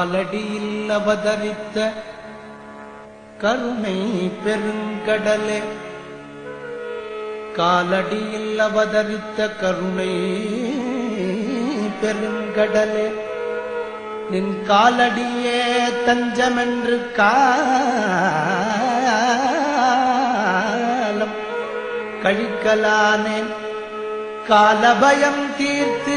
காலடியில் அவதரித்த கருணை பெருங்கடலே காலடியில் அவதரித்த கருணை பெருங்கடலே நின் காலடியே தஞ்சமென்று காலம் கழிக்கலானேன் காலபயம் தீர்த்து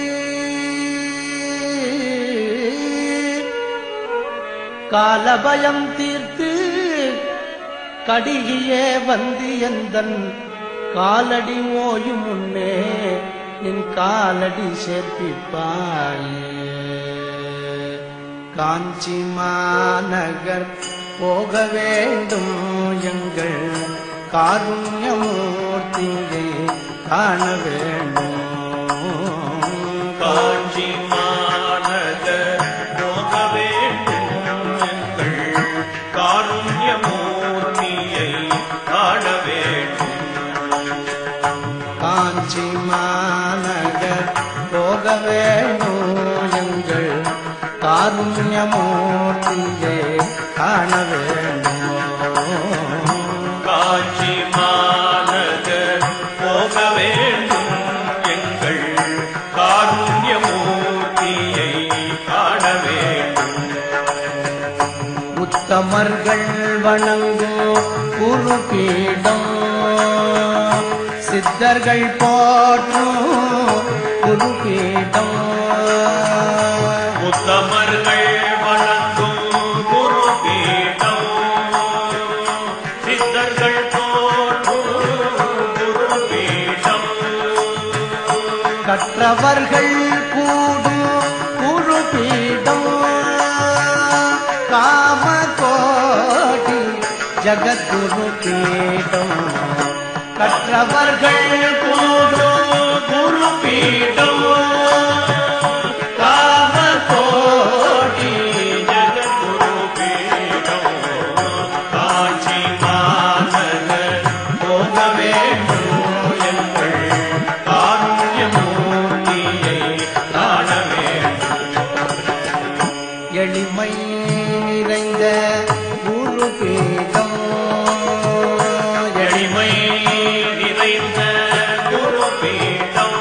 காலபயம் தீர்த்து கடிகியே வந்து எந்தன் காலடி ஓயும் முன்னே நின் காலடி சேர்ப்பிப்பாயே காஞ்சி மாநகர் போக வேண்டும் எங்கள் காருண்யமூர்த்தியை காண வேண்டும் காஞ்சி மாநகர் போக வேண்டும் எங்கள் காருண்யமூர்த்தியை காண வேண்டும் காஞ்சி மாநகர் போக வேண்டும் எங்கள் காருண்யமூர்த்தியை காண வேண்டும் காஞ்சி மாநகர் போக வேண்டும் எங்கள் காருண்யமூர்த்தியை காண வேண்டும் உத்தமர்கள் வணங்கும் குருபீடம் சித்தர்கள் போற்றும் குருபீடம் உத்தமர்கள் வணங்கும் குரு பீடம் சித்தர்கள் போற்றும் குரு பீடம் கற்றவர்கள் கூடும் குருபீடம் காம கோடி ஜகத்குரு பீடம் கற்றவர்கள் கூடும் குரு பீடம் காம கோடி ஜகத்குரு பீடம் காஞ்சி மாநகர் போக வேண்டும் எங்கள் காருண்யமூர்த்தியை காண வேண்டும் எளிமை நிறைந்த குரு பீடம் எளிமை நிறைந்த குரு பீடம்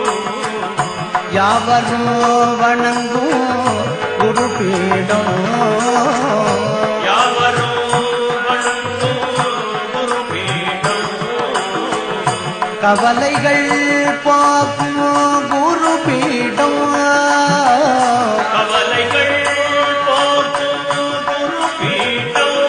யாவரும் வணங்கும் குரு பீடம் யாவரும் வணங்கும் குரு பீடம் கவலைகள் போக்கும் குரு பீடம் கவலைகள் போக்கும் குரு பீடம்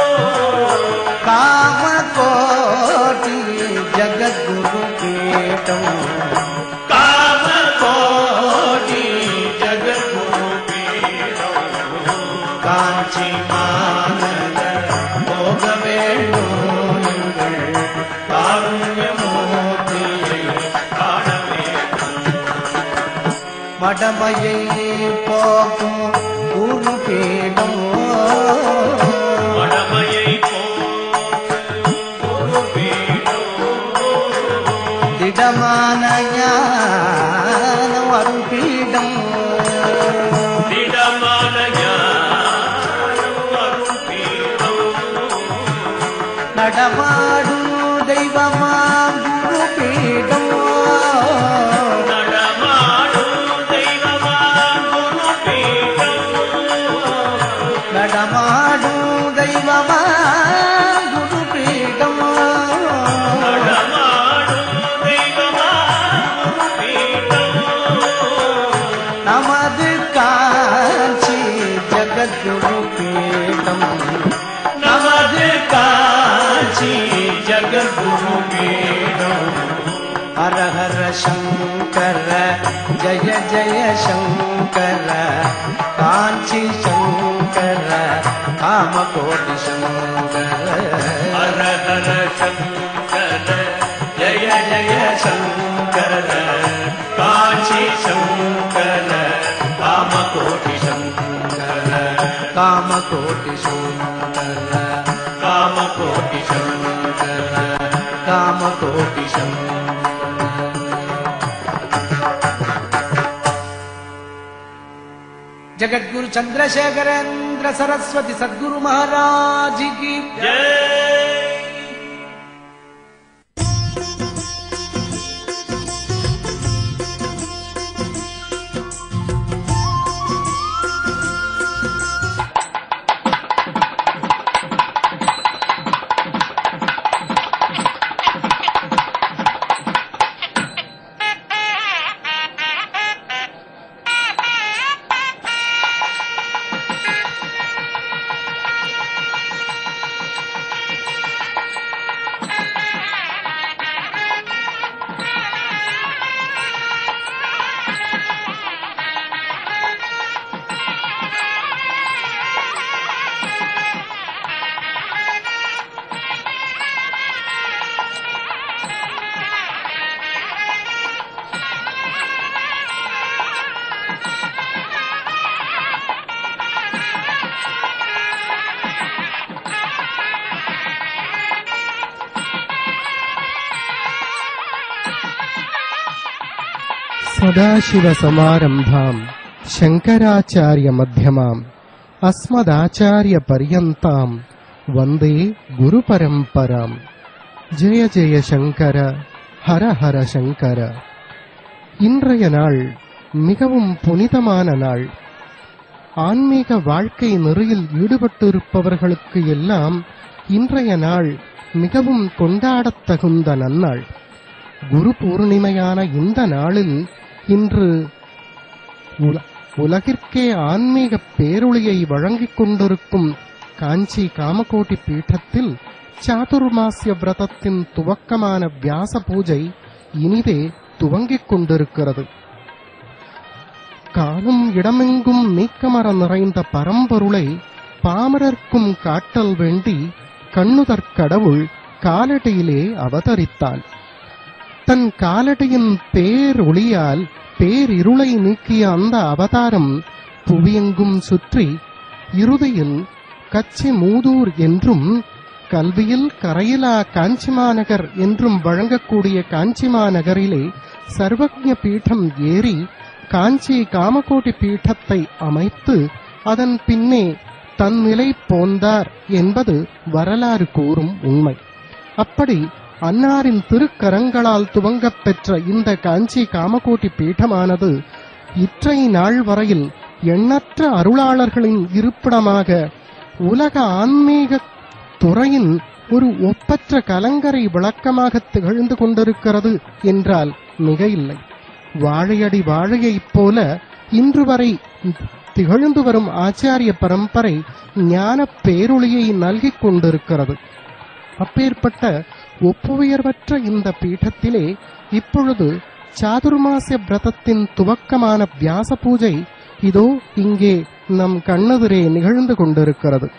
காம கோட்டி ஜகத்குரு பீடம் காம கோடி ஜகத்குரு பீடம் காஞ்சி மாநகர் போக வேண்டும் எங்கள் காருண்யமூர்த்தியை காண வேண்டும் மடமையை போக்கும் குரு பீடம் மடமையை போக்கும் குரு பீடம் திடமான ஞான வரும் பீடம் திடமான ஞானம் வரும் பீடம் நடமாடும் தெய்வமாம் குரு பீடம் நடமாடும் தெய்வமாம் குரு பீடம் நடமாடும் தெய்வமாம் குரு பீடம் நடமாடும் தெய்வமாம் குரு பீடம் நமது காஞ்சி ஜகத்குரு பீடம் நமது காஞ்சி ஜகத்குரு பீடம் ஹர ஹர சங்கர ஜய ஜய சங்கர காஞ்சி சங்கர காமகோடி சங்கர ஹர ஹர சங்கர ஜய ஜய சங்கர காஞ்சி சங்கர காமகோட்டி சங்கர காமகோடி சங்கர காமகோட்டி சங்கர காமகோடி சங்கர जगद्गुरु चंद्रशेखरेंद्र सरस्वती सद्गुरु महाराज की जय सदाशिवसमारम्भाम् शङ्कराचार्यमध्यमाम् अस्मदाचार्यपर्यन्ताम् वन्दे குருபரம்பராம் ஜெய ஜெய சங்கர ஹர ஹர சங்கர இன்றைய நாள் மிகவும் புனிதமான நாள் ஆன்மீக வாழ்க்கை நெறியில் ஈடுபட்டிருப்பவர்களுக்கு எல்லாம் இன்றைய நாள் மிகவும் கொண்டாடத் தகுந்த நன்னாள் குரு பூர்ணிமையான இந்த நாளில் இன்று உல- உலகிற்கே ஆன்மீக பேரொளியை வழங்கிக் கொண்டிருக்கும் காஞ்சி காமகோட்டி பீഠத்தில் சாதுர்மாசிய விரதத்தின் துவக்கமான வியாச பூஜை இனிதே துவங்கிக் கொண்டிருக்கிறது காலும் இடமெங்கும் நீக்கமர நிறைந்த பரம்பொருளை பாமரர்க்கும் காட்டல் வேண்டி கண்ணுதற் கடவுள் காலடியிலே அவதரித்தான் தன் காலடியின் பேரொளியால் பேரிருளை நீக்கிய அந்த அவதாரம் புவியெங்கும் சுற்றி இறுதியில் கச்சி மூதூர் என்றும் கல்வியில் கரையிலா காஞ்சிமாநகர் என்றும் வழங்கக்கூடிய காஞ்சிமாநகரிலே சர்வஜ பீடம் ஏறி காஞ்சி காமகோட்டி பீഠத்தை அமைத்து அதன் பின்னே தன் நிலை போந்தார் என்பது வரலாறு கூறும் உண்மை அப்படி அன்னாரின் திருக்கரங்களால் துவங்கப் பெற்ற இந்த காஞ்சி காமகோட்டி பீഠமானது இற்றை நாள் வரையில் எண்ணற்ற அருளாளர்களின் இருப்பிடமாக உலக ஆன்மீக துறையின் ஒரு ஒப்பற்ற கலங்கரை விளக்கமாக திகழ்ந்து கொண்டிருக்கிறது என்றால் மிக இல்லை வாழையடி வாழையைப் போல இன்று வரை திகழ்ந்து வரும் ஆச்சாரிய பரம்பரை ஞான பேரொளியை நல்கிக் கொண்டிருக்கிறது அப்பேற்பட்ட ஒப்புயர்வற்ற இந்த பீഠத்திலே இப்பொழுது சாதுர்மாசிய விரதத்தின் துவக்கமான வியாச பூஜை இதோ இங்கே நம் கண்ணெதிரே நிகழ்ந்து கொண்டிருக்கிறது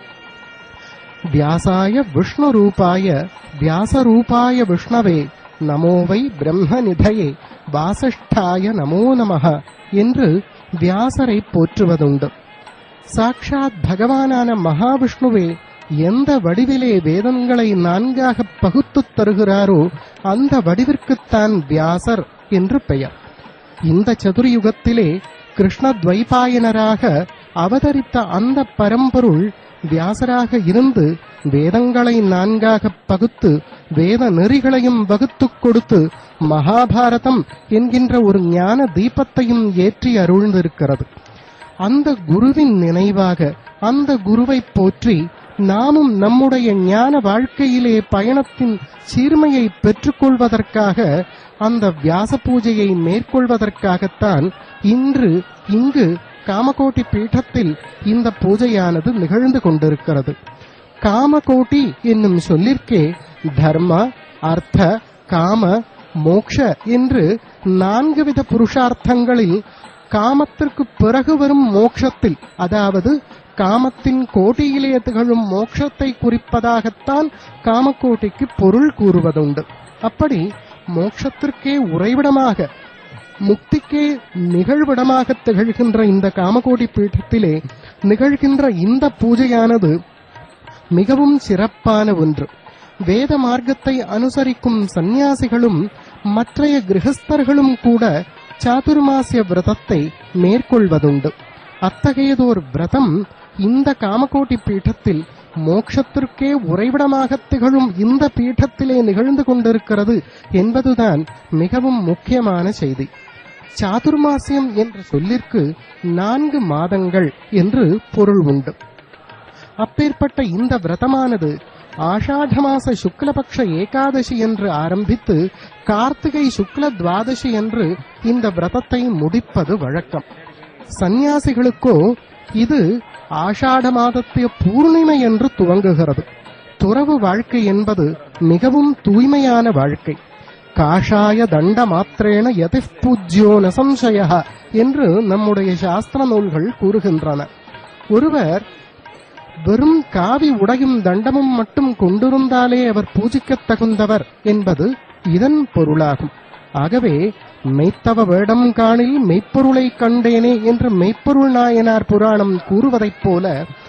வியாசாய விஷ்ணு ரூபாய வியாசரூபாய விஷ்ணவே நமோவை பிரம்மநிதையே வாசிஷ்டாய நமோ நமக என்று வியாசரை போற்றுவதுண்டு சாக்ஷாத் பகவானான மகாவிஷ்ணுவே எந்த வடிவிலே வேதங்களை நான்காக பகுத்துத் தருகிறாரோ அந்த வடிவிற்குத்தான் வியாசர் என்று பெயர் இந்த சதுர்யுகத்திலே கிருஷ்ண துவைபாயனராக அவதரித்த அந்த பரம்பொருள் வியாசராக இருந்து வேதங்களை நான்காக பகுத்து வேத நெறிகளையும் வகுத்துக் கொடுத்து மகாபாரதம் என்கின்ற ஒரு ஞான தீபத்தையும் ஏற்றி அருள்ந்திருக்கிறது அந்த குருவின் நினைவாக அந்த குருவை போற்றி நாமும் நம்முடைய ஞான வாழ்க்கையிலே பயணத்தின் சீர்மையை பெற்றுக்கொள்வதற்காக அந்த வியாச பூஜையை மேற்கொள்வதற்காகத்தான் இன்று இங்கு காமகோட்டி பீഠத்தில் இந்த பூஜையானது நிகழ்ந்து கொண்டிருக்கிறது காமகோட்டி என்னும் சொல்லிற்கே தர்ம அர்த்த காம மோக்ஷ என்று நான்கு வித புருஷார்த்தங்களில் காமத்திற்கு பிறகு வரும் மோட்சத்தில் அதாவது காமத்தின் கோட்டியிலே திகழும் மோட்சத்தை குறிப்பதாகத்தான் காமக்கோட்டிக்கு பொருள் கூறுவதுண்டு அப்படி மோட்சத்திற்கே உறைவிடமாக முக்திக்கே நிகழ்விடமாக திகழ்கின்ற இந்த காமகோடி பீഠத்திலே நிகழ்கின்ற இந்த பூஜையானது மிகவும் சிறப்பான ஒன்று வேத மார்க்கத்தை அனுசரிக்கும் சந்நியாசிகளும் மற்றைய கிரகஸ்தர்களும் கூட சாதுர்மாசிய விரதத்தை மேற்கொள்வதுண்டு அத்தகையதோர் விரதம் இந்த காமகோட்டி பீഠத்தில் மோட்சத்திற்கே உறைவிடமாக திகழும் இந்த பீഠத்திலே நிகழ்ந்து கொண்டிருக்கிறது என்பதுதான் மிகவும் முக்கியமான செய்தி சாதுர்மாசியம் என்ற சொல்லிற்கு நான்கு மாதங்கள் என்று பொருள் உண்டு அப்பேற்பட்ட இந்த விரதமானது ஆஷாட மாச சுக்லபக்ஷ ஏகாதசி என்று ஆரம்பித்து கார்த்திகை சுக்ல துவாதசி என்று இந்த விரதத்தை முடிப்பது வழக்கம் சந்நியாசிகளுக்கோ இது ஆஷாட மாதத்திய பூர்ணிமை என்று துவங்குகிறது துறவு வாழ்க்கை என்பது மிகவும் தூய்மையான வாழ்க்கை காஷாய தண்ட மாத்திரேன யதி பூஜ்யோ நசம்சய என்று நம்முடைய சாஸ்திர நூல்கள் கூறுகின்றன ஒருவர் வெறும் காவி உடையும் தண்டமும் மட்டும் கொண்டிருந்தாலே அவர் பூஜிக்கத் தகுந்தவர் என்பது இதன் பொருளாகும் ஆகவே மெய்த்தவ வேடம் காணில் மெய்ப்பொருளை கண்டேனே என்று மெய்ப்பொருள் நாயனார் புராணம் கூறுவதைப் போல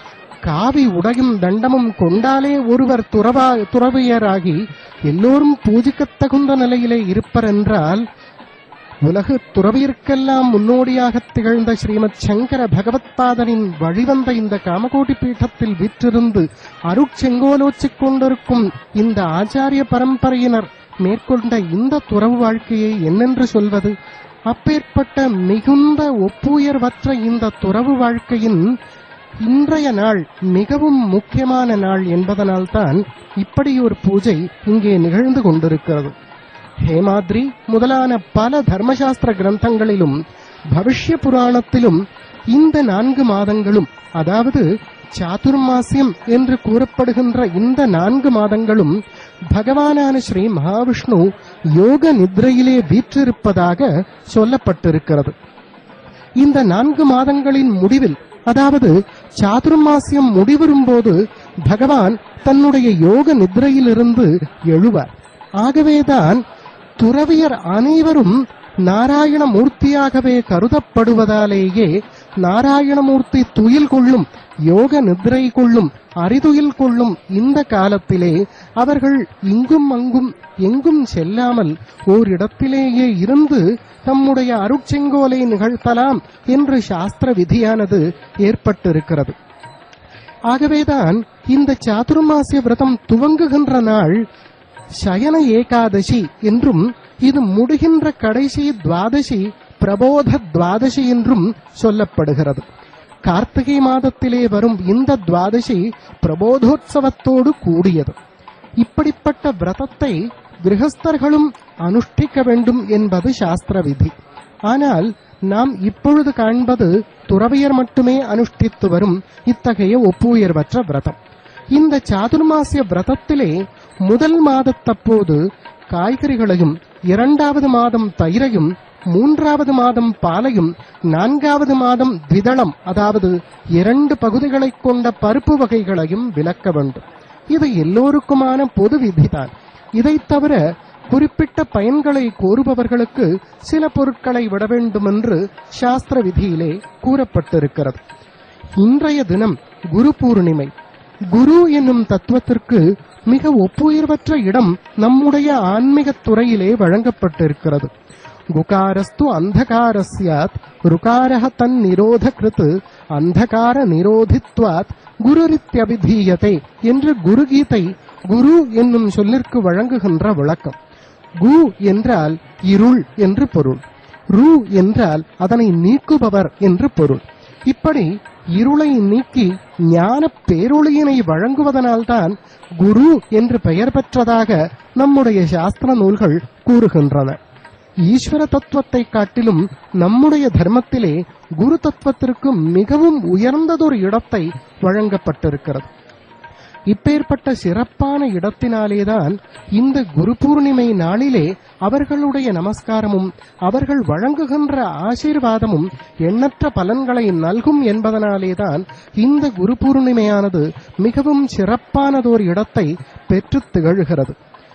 காவி உடையும் தண்டமும் கொண்டாலே ஒருவர் துறவா துறவியராகி எல்லோரும் பூஜிக்கத் தகுந்த நிலையிலே இருப்பர் என்றால் உலகு துறவியர்க்கெல்லாம் முன்னோடியாக திகழ்ந்த ஸ்ரீமத் சங்கர பகவத்பாதனின் வழிவந்த இந்த காமகோட்டி பீட்டத்தில் விற்றிருந்து அருட்செங்கோலோச்சிக் கொண்டிருக்கும் இந்த ஆச்சாரிய பரம்பரையினர் மேற்கொண்ட இந்த துறவு வாழ்க்கையை என்னென்று சொல்வது அப்பேற்பட்ட மிகுந்த ஒப்புயர்வற்ற இந்த துறவு வாழ்க்கையின் இன்றைய நாள் மிகவும் முக்கியமான நாள் என்பதனால்தான் இப்படி ஒரு பூஜை இங்கே நிகழ்ந்து கொண்டிருக்கிறது ஹேமாத்ரி முதலான பல தர்மசாஸ்திர கிரந்தங்களிலும் பவிஷ்ய புராணத்திலும் இந்த நான்கு மாதங்களும் அதாவது சாதுர்மாசியம் என்று கூறப்படுகின்ற இந்த நான்கு மாதங்களும் பகவானான ஸ்ரீ மகாவிஷ்ணு யோக நித்ரையிலே வீற்றிருப்பதாக சொல்லப்பட்டிருக்கிறது இந்த நான்கு மாதங்களின் முடிவில் அதாவது சாதுர்மாசியம் முடிவரும்போது பகவான் தன்னுடைய யோக நித்ரையிலிருந்து எழுவார் ஆகவேதான் துறவியர் அனைவரும் நாராயண மூர்த்தியாகவே கருதப்படுவதாலேயே நாராயணமூர்த்தி துயில் கொள்ளும் யோக நித்ரை கொள்ளும் அறிதுயில் கொள்ளும் இந்த காலத்திலே அவர்கள் இங்கும் அங்கும் எங்கும் செல்லாமல் ஓரிடத்திலேயே இருந்து தம்முடைய அருட்செங்கோலை நிகழ்த்தலாம் என்று சாஸ்திர விதியானது ஏற்பட்டிருக்கிறது ஆகவேதான் இந்த சாதுர்மாசிய விரதம் துவங்குகின்ற நாள் சயன ஏகாதசி என்றும் இது முடிகின்ற கடைசி துவாதசி பிரபோத துவாதசி என்றும் சொல்லப்படுகிறது கார்த்திகை மாதத்திலே வரும் இந்த துவாதசி பிரபோதோற்சவத்தோடு கூடியது இப்படிப்பட்ட விரதத்தை கிரகஸ்தர்களும் அனுஷ்டிக்க வேண்டும் என்பது சாஸ்திர விதி ஆனால் நாம் இப்பொழுது காண்பது துறவியர் மட்டுமே அனுஷ்டித்து வரும் இத்தகைய ஒப்புயர்வற்ற விரதம் இந்த சாதுர்மாசிய விரதத்திலே முதல் மாதத்தப்போது காய்கறிகளையும் இரண்டாவது மாதம் தயிரையும் மூன்றாவது மாதம் பாலையும் நான்காவது மாதம் திதளம் அதாவது இரண்டு பகுதிகளைக் கொண்ட பருப்பு வகைகளையும் விலக்க வேண்டும் இது எல்லோருக்குமான பொது விதிதான் இதைத் தவிர குறிப்பிட்ட பயன்களை கோருபவர்களுக்கு சில பொருட்களை விட வேண்டும் என்று சாஸ்திர விதியிலே கூறப்பட்டிருக்கிறது இன்றைய தினம் குரு பூர்ணிமை குரு என்னும் தத்துவத்திற்கு மிக ஒப்புயர்வற்ற இடம் நம்முடைய ஆன்மீகத் துறையிலே வழங்கப்பட்டிருக்கிறது குகாரஸ்து அந்தகாரஸ்யாத் ருகாரஹ தன் நிரோத கிருத் அந்தகார நிரோதித்வாத் குருரித்யபிதீயதே என்று குருகீதை குரு என்னும் சொல்லிற்கு வழங்குகின்ற விளக்கம் கு என்றால் இருள் என்று பொருள் ரு என்றால் அதனை நீக்குபவர் என்று பொருள் இப்படி இருளை நீக்கி ஞான பேரொளியினை வழங்குவதனால்தான் குரு என்று பெயர் பெற்றதாக நம்முடைய சாஸ்திர நூல்கள் கூறுகின்றன ஈஸ்வர தத்துவத்தை காட்டிலும் நம்முடைய தர்மத்திலே குரு தத்துவத்திற்கு மிகவும் உயர்ந்ததொரு இடத்தை வழங்கப்பட்டிருக்கிறது இப்பேற்பட்ட சிறப்பான இடத்தினாலேதான் இந்த குரு பூர்ணிமை நாளிலே அவர்களுடைய நமஸ்காரமும் அவர்கள் வழங்குகின்ற ஆசீர்வாதமும் எண்ணற்ற பலன்களை நல்கும் என்பதனாலேதான் இந்த குரு பூர்ணிமையானது மிகவும் சிறப்பானதோர் இடத்தை பெற்றுத் திகழ்கிறது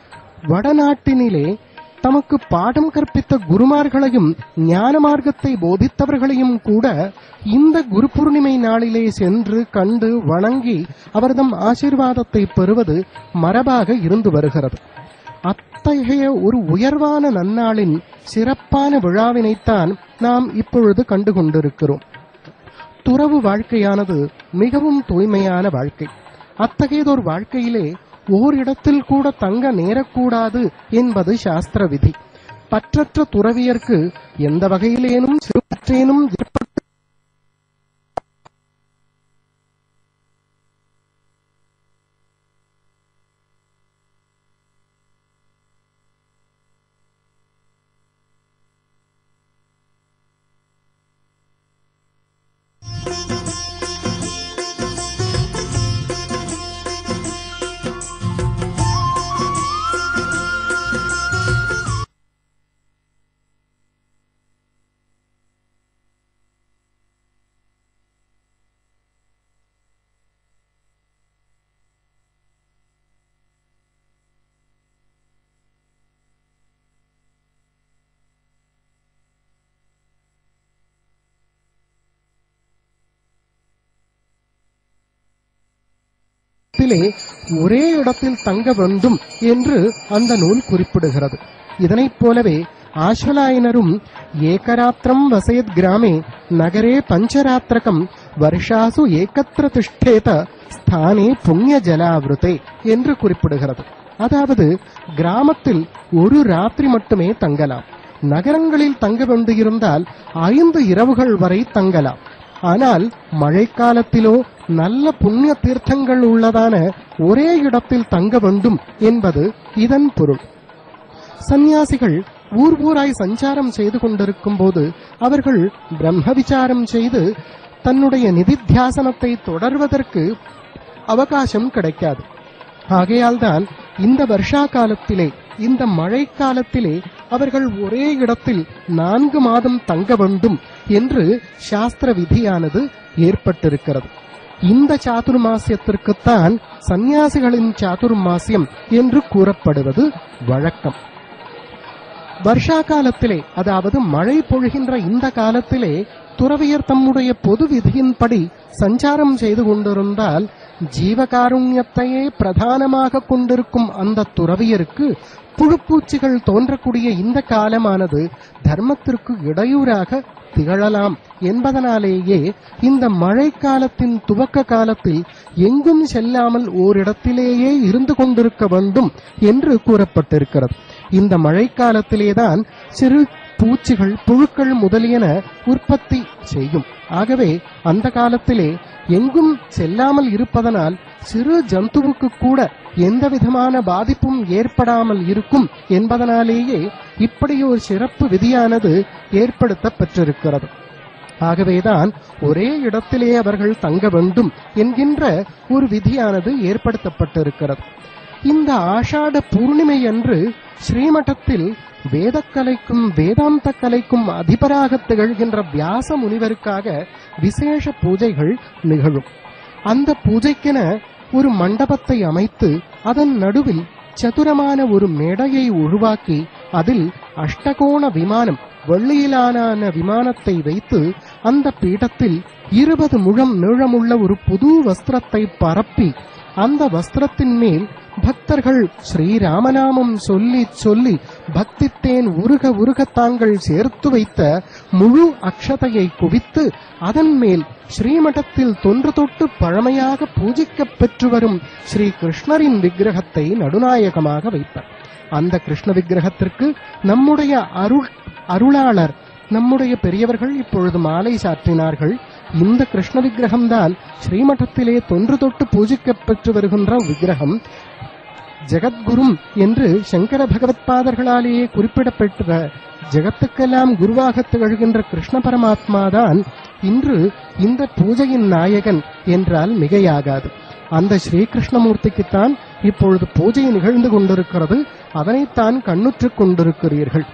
வடநாட்டினிலே தமக்கு பாடம் கற்பித்த குருமார்களையும் ஞான மார்க்கத்தை போதித்தவர்களையும் கூட இந்த குரு பூர்ணிமை நாளிலே சென்று கண்டு வணங்கி அவர்தம் ஆசீர்வாதத்தை பெறுவது மரபாக இருந்து வருகிறது அத்தகைய ஒரு உயர்வான நன்னாளின் சிறப்பான விழாவினைத்தான் நாம் இப்பொழுது கண்டு கொண்டிருக்கிறோம் துறவு வாழ்க்கையானது மிகவும் தூய்மையான வாழ்க்கை அத்தகையதொரு வாழ்க்கையிலே ஓரிடத்தில் கூட தங்க நேரக்கூடாது என்பது சாஸ்திர விதி பற்றற்ற துறவியர்க்கு எந்த வகையிலேனும் சிறுபற்றேனும் ஏற்பட்டு இடத்திலே ஒரே இடத்தில் தங்க வேண்டும் என்று அந்த நூல் குறிப்பிடுகிறது இதனைப் போலவே ஆஸ்வலாயனரும் ஏகராத்திரம் வசேத் கிராமே நகரே பஞ்சராத்திரகம் வருஷாசு ஏகத்திர திஷ்டேத ஸ்தானே புண்ணிய ஜலாவிருதே என்று குறிப்பிடுகிறது அதாவது கிராமத்தில் ஒரு ராத்திரி மட்டுமே தங்கலாம் நகரங்களில் தங்க வேண்டியிருந்தால் ஐந்து இரவுகள் வரை தங்கலாம் ஆனால் மழைக்காலத்திலோ நல்ல புண்ணிய தீர்த்தங்கள் உள்ளதான ஒரே இடத்தில் தங்க வேண்டும் என்பது இதன் பொருள் சந்நியாசிகள் ஊர் ஊராய் சஞ்சாரம் செய்து கொண்டிருக்கும் போது அவர்கள் பிரம்ம விசாரம் செய்து தன்னுடைய நிதித்தியாசனத்தை தொடர்வதற்கு அவகாசம் கிடைக்காது ஆகையால்தான் இந்த வருஷா காலத்திலே இந்த மழை காலத்திலே அவர்கள் ஒரே இடத்தில் நான்கு மாதம் தங்க வேண்டும் என்று சாஸ்திர விதியானது ஏற்பட்டிருக்கிறது இந்த சாதுர்மாசியத்திற்குத்தான் சந்நியாசிகளின் சாதுர்மாசியம் என்று கூறப்படுவது வழக்கம் வருஷா காலத்திலே அதாவது மழை பொழிகின்ற இந்த காலத்திலே துறவியர் தம்முடைய பொது விதியின்படி சஞ்சாரம் செய்து கொண்டிருந்தால் ஜீவகாருண்யத்தையே பிரதானமாக கொண்டிருக்கும் அந்த துறவியருக்கு புழுப்பூச்சிகள் தோன்றக்கூடிய இந்த காலமானது தர்மத்திற்கு இடையூறாக திகழலாம் என்பதனாலேயே இந்த மழை காலத்தின் துவக்க காலத்தில் எங்கும் செல்லாமல் ஓரிடத்திலேயே இருந்து கொண்டிருக்க வேண்டும் என்று கூறப்பட்டிருக்கிறது இந்த மழைக்காலத்திலேதான் சிறு பூச்சிகள் புழுக்கள் முதலியன உற்பத்தி செய்யும் ஆகவே அந்த காலத்திலே எங்கும் செல்லாமல் இருப்பதனால் சிறு ஜந்துவுக்கு கூட எந்த விதமான பாதிப்பும் ஏற்படாமல் இருக்கும் என்பதனாலேயே இப்படி ஒரு சிறப்பு விதியானது ஏற்படுத்தப்பட்டிருக்கிறது ஆகவேதான் ஒரே இடத்திலே அவர்கள் தங்க வேண்டும் என்கின்ற ஒரு விதியானது ஏற்படுத்தப்பட்டிருக்கிறது இந்த ஆஷாட பூர்ணிமை அன்று ஸ்ரீமடத்தில் வேதக்கலைக்கும் வேதாந்த கலைக்கும் அதிபராக திகழ்கின்ற வியாச முனிவருக்காக விசேஷ பூஜைகள் நிகழும் அந்த பூஜைக்கென ஒரு மண்டபத்தை அமைத்து அதன் நடுவில் சதுரமான ஒரு மேடையை உருவாக்கி அதில் அஷ்டகோண விமானம் வெள்ளியிலான விமானத்தை வைத்து அந்த பீடத்தில் இருபது முழம் நீளமுள்ள ஒரு புது வஸ்திரத்தை பரப்பி அந்த வஸ்திரத்தின் மேல் பக்தர்கள் ஸ்ரீராமநாமம் சொல்லி சொல்லி பக்தித்தேன் உருக உருக தாங்கள் சேர்த்து வைத்த முழு அக்ஷதையை குவித்து அதன் மேல் ஸ்ரீமடத்தில் தொன்று தொட்டு பழமையாக பூஜிக்கப் பெற்று வரும் ஸ்ரீ கிருஷ்ணரின் விக்கிரகத்தை நடுநாயகமாக வைப்பார் அந்த கிருஷ்ண விக்கிரகத்திற்கு நம்முடைய அருள் அருளாளர் நம்முடைய பெரியவர்கள் இப்பொழுது மாலை சாற்றினார்கள் இந்த கிருஷ்ண விக்கிரகம்தான் ஸ்ரீமடத்திலே தொன்று தொட்டு பூஜிக்கப் பெற்று வருகின்ற விக்கிரகம் ஜெகத்குரும் என்று சங்கர பகவத்பாதர்களாலேயே குறிப்பிடப்பெற்ற ஜெகத்துக்கெல்லாம் குருவாக திகழ்கின்ற கிருஷ்ண பரமாத்மாதான் இன்று இந்த பூஜையின் நாயகன் என்றால் மிகையாகாது அந்த ஸ்ரீகிருஷ்ணமூர்த்திக்குத்தான் இப்பொழுது பூஜை நிகழ்ந்து கொண்டிருக்கிறது அதனைத்தான் கண்ணுற்றுக் கொண்டிருக்கிறீர்கள்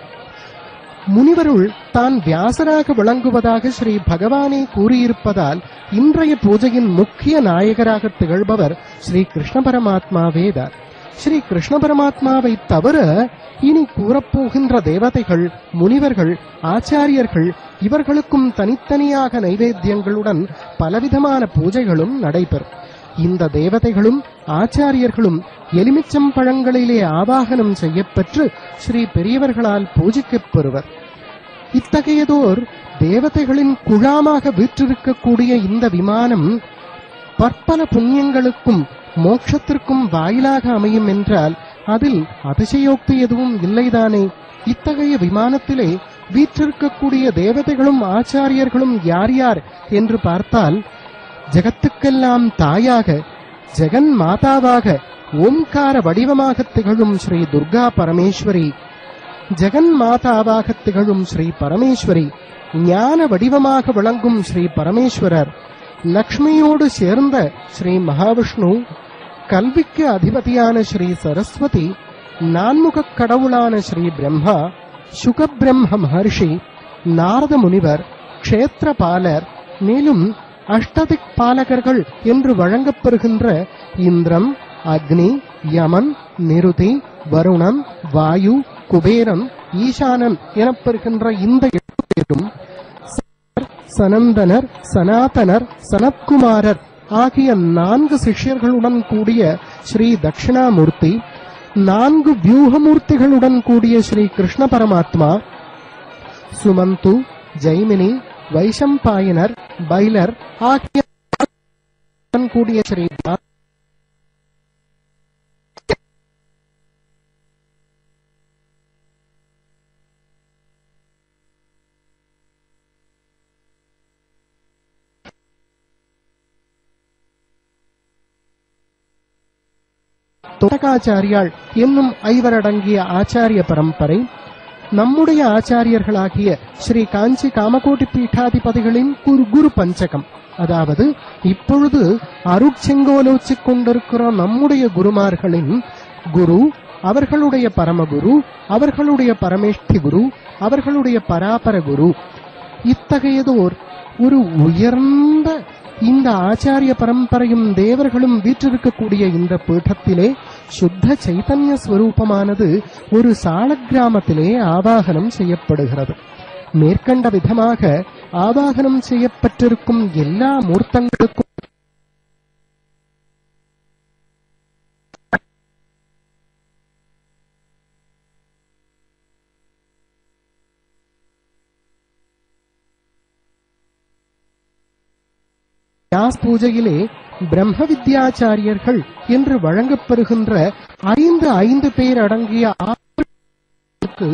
முனிவருள் தான் வியாசராக விளங்குவதாக ஸ்ரீ பகவானே கூறியிருப்பதால் இன்றைய பூஜையின் முக்கிய நாயகராக திகழ்பவர் ஸ்ரீ கிருஷ்ண பரமாத்மாவேதான் ஸ்ரீ கிருஷ்ண பரமாத்மாவை தவிர இனி கூறப்போகின்ற தேவதைகள் முனிவர்கள் ஆச்சாரியர்கள் இவர்களுக்கும் தனித்தனியாக நைவேத்தியங்களுடன் பலவிதமான பூஜைகளும் நடைபெறும் இந்த தேவதைகளும் ஆச்சாரியர்களும் எலுமிச்சம் பழங்களிலே ஆவாகனம் செய்யப்பெற்று ஸ்ரீ பெரியவர்களால் பூஜிக்கப் பெறுவர் இத்தகையதோர் தேவதைகளின் குழாமாக வீற்றிருக்கக்கூடிய இந்த விமானம் பற்பல புண்ணியங்களுக்கும் மோட்சத்திற்கும் வாயிலாக அமையும் என்றால் அதில் அதிசயோக்தி எதுவும் இல்லைதானே இத்தகைய விமானத்திலே வீற்றிருக்கக்கூடிய தேவதைகளும் ஆச்சாரியர்களும் யார் யார் என்று பார்த்தால் ஜெகத்துக்கெல்லாம் தாயாக ஜெகன் மாதாவாக ஓம்கார வடிவமாக திகழும் ஸ்ரீ துர்கா பரமேஸ்வரி ஜெகன் மாதாவாக திகழும் ஸ்ரீ பரமேஸ்வரி ஞான வடிவமாக விளங்கும் ஸ்ரீ பரமேஸ்வரர் லக்ஷ்மியோடு சேர்ந்த ஸ்ரீ மகாவிஷ்ணு கல்விக்கு அதிபதியான ஸ்ரீ சரஸ்வதி நான்முகக் கடவுளான ஸ்ரீ பிரம்மா சுகபிரம்ம மகர்ஷி நாரத முனிவர் க்ஷேத்திரபாலர் மேலும் அஷ்டதிக் பாலகர்கள் என்று வழங்கப்பெறுகின்ற இந்திரம் அக்னி யமன் நிருதி வருணன் வாயு குபேரன் ஈசானன் எனப்பெறுகின்ற இந்த எட்டு பேரும் சனந்தனர் சனாதனர் சனத்குமாரர் ஆகிய நான்கு சிஷ்யர்களுடன் கூடிய ஸ்ரீ தட்சிணாமூர்த்தி நான்கு வியூகமூர்த்திகளுடன் கூடிய ஸ்ரீ கிருஷ்ண பரமாத்மா சுமந்து ஜெய்மினி வைசம்பாயனர் பைலர் ஆகிய கூடிய ஸ்ரீ பா- தோட்டகாச்சாரியாள் என்னும் ஐவரடங்கிய ஆச்சாரிய பரம்பரை நம்முடைய ஆச்சாரியர்களாகிய ஸ்ரீ காஞ்சி காமகோட்டி பீட்டாதிபதிகளின் குரு குரு பஞ்சகம் அதாவது இப்பொழுது அருட்செங்கோலோச்சிக் கொண்டிருக்கிற நம்முடைய குருமார்களின் குரு அவர்களுடைய பரமகுரு அவர்களுடைய பரமேஷ்டி குரு அவர்களுடைய பராபர குரு இத்தகையதோர் ஒரு உயர்ந்த இந்த ஆச்சாரிய பரம்பரையும் தேவர்களும் வீற்றிருக்கக்கூடிய இந்த பீഠத்திலே சுத்த சைத்தன்ய ஸ்வரூபமானது ஒரு சால கிராமத்திலே ஆவாகனம் செய்யப்படுகிறது மேற்கண்ட விதமாக ஆவாகனம் செய்யப்பட்டிருக்கும் எல்லா மூர்த்தங்களுக்கும் வியாஸ் பூஜையிலே பிரம்ம வித்யாச்சாரியர்கள் என்று வழங்கப்பெறுகின்ற ஐந்து ஐந்து பேர் அடங்கிய ஆறுக்கு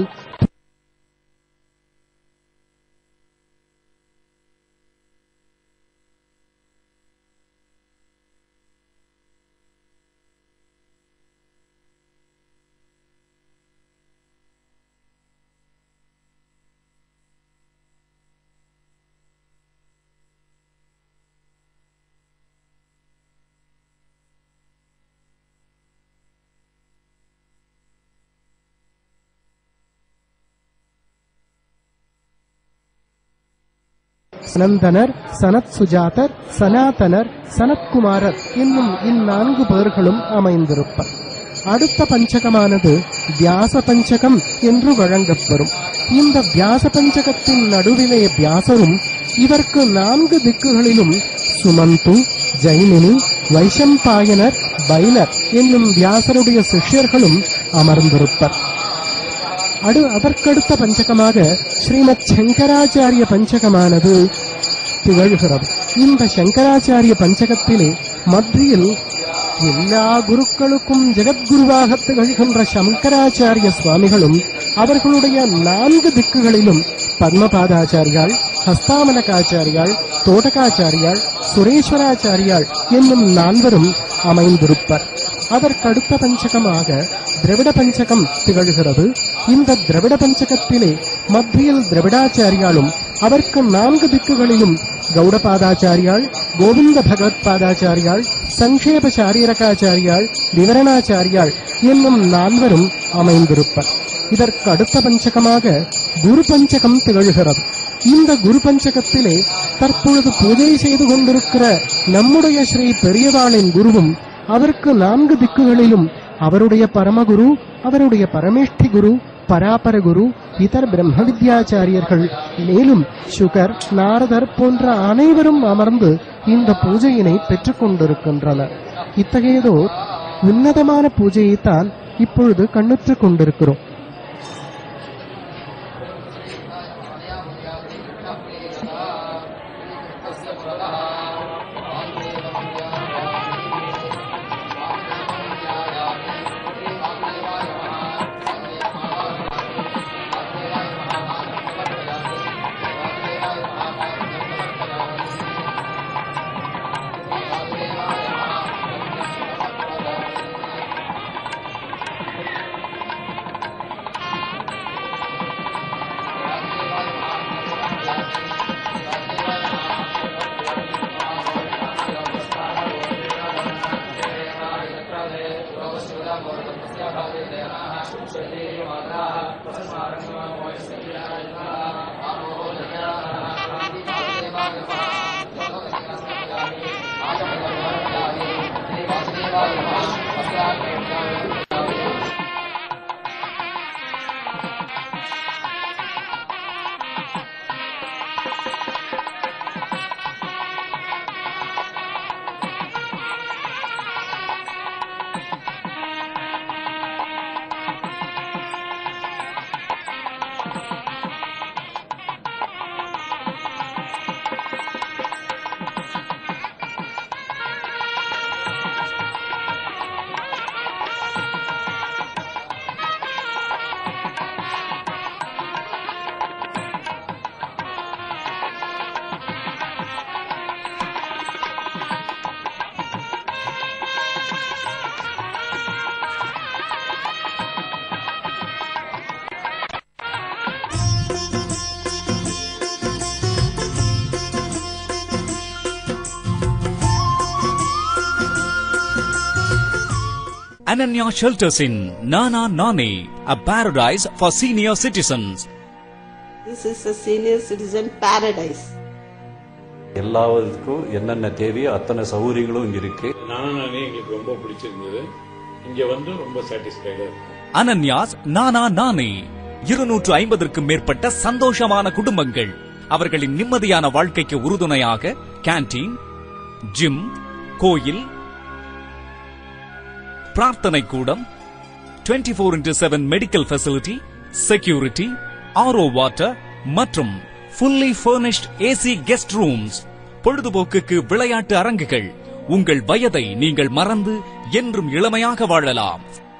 சனந்தனர் சனத் சுஜாதர் சனாதனர் சனத்குமாரர் என்னும் இந்நான்கு பேர்களும் அமைந்திருப்பர் அடுத்த பஞ்சகமானது வியாச பஞ்சகம் என்று வழங்கப்பெறும் இந்த வியாச பஞ்சகத்தின் நடுவிலே வியாசரும் இதற்கு நான்கு திக்குகளிலும் சுமந்து ஜெய்மினி வைசம்பாயனர் பைலர் என்னும் வியாசருடைய சிஷ்யர்களும் அமர்ந்திருப்பர் அடு அதற்கடுத்த பஞ்சகமாக ஸ்ரீமத் சங்கராச்சாரிய பஞ்சகமானது திகழ்கிறது இந்த சங்கராச்சாரிய பஞ்சகத்திலே மத்தியில் எல்லா குருக்களுக்கும் ஜெகத்குருவாக திகழ்கின்ற சங்கராச்சாரிய சுவாமிகளும் அவர்களுடைய நான்கு திக்குகளிலும் பத்மபாதாச்சாரியாள் ஹஸ்தாமலகாச்சாரியாள் தோட்டகாச்சாரியாள் சுரேஸ்வராச்சாரியாள் என்னும் நால்வரும் அமைந்திருப்பர் அதற்கடுத்த பஞ்சகமாக திரவிட பஞ்சகம் திகழ்கிறது இந்த திரவிட பஞ்சகத்திலே மத்தியில் திரவிடாச்சாரியாலும் அவருக்கு நான்கு திக்குகளிலும் கௌடபாதாச்சாரியாள் கோவிந்த பகவத் பாதாச்சாரியாள் சங்கேப சாரீரகாச்சாரியாள் விவரணாச்சாரியாள் என்னும் நால்வரும் அமைந்திருப்பர் இதற்கு அடுத்த பஞ்சகமாக குரு பஞ்சகம் திகழ்கிறது இந்த குரு பஞ்சகத்திலே தற்பொழுது பூஜை செய்து கொண்டிருக்கிற நம்முடைய ஸ்ரீ பெரியவாளின் குருவும் அவருக்கு நான்கு திக்குகளிலும் அவருடைய பரமகுரு அவருடைய பரமேஷ்டி குரு பராபர குரு இதர் பிரம்ம வித்யாச்சாரியர்கள் மேலும் சுகர் நாரதர் போன்ற அனைவரும் அமர்ந்து இந்த பூஜையினை பெற்றுக் கொண்டிருக்கின்றனர் இத்தகையதோ உன்னதமான பூஜையைத்தான் இப்பொழுது கண்ணுற்றுக் கொண்டிருக்கிறோம் Ananya Shelters in Nana Nani, a paradise for senior citizens. This is a senior citizen paradise. எல்லாத்துக்கும் என்னென்ன தேவையோ அத்தனை சௌகரியங்களும் இங்க இருக்கு நானும் நானே எங்களுக்கு ரொம்ப பிடிச்சிருந்தது இங்க வந்து ரொம்ப சாட்டிஸ்ஃபைடா இருக்கும் அனன்யாஸ் நானா நானே இருநூற்று ஐம்பதற்கும் மேற்பட்ட சந்தோஷமான குடும்பங்கள் அவர்களின் நிம்மதியான வாழ்க்கைக்கு உறுதுணையாக கேண்டீன் ஜிம் கோயில் பிரார்த்தனை கூடம் 24 four into seven medical facility security RO water மற்றும் fully furnished AC guest rooms பொழுதுபோக்குக்கு விளையாட்டு அரங்குகள் உங்கள் வயதை நீங்கள் மறந்து என்றும் இளமையாக வாழலாம்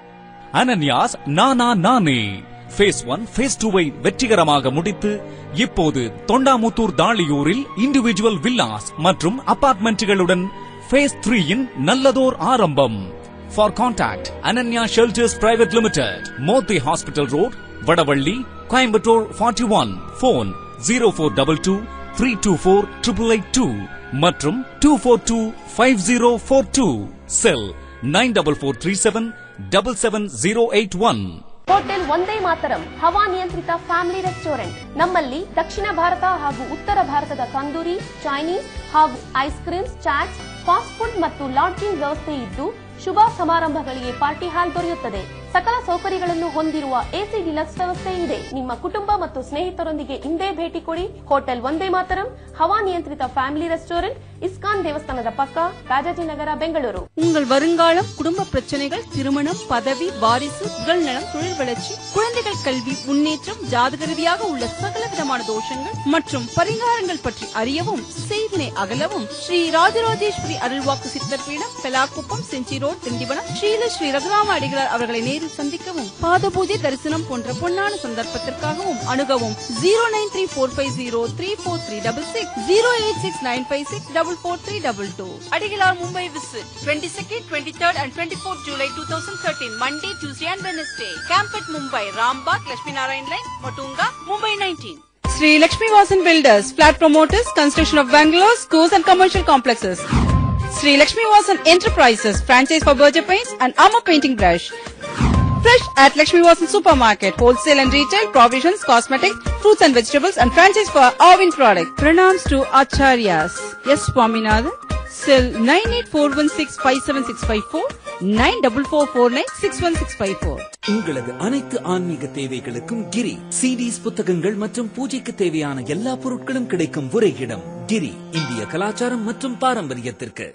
அனன்யாஸ் நானா நானே ஃபேஸ் ஒன் ஃபேஸ் டூவை வெற்றிகரமாக முடித்து இப்போது தொண்டாமுத்தூர் தாளியூரில் இண்டிவிஜுவல் வில்லாஸ் மற்றும் அபார்ட்மெண்ட்டுகளுடன் ஃபேஸ் த்ரீயின் நல்லதோர் ஆரம்பம் for contact Ananya shelters private limited Mothi hospital road Vadavalli Coimbatore forty one phone zero four double two three two four triple eight two மற்றும் two four two five zero four two cell nine double four three seven double seven zero eight one hotel Vande Mataram ಹವಾ ನಿಯಂತ್ರಿತ family restaurant ನಮ್ಮಲ್ಲಿ ದಕ್ಷಿಣ ಭಾರತ ಹಾಗೂ ಉತ್ತರ ಭಾರತದ tandoori Chinese ಹಾಗೂ ice creams chaats fast food ಮತ್ತು ಲಾಡ್ಜಿಂಗ್ ವ್ಯವಸ್ಥೆ ಇದ್ದು ಶುಭ ಸಮಾರಂಭಗಳಿಗೆ ಪಾರ್ಟಿ ಹಾಲ್ ದೊರೆಯುತ್ತದೆ ಸಕಲ ಸೌಕರ್ಯಗಳನ್ನು ಹೊಂದಿರುವ ಎಸಿ ಡಿಲಕ್ಸ್ ವ್ಯವಸ್ಥೆ ಇದೆ ನಿಮ್ಮ ಕುಟುಂಬ ಮತ್ತು ಸ್ನೇಹಿತರೊಂದಿಗೆ ಇಂದೇ ಭೇಟಿ ಕೊಡಿ ಹೋಟೆಲ್ ಒಂದೇ ಮಾತರಂ ಹವಾ ನಿಯಂತ್ರಿತ ಫ್ಯಾಮಿಲಿ ರೆಸ್ಟೋರೆಂಟ್ ಇಸ್ಕಾನ್ ದೇವಸ್ಥಾನದ ಪಕ್ಕ ರಾಜಾಜಿನಗರ ಬೆಂಗಳೂರು உங்கள் வருங்காலம் குடும்ப பிரச்சனைகள் திருமணம் பதவி வாரிசு உடல் நலம் தொழில் வளர்ச்சி குழந்தைகள் கல்வி முன்னேற்றம் ஜாதக ரீதியாக உள்ள சகல விதமான தோஷங்கள் மற்றும் பரிகாரங்கள் பற்றி அறியவும் செய்தினை அகலவும் ஸ்ரீ ராஜராஜேஸ்வரி அருள்வாக்கு சித்தர் பீடம் பெலாக்குப்பம் செஞ்சி ரோட் திண்டிவனம் ஸ்ரீல ஸ்ரீ ரகுராம அடிகளார் அவர்களை நேரில் சந்திக்கவும் பாத பூஜை தரிசனம் போன்ற பொன்னான சந்தர்ப்பத்திற்காகவும் அணுகவும் zero nine three four five zero three four three double six zero eight six nine five six double four three double two Adigalar Mumbai visit twenty second twenty third and twenty fourth July two thousand thirteen Monday Tuesday and Wednesday camp at Mumbai Rambagh Lakshmi Narayan lane Matunga Mumbai nineteen Sri Lakshmi Vasan Builders, flat promoters, construction of bungalows, schools and commercial complexes. Sri Lakshmi Vasan Enterprises, franchise for Berger Paints and Armor Painting Brush. Fresh at Lakshmi Vasan Supermarket, wholesale and retail, provisions, cosmetics, fruits and vegetables and franchise for Arvind products. Pranams to Acharyas. Yes, Swaminathan. Cell 984165764 94449 உங்களது அனைத்து ஆன்மீக தேவைகளுக்கும் கிரி CDs புத்தகங்கள் மற்றும் பூஜைக்கு தேவையான எல்லா பொருட்களும் கிடைக்கும் ஒரே இடம் கிரி இந்திய கலாச்சாரம் மற்றும் பாரம்பரியத்திற்கு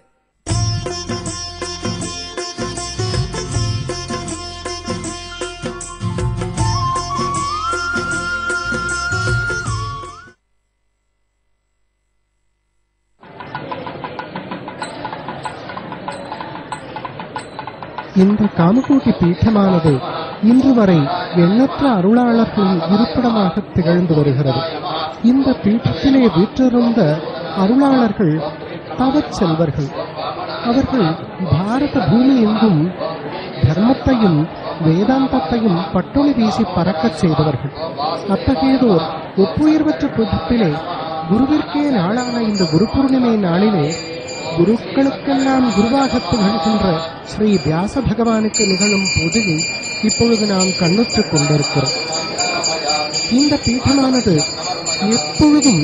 இந்த காமகோட்டி பீட்டமானது இன்று வரை எண்ணற்ற அருளாளர்களின் இருப்பிடமாக திகழ்ந்து வருகிறது இந்த பீட்டத்திலே வீற்றிருந்த அருளாளர்கள் தவச் செல்வர்கள் அவர்கள் பாரத பூமி எங்கும் தர்மத்தையும் வேதாந்தத்தையும் பட்டொளி வீசி பறக்கச் செய்தவர்கள் அத்தகையதோர் ஒப்புயர்வற்ற புதுப்பிலே குருவிற்கே நாளான இந்த குரு பூர்ணிமை நாளிலே குருக்களுக்கெல்லாம் குருவாக திகழ்கின்ற ஸ்ரீ வியாச பகவானுக்கு நிகழும் பூஜையை இப்பொழுது நாம் கண்ணுற்றுக் கொண்டிருக்கிறோம் இந்த பீഠமானது எப்பொழுதும்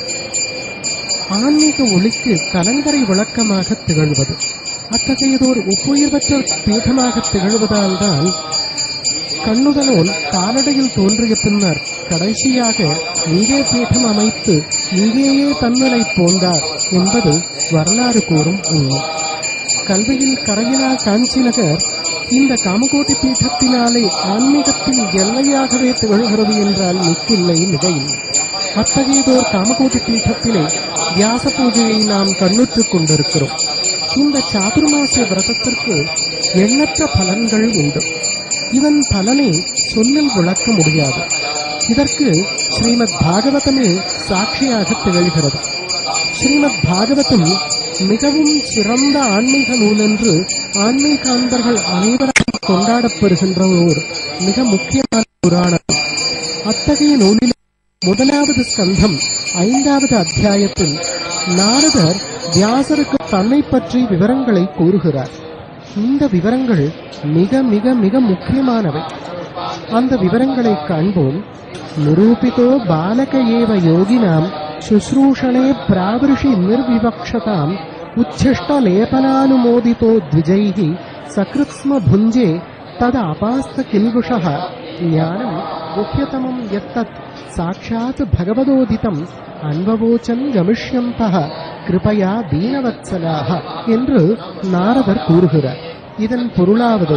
ஆன்மீக ஒளிக்கு கலங்கரை விளக்கமாக திகழ்வது அத்தகையதோர் ஒப்புயர்வற்ற பீഠமாக திகழ்வதால் தான் கண்ணுதலோன் காலடையில் தோன்றிய பின்னர் கடைசியாக இங்கே பீடம் அமைத்து இங்கேயே தன்னிலை போந்தார் என்பது வரலாறு கூறும் உண்மை கல்வியில் கரையிலா காஞ்சி நகர் இந்த காமகோட்டி பீഠத்தினாலே ஆன்மீகத்தின் எல்லையாகவே திகழ்கிறது என்றால் மிக்கில்லை மிகையில்லை அத்தகையதோர் காமகோட்டி பீഠத்திலே வியாச பூஜையை நாம் கண்ணுற்றுக் கொண்டிருக்கிறோம் இந்த சாதுர்மாசிய விரதத்திற்கு எண்ணற்ற பலன்கள் உண்டு இதன் பலனை சொல்லில் விளக்க முடியாது இதற்கு ஸ்ரீமத் பாகவதமே சாட்சியாக திகழ்கிறது ஸ்ரீமத் பாகவதம் மிகவும் சிறந்த ஆன்மீக நூல் என்று ஆன்மீக அன்பர்கள் அனைவரால் கொண்டாடப்பெறுகின்ற ஒரு மிக முக்கியமான புராணம் அத்தகைய நூலில் முதலாவது ஸ்கந்தம் ஐந்தாவது அத்தியாயத்தில் நாரதர் வியாசருக்கு தன்னை பற்றி விவரங்களை கூறுகிறார் இந்த விவரங்கள் மிக மிக மிக முக்கியமானவை அந்த விவரங்களை காண்போம் நிரூபிதோ பாலக ஏவ யோகினாம் சுശ്രൂഷണே பிராவிருஷி நிர்விவக்ஷதாம் உச்சிஷ்டலேபனானுமோதிதோ द्विजैः सकृत्स्म भुञ्जे तद अपास्त किल्बुषः ज्ञानम् गुह्यतमम् यत्तत् साक्षात् भगवदोदितम् அன்பவோச்சன் கமிஷ்யந்தக கிருபையா தீனவத்சலாக என்று நாரதர் கூறுகிறார் இதன் பொருளாவது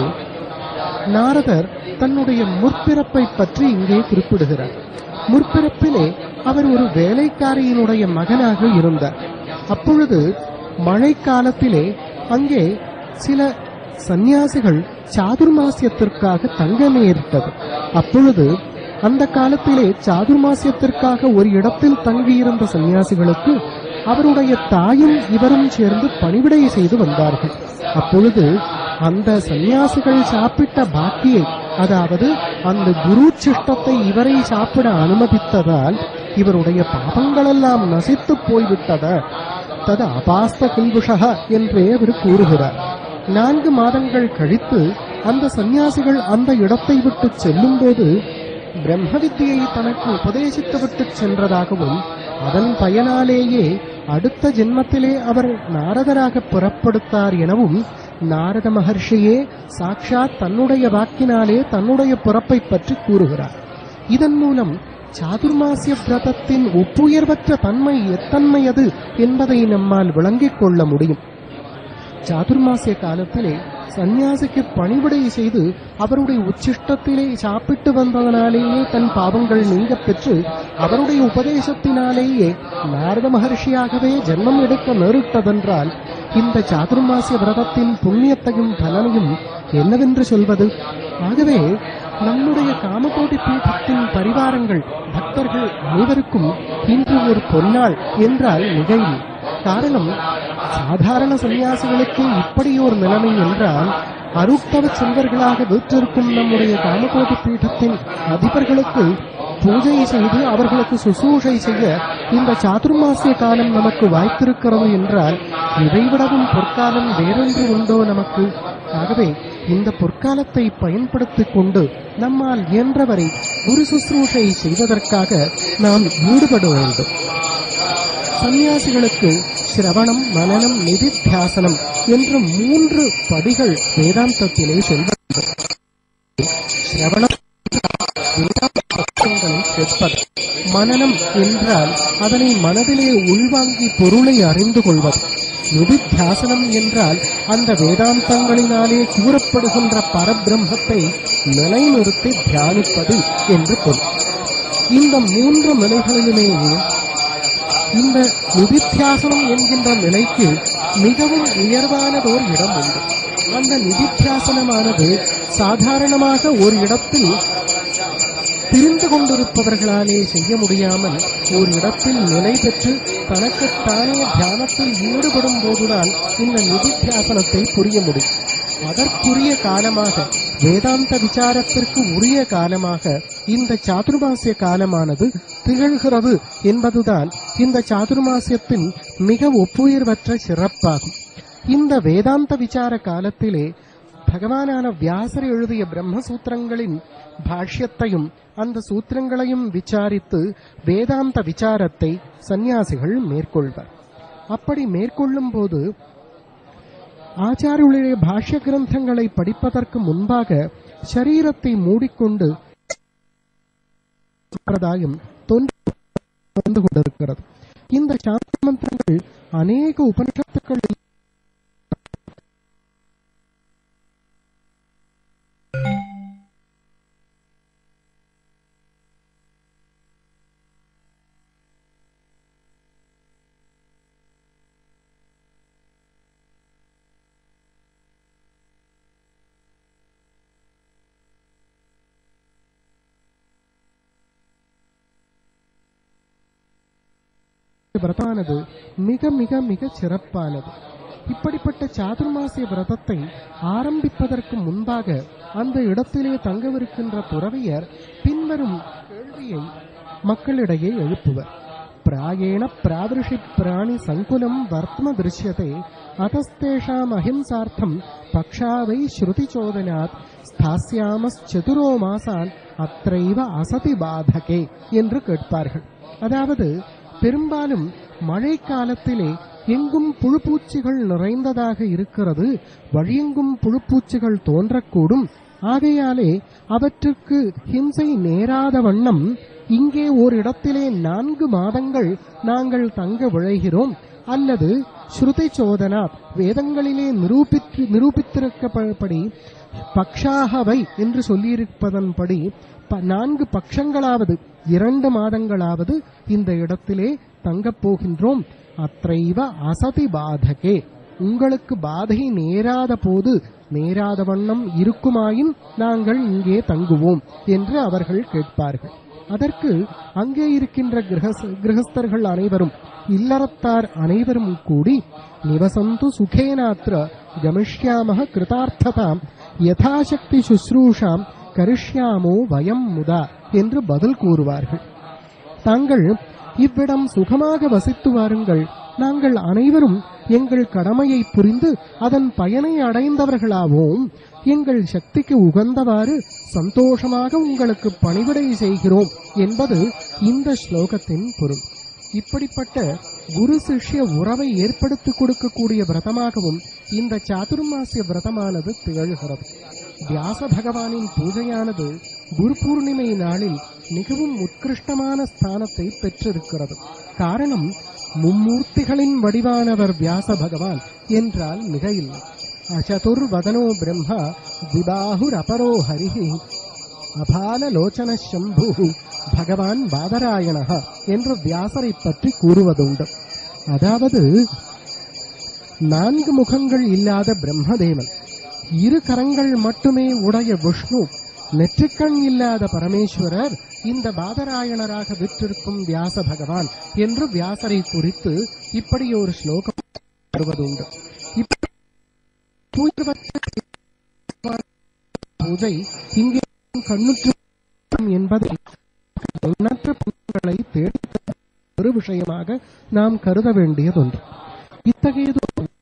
நாரதர் தன்னுடைய முற்பிறப்பை பற்றி இங்கே குறிப்பிடுகிறார் முற்பிறப்பிலே அவர் ஒரு வேலைக்காரியினுடைய மகனாக இருந்தார் அப்பொழுது மழைக்காலத்திலே அங்கே சில சந்நியாசிகள் சாதுர்மாசியத்திற்காக தங்க நேரிட்டது அப்பொழுது அந்த காலத்திலே சாதுர்மாசியத்திற்காக ஒரு இடத்தில் தங்கியிருந்த சந்நியாசிகளுக்கு அவருடைய தாயும் இவரும் சேர்ந்து பணிவிடை செய்து வந்தார்கள் அப்பொழுது அந்த சந்நியாசிகள் சாப்பிட்ட பாக்கியை அதாவது அந்த குரு சிஷ்டத்தை இவரை சாப்பிட அனுமதித்ததால் இவருடைய பாபங்களெல்லாம் நசித்து போய்விட்டத தது அபாஸ்த கில்புஷக என்றே அவர் கூறுகிறார் நான்கு மாதங்கள் கழித்து அந்த சந்நியாசிகள் அந்த இடத்தை விட்டு செல்லும்போது பிரம்ம வித்தியை தனக்கு உபதேசித்துவிட்டு சென்றதாகவும் அதன் பயனாலேயே அடுத்த ஜென்மத்திலே அவர் நாரதராக புறப்படுத்தார் எனவும் நாரத மகர்ஷியே சாக்ஷாத் தன்னுடைய வாக்கினாலே தன்னுடைய பிறப்பை பற்றி கூறுகிறார் இதன் மூலம் சாதுர்மாசிய விரதத்தின் ஒப்புயர்வற்ற தன்மை எத்தன்மையது என்பதை நம்மால் விளங்கிக் கொள்ள முடியும் சாதுர்மாசிய காலத்திலே சந்நியாசிக்கு பணிவிடை செய்து அவருடைய உச்சிஷ்டத்திலே சாப்பிட்டு வந்ததனாலேயே தன் பாவங்கள் நீங்க பெற்று அவருடைய உபதேசத்தினாலேயே நாரத மகர்ஷியாகவே ஜென்மம் எடுக்க நேரிட்டதென்றால் இந்த சாதுர்மாசிய விரதத்தின் புண்ணியத்தையும் பலனையும் என்னவென்று சொல்வது ஆகவே நம்முடைய காமகோடி பீഠத்தின் பரிவாரங்கள் பக்தர்கள் அனைவருக்கும் இன்று ஒரு பொன்னாள் என்றால் மிகையில் காரணம் சாதாரண சன்னியாசிகளுக்கு இப்படி ஒரு நிலைமை என்றால் அருட்பவ செல்வர்களாக வீற்றிருக்கும் நம்முடைய காமகோடி பீഠத்தின் அதிபர்களுக்கு பூஜை செய்து அவர்களுக்கு சுசூஷை செய்ய இந்த சாதுர்மாசிய காலம் நமக்கு வாய்த்திருக்கிறது என்றால் இதைவிடவும் பொற்காலம் வேறொன்று உண்டோ நமக்கு ஆகவே இந்த பொற்காலத்தை பயன்படுத்திக் கொண்டு நம்மால் இயன்றவரை குரு சுশ্ரூஷை செய்வதற்காக நாம் ஈடுபட வேண்டும் சந்நியாசிகளுக்கு சிரவணம் மனனம் நிதித்தியாசனம் என்ற மூன்று படிகள் வேதாந்தத்திலே சொல்வது சிரவணம் வேதாந்தங்களை கேட்பது மனனம் என்றால் அதனை மனதிலே உள்வாங்கி பொருளை அறிந்து கொள்வது நிதித்தியாசனம் என்றால் அந்த வேதாந்தங்களினாலே கூறப்படுகின்ற பரபிரம்மத்தை நிலைநிறுத்தி தியானிப்பது என்று பொருள் இந்த மூன்று நிலைகளிலுமேயே இந்த நிதித்தியாசனம் என்கின்ற நிலைக்கு மிகவும் உயர்வானதோர் இடம் உண்டு அந்த நிதித்தியாசனமானது சாதாரணமாக ஒரு இடத்தில் திரிந்து கொண்டிருப்பவர்களாலே செய்ய முடியாமல் ஒரு இடத்தில் நிலை பெற்று தனக்குத்தானே தியானத்தில் ஈடுபடும் போதுதான் இந்த நிதித்தியாசனத்தை புரிய முடியும் அதற்குரிய காலமாக வேதாந்த விசாரத்திற்கு உரிய காலமாக இந்த சாதுர்மாசிய காலமானது திகழ்கிறது என்பதுதான் இந்த சாதுர்மாசியத்தின் மிக ஒப்புயர்வற்ற சிறப்பாகும் இந்த வேதாந்த விசார காலத்திலே பகவானான வியாசர் எழுதிய பிரம்மசூத்திரங்களின் பாஷ்யத்தையும் அந்த சூத்திரங்களையும் விசாரித்து வேதாந்த விசாரத்தை சந்நியாசிகள் மேற்கொள்வர் அப்படி மேற்கொள்ளும் போது ஆச்சாரியர்களுடைய பாஷ்ய கிரந்தங்களை படிப்பதற்கு முன்பாக சரீரத்தை மூடிக்கொண்டு சம்பிரதாயம் தோன்றி வந்து கொண்டிருக்கிறது இந்த சாந்தி மந்திரங்கள் அநேக உபனிஷத்துக்கள் விரதமானது மிக மிக மிக சிறப்பானது இப்படிப்பட்ட சாதுர்மாசிய விரதத்தை ஆரம்பிப்பதற்கு முன்பாக அந்த இடத்திலே தங்கவிருக்கின்ற துறவியர் பின்வரும் கேள்வியை மக்களிடையே எழுப்புவர் பிராயேண பிராதிருஷி பிராணி சங்குலம் வர்த்ம திருஷ்யத்தை அதஸ்தேஷாம் அஹிம்சார்த்தம் பக்ஷாவை ஸ்ருதி சோதனாத் ஸ்தாஸ்யாமஸ்சதுரோ மாசான் அத்தைவ அசதி பாதகே என்று கேட்பார்கள் அதாவது பெரும்பாலும் மழை காலத்திலே எங்கும் புழுப்பூச்சிகள் நிறைந்ததாக இருக்கிறது வழியெங்கும் புழுப்பூச்சிகள் தோன்றக்கூடும் ஆகையாலே அவற்றுக்கு ஹிம்சை நேராத வண்ணம் இங்கே ஓரிடத்திலே நான்கு மாதங்கள் நாங்கள் தங்க விழைகிறோம் அல்லது ஸ்ருதி சோதனா வேதங்களிலே நிரூபித்து நிரூபித்திருக்கப்படி பக்ஷாகவை என்று சொல்லியிருப்பதன்படி ப- நான்கு பட்சங்களாவது இரண்டு மாதங்களாவது இந்த இடத்திலே தங்கப் போகின்றோம் அத்தைவ அசதி பாதகே உங்களுக்கு பாதை நேராத போது நேராத வண்ணம் இருக்குமாயின் நாங்கள் இங்கே தங்குவோம் என்று அவர்கள் கேட்பார்கள் அதற்கு அங்கே இருக்கின்ற கிரகஸ்- கிரகஸ்தர்கள் அனைவரும் இல்லறத்தார் அனைவரும் கூடி நிவசந்து சுகேனாத்திர கமிஷ்யாமக கிருதார்த்ததாம் யதாசக்தி சுஸ்ரூஷாம் கரிஷ்யாமோ வயம் முதா என்று பதில் கூறுவார்கள் தாங்கள் இவ்விடம் சுகமாக வசித்து வாருங்கள் நாங்கள் அனைவரும் எங்கள் கடமையை புரிந்து அதன் பயனை அடைந்தவர்களாவோம் எங்கள் சக்திக்கு உகந்தவாறு சந்தோஷமாக உங்களுக்கு பணிவிடை செய்கிறோம் என்பது இந்த ஸ்லோகத்தின் பொருள் இப்படிப்பட்ட குரு சிஷ்ய உறவை ஏற்படுத்தி கொடுக்கக்கூடிய விரதமாகவும் இந்த சாதுர்மாசிய விரதமானது திகழ்கிறது வியாச பகவானின் பூஜையானது குரு பூர்ணிமை நாளில் மிகவும் உத்கிருஷ்டமான ஸ்தானத்தை பெற்றிருக்கிறது காரணம் மும்மூர்த்திகளின் வடிவானவர் வியாச பகவான் என்றால் மிக இல்லை அசதுர்வதனோ பிரம்மா திபாகுரபரோ ஹரிஹி அபாலலோச்சன சம்பு பகவான் பாதராயண என்று வியாசரை பற்றி கூறுவதுண்டு அதாவது நான்கு முகங்கள் இல்லாத பிரம்மதேவன் இரு கரங்கள் மட்டுமே உடைய விஷ்ணு நெற்றிக்கண் இல்லாத பரமேஸ்வரர் இந்த பாதராயணராக விற்றிருக்கும் வியாச பகவான் என்று வியாசரை குறித்து இப்படி ஒரு ஸ்லோகம் வருவதுண்டு இப்படி பூஜை பூஜை இங்கே கண்ணுற்று என்பதை எண்ணற்ற புண்ணியங்களை தேடி தரும் ஒரு விஷயமாக நாம் கருத வேண்டியதொன்று இத்தகையது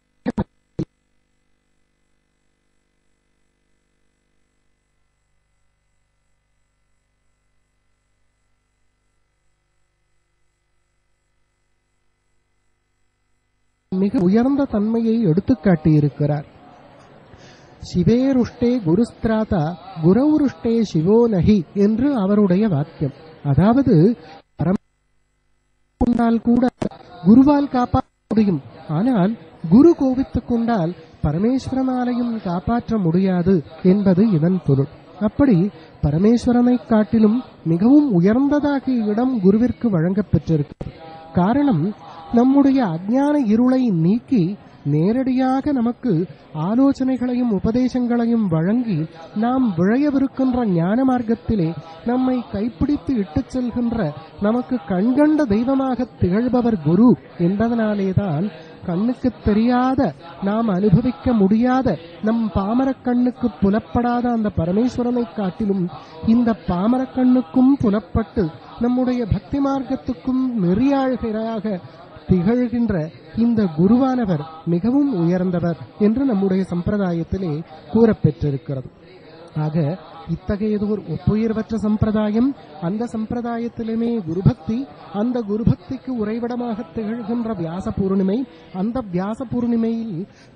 மிக உயர்ந்த தன்மையை எடுத்துக்காட்டியிருக்கிறார் சிவேருஷ்டே குருஸ்திராதா குரவுருஷ்டே சிவோ நகி என்று அவருடைய வாக்கியம் அதாவது பரம கொண்டால் கூட குருவால் காப்பாற்ற முடியும் ஆனால் குரு கோபித்துக் கொண்டால் பரமேஸ்வரனாலையும் காப்பாற்ற முடியாது என்பது இதன் பொருள் அப்படி பரமேஸ்வரனை காட்டிலும் மிகவும் உயர்ந்ததாகிய இடம் குருவிற்கு வழங்கப் பெற்றிருக்கிறது காரணம் நம்முடைய அஞ்ஞான இருளை நீக்கி நேரடியாக நமக்கு ஆலோசனைகளையும் உபதேசங்களையும் வழங்கி நாம் விழையவிருக்கின்ற ஞான மார்க்கத்திலே நம்மை கைப்பிடித்து இட்டுச் செல்கின்ற நமக்கு கண்கண்ட தெய்வமாக திகழ்பவர் குரு என்பதனாலேதான் கண்ணுக்கு தெரியாத நாம் அனுபவிக்க முடியாத நம் பாமரக் கண்ணுக்கு புலப்படாத அந்த பரமேஸ்வரனை காட்டிலும் இந்த பாமரக் கண்ணுக்கும் புலப்பட்டு நம்முடைய பக்தி மார்க்கத்துக்கும் நெறியாழ்கிறாக திகழ்கின்ற இந்த குருவானவர் மிகவும் உயர்ந்தவர் என்று நம்முடைய சம்பிரதாயத்திலே கூறப்பெற்றிருக்கிறது ஆக இத்தகையதோர் ஒப்புயர்வற்ற சம்பிரதாயம் அந்த சம்பிரதாயத்திலுமே குருபக்தி அந்த குருபக்திக்கு உறைவிடமாக திகழ்கின்ற வியாச பூர்ணிமை அந்த வியாச பூர்ணிமையில்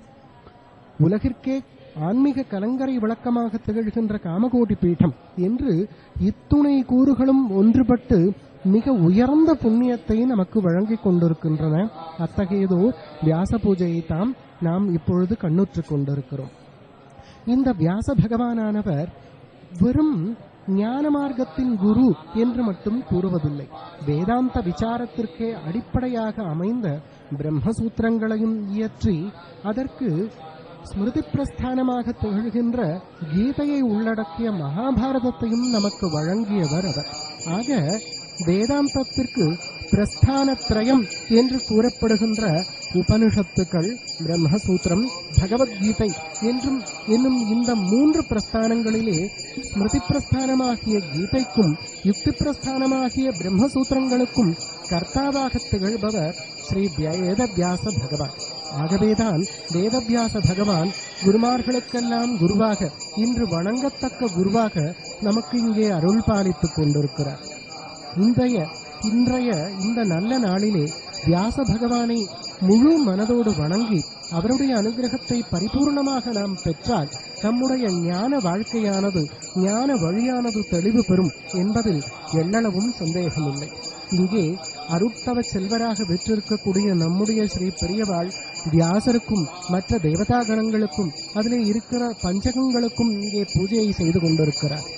உலகிற்கே ஆன்மீக கலங்கரை விளக்கமாக திகழ்கின்ற காமகோடி பீடம் என்று இத்துணை கூறுகளும் ஒன்றுபட்டு மிக உயர்ந்த புண்ணியத்தை நமக்கு வழங்கிக் கொண்டிருக்கின்றன அத்தகையதோ வியாச பூஜையை தாம் நாம் இப்பொழுது கண்ணுற்றுக் கொண்டிருக்கிறோம் இந்த வியாச பகவானானவர் வெறும் ஞான மார்க்கத்தின் குரு என்று மட்டும் கூறுவதில்லை வேதாந்த விசாரத்திற்கே அடிப்படையாக அமைந்த பிரம்மசூத்திரங்களையும் இயற்றி அதற்கு ஸ்மிருதி பிரஸ்தானமாக திகழ்கின்ற கீதையை உள்ளடக்கிய மகாபாரதத்தையும் நமக்கு வழங்கியவர் அவர் ஆக வேதாந்தத்திற்கு பிரஸ்தானத்ரயம் என்று கூறப்படுகின்ற உபனிஷத்துக்கள் பிரம்மசூத்திரம் பகவத்கீதை என்றும் என்னும் இந்த மூன்று பிரஸ்தானங்களிலே ஸ்மிருதி பிரஸ்தானமாகிய கீதைக்கும் யுக்தி பிரஸ்தானமாகிய பிரம்மசூத்திரங்களுக்கும் கர்த்தாவாக திகழ்பவர் ஸ்ரீ வேதவியாச பகவான் ஆகவேதான் வேதவியாச பகவான் குருமார்களுக்கெல்லாம் குருவாக இன்று வணங்கத்தக்க குருவாக நமக்கு இங்கே அருள் பாலித்துக் கொண்டிருக்கிறார் இன்றைய இன்றைய இந்த நல்ல நாளிலே வியாச பகவானை முழு மனதோடு வணங்கி அவருடைய அனுகிரகத்தை பரிபூர்ணமாக நாம் பெற்றால் நம்முடைய ஞான வாழ்க்கையானது ஞான வழியானது தெளிவு பெறும் என்பதில் எள்ளளவும் சந்தேகமில்லை இங்கே அருட்தவ செல்வராக பெற்றிருக்கக்கூடிய நம்முடைய ஸ்ரீ பெரியவாள் வியாசருக்கும் மற்ற தேவதா கணங்களுக்கும் அதிலே இருக்கிற பஞ்சகங்களுக்கும் இங்கே பூஜையை செய்து கொண்டிருக்கிறார்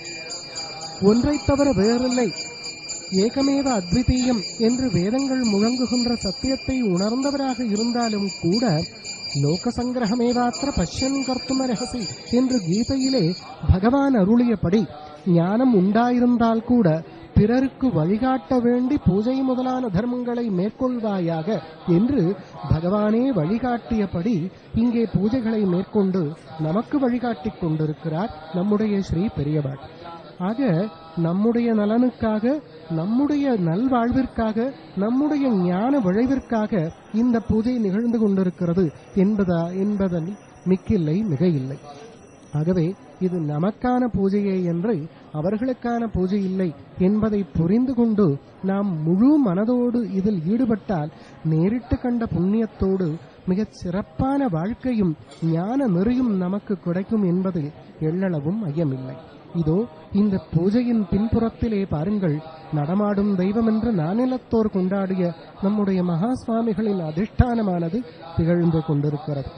ஒன்றைத் தவிர வேறில்லை ஏகமேவ அத்விதீயம் என்று வேதங்கள் முழங்குகின்ற சத்தியத்தை உணர்ந்தவராக இருந்தாலும் கூட லோக சங்கிரகமேவாத்திர பஷ்யன் கர்த்தும ரகசி என்று கீதையிலே பகவான் அருளியபடி ஞானம் உண்டாயிருந்தால் கூட பிறருக்கு வழிகாட்ட வேண்டி பூஜை முதலான தர்மங்களை மேற்கொள்வாயாக என்று பகவானே வழிகாட்டியபடி இங்கே பூஜைகளை மேற்கொண்டு நமக்கு வழிகாட்டிக் கொண்டிருக்கிறார் நம்முடைய ஸ்ரீ பெரியவாள் ஆக நம்முடைய நலனுக்காக நம்முடைய நல்வாழ்விற்காக நம்முடைய ஞான விளைவிற்காக இந்த பூஜை நிகழ்ந்து கொண்டிருக்கிறது என்பதா என்பதன் மிக்கில்லை மிக இல்லை ஆகவே இது நமக்கான பூஜையே என்று அவர்களுக்கான பூஜை இல்லை என்பதை புரிந்து கொண்டு நாம் முழு மனதோடு இதில் ஈடுபட்டால் நேரிட்டு கண்ட புண்ணியத்தோடு மிகச் சிறப்பான வாழ்க்கையும் ஞான நெறியும் நமக்கு கிடைக்கும் என்பதில் எள்ளளவும் ஐயமில்லை இதோ இந்த பூஜையின் பின்புறத்திலே பாருங்கள் நடமாடும் தெய்வம் என்று நானிலத்தோர் கொண்டாடிய நம்முடைய மகா சுவாமிகளின் அதிஷ்டானமானது திகழ்ந்து கொண்டிருக்கிறது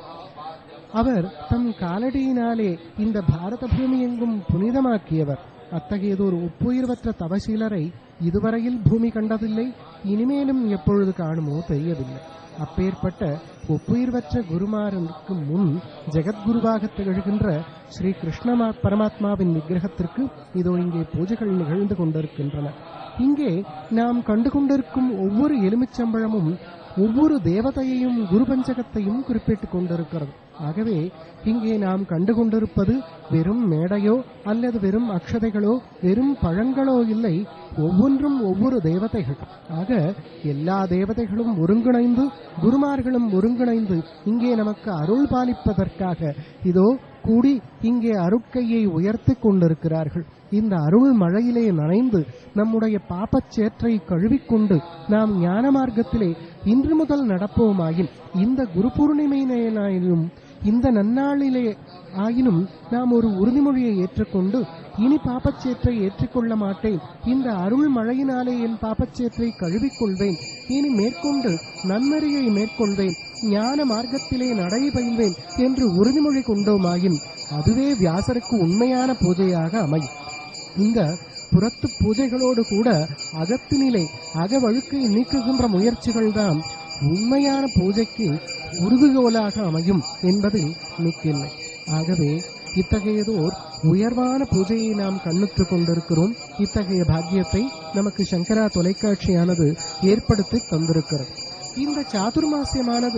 அவர் தம் காலடியினாலே இந்த பாரத பூமி எங்கும் புனிதமாக்கியவர் அத்தகையதொரு ஒப்புயிர்வற்ற தவசீலரை இதுவரையில் பூமி கண்டதில்லை இனிமேலும் எப்பொழுது காணுமோ தெரியவில்லை அப்பேற்பட்ட ஒப்புயிர்வற்ற குருமாரனுக்கு முன் ஜெகத்குருவாக திகழ்கின்ற ஸ்ரீ கிருஷ்ண பரமாத்மாவின் விக்கிரகத்திற்கு இதோ இங்கே பூஜைகள் நிகழ்ந்து கொண்டிருக்கின்றன இங்கே நாம் கண்டு கொண்டிருக்கும் ஒவ்வொரு எலுமிச்சம்பழமும் ஒவ்வொரு தேவதையையும் குரு பஞ்சகத்தையும் குறிப்பிட்டுக் கொண்டிருக்கிறது ஆகவே இங்கே நாம் கண்டு கொண்டிருப்பது வெறும் மேடையோ அல்லது வெறும் அக்ஷதைகளோ வெறும் பழங்களோ இல்லை ஒவ்வொன்றும் ஒவ்வொரு தேவதைகள் ஆக எல்லா தேவதைகளும் ஒருங்கிணைந்து குருமார்களும் ஒருங்கிணைந்து இங்கே நமக்கு அருள் பாலிப்பதற்காக இதோ கூடி இங்கே அருட்கையை உயர்த்தி கொண்டிருக்கிறார்கள் இந்த அருள் மழையிலே நனைந்து நம்முடைய பாப்பச் சேற்றை கழுவிக்கொண்டு நாம் ஞான மார்க்கத்திலே இன்று முதல் நடப்போமாயின் இந்த குரு பூர்ணிமையினாயினும் இந்த நன்னாளிலே ஆயினும் நாம் ஒரு உறுதிமொழியை ஏற்றுக்கொண்டு இனி பாப்பச்சேற்றை ஏற்றுக்கொள்ள மாட்டேன் இந்த அருள் மழையினாலே என் பாப்பச்சேற்றை கழுவிக்கொள்வேன் இனி மேற்கொண்டு நன்னறியை மேற்கொள்வேன் ஞான மார்க்கத்திலே நடை பயில்வேன் என்று உறுதிமொழி கொண்டோமாயின் அதுவே வியாசருக்கு உண்மையான பூஜையாக அமையும் இந்த புறத்து பூஜைகளோடு கூட அகத்தினிலே அகவழுக்கை நீக்குகின்ற முயற்சிகள்தான் உண்மையான பூஜைக்கு உறுதுகோலாக அமையும் என்பதில் மிக்கில்லை ஆகவே இத்தகையதோர் உயர்வான பூஜையை நாம் கண்ணுற்றுக் கொண்டிருக்கிறோம் இத்தகைய பாக்கியத்தை நமக்கு சங்கரா தொலைக்காட்சியானது ஏற்படுத்தி தந்திருக்கிறது இந்த சாதுர்மாசியமானது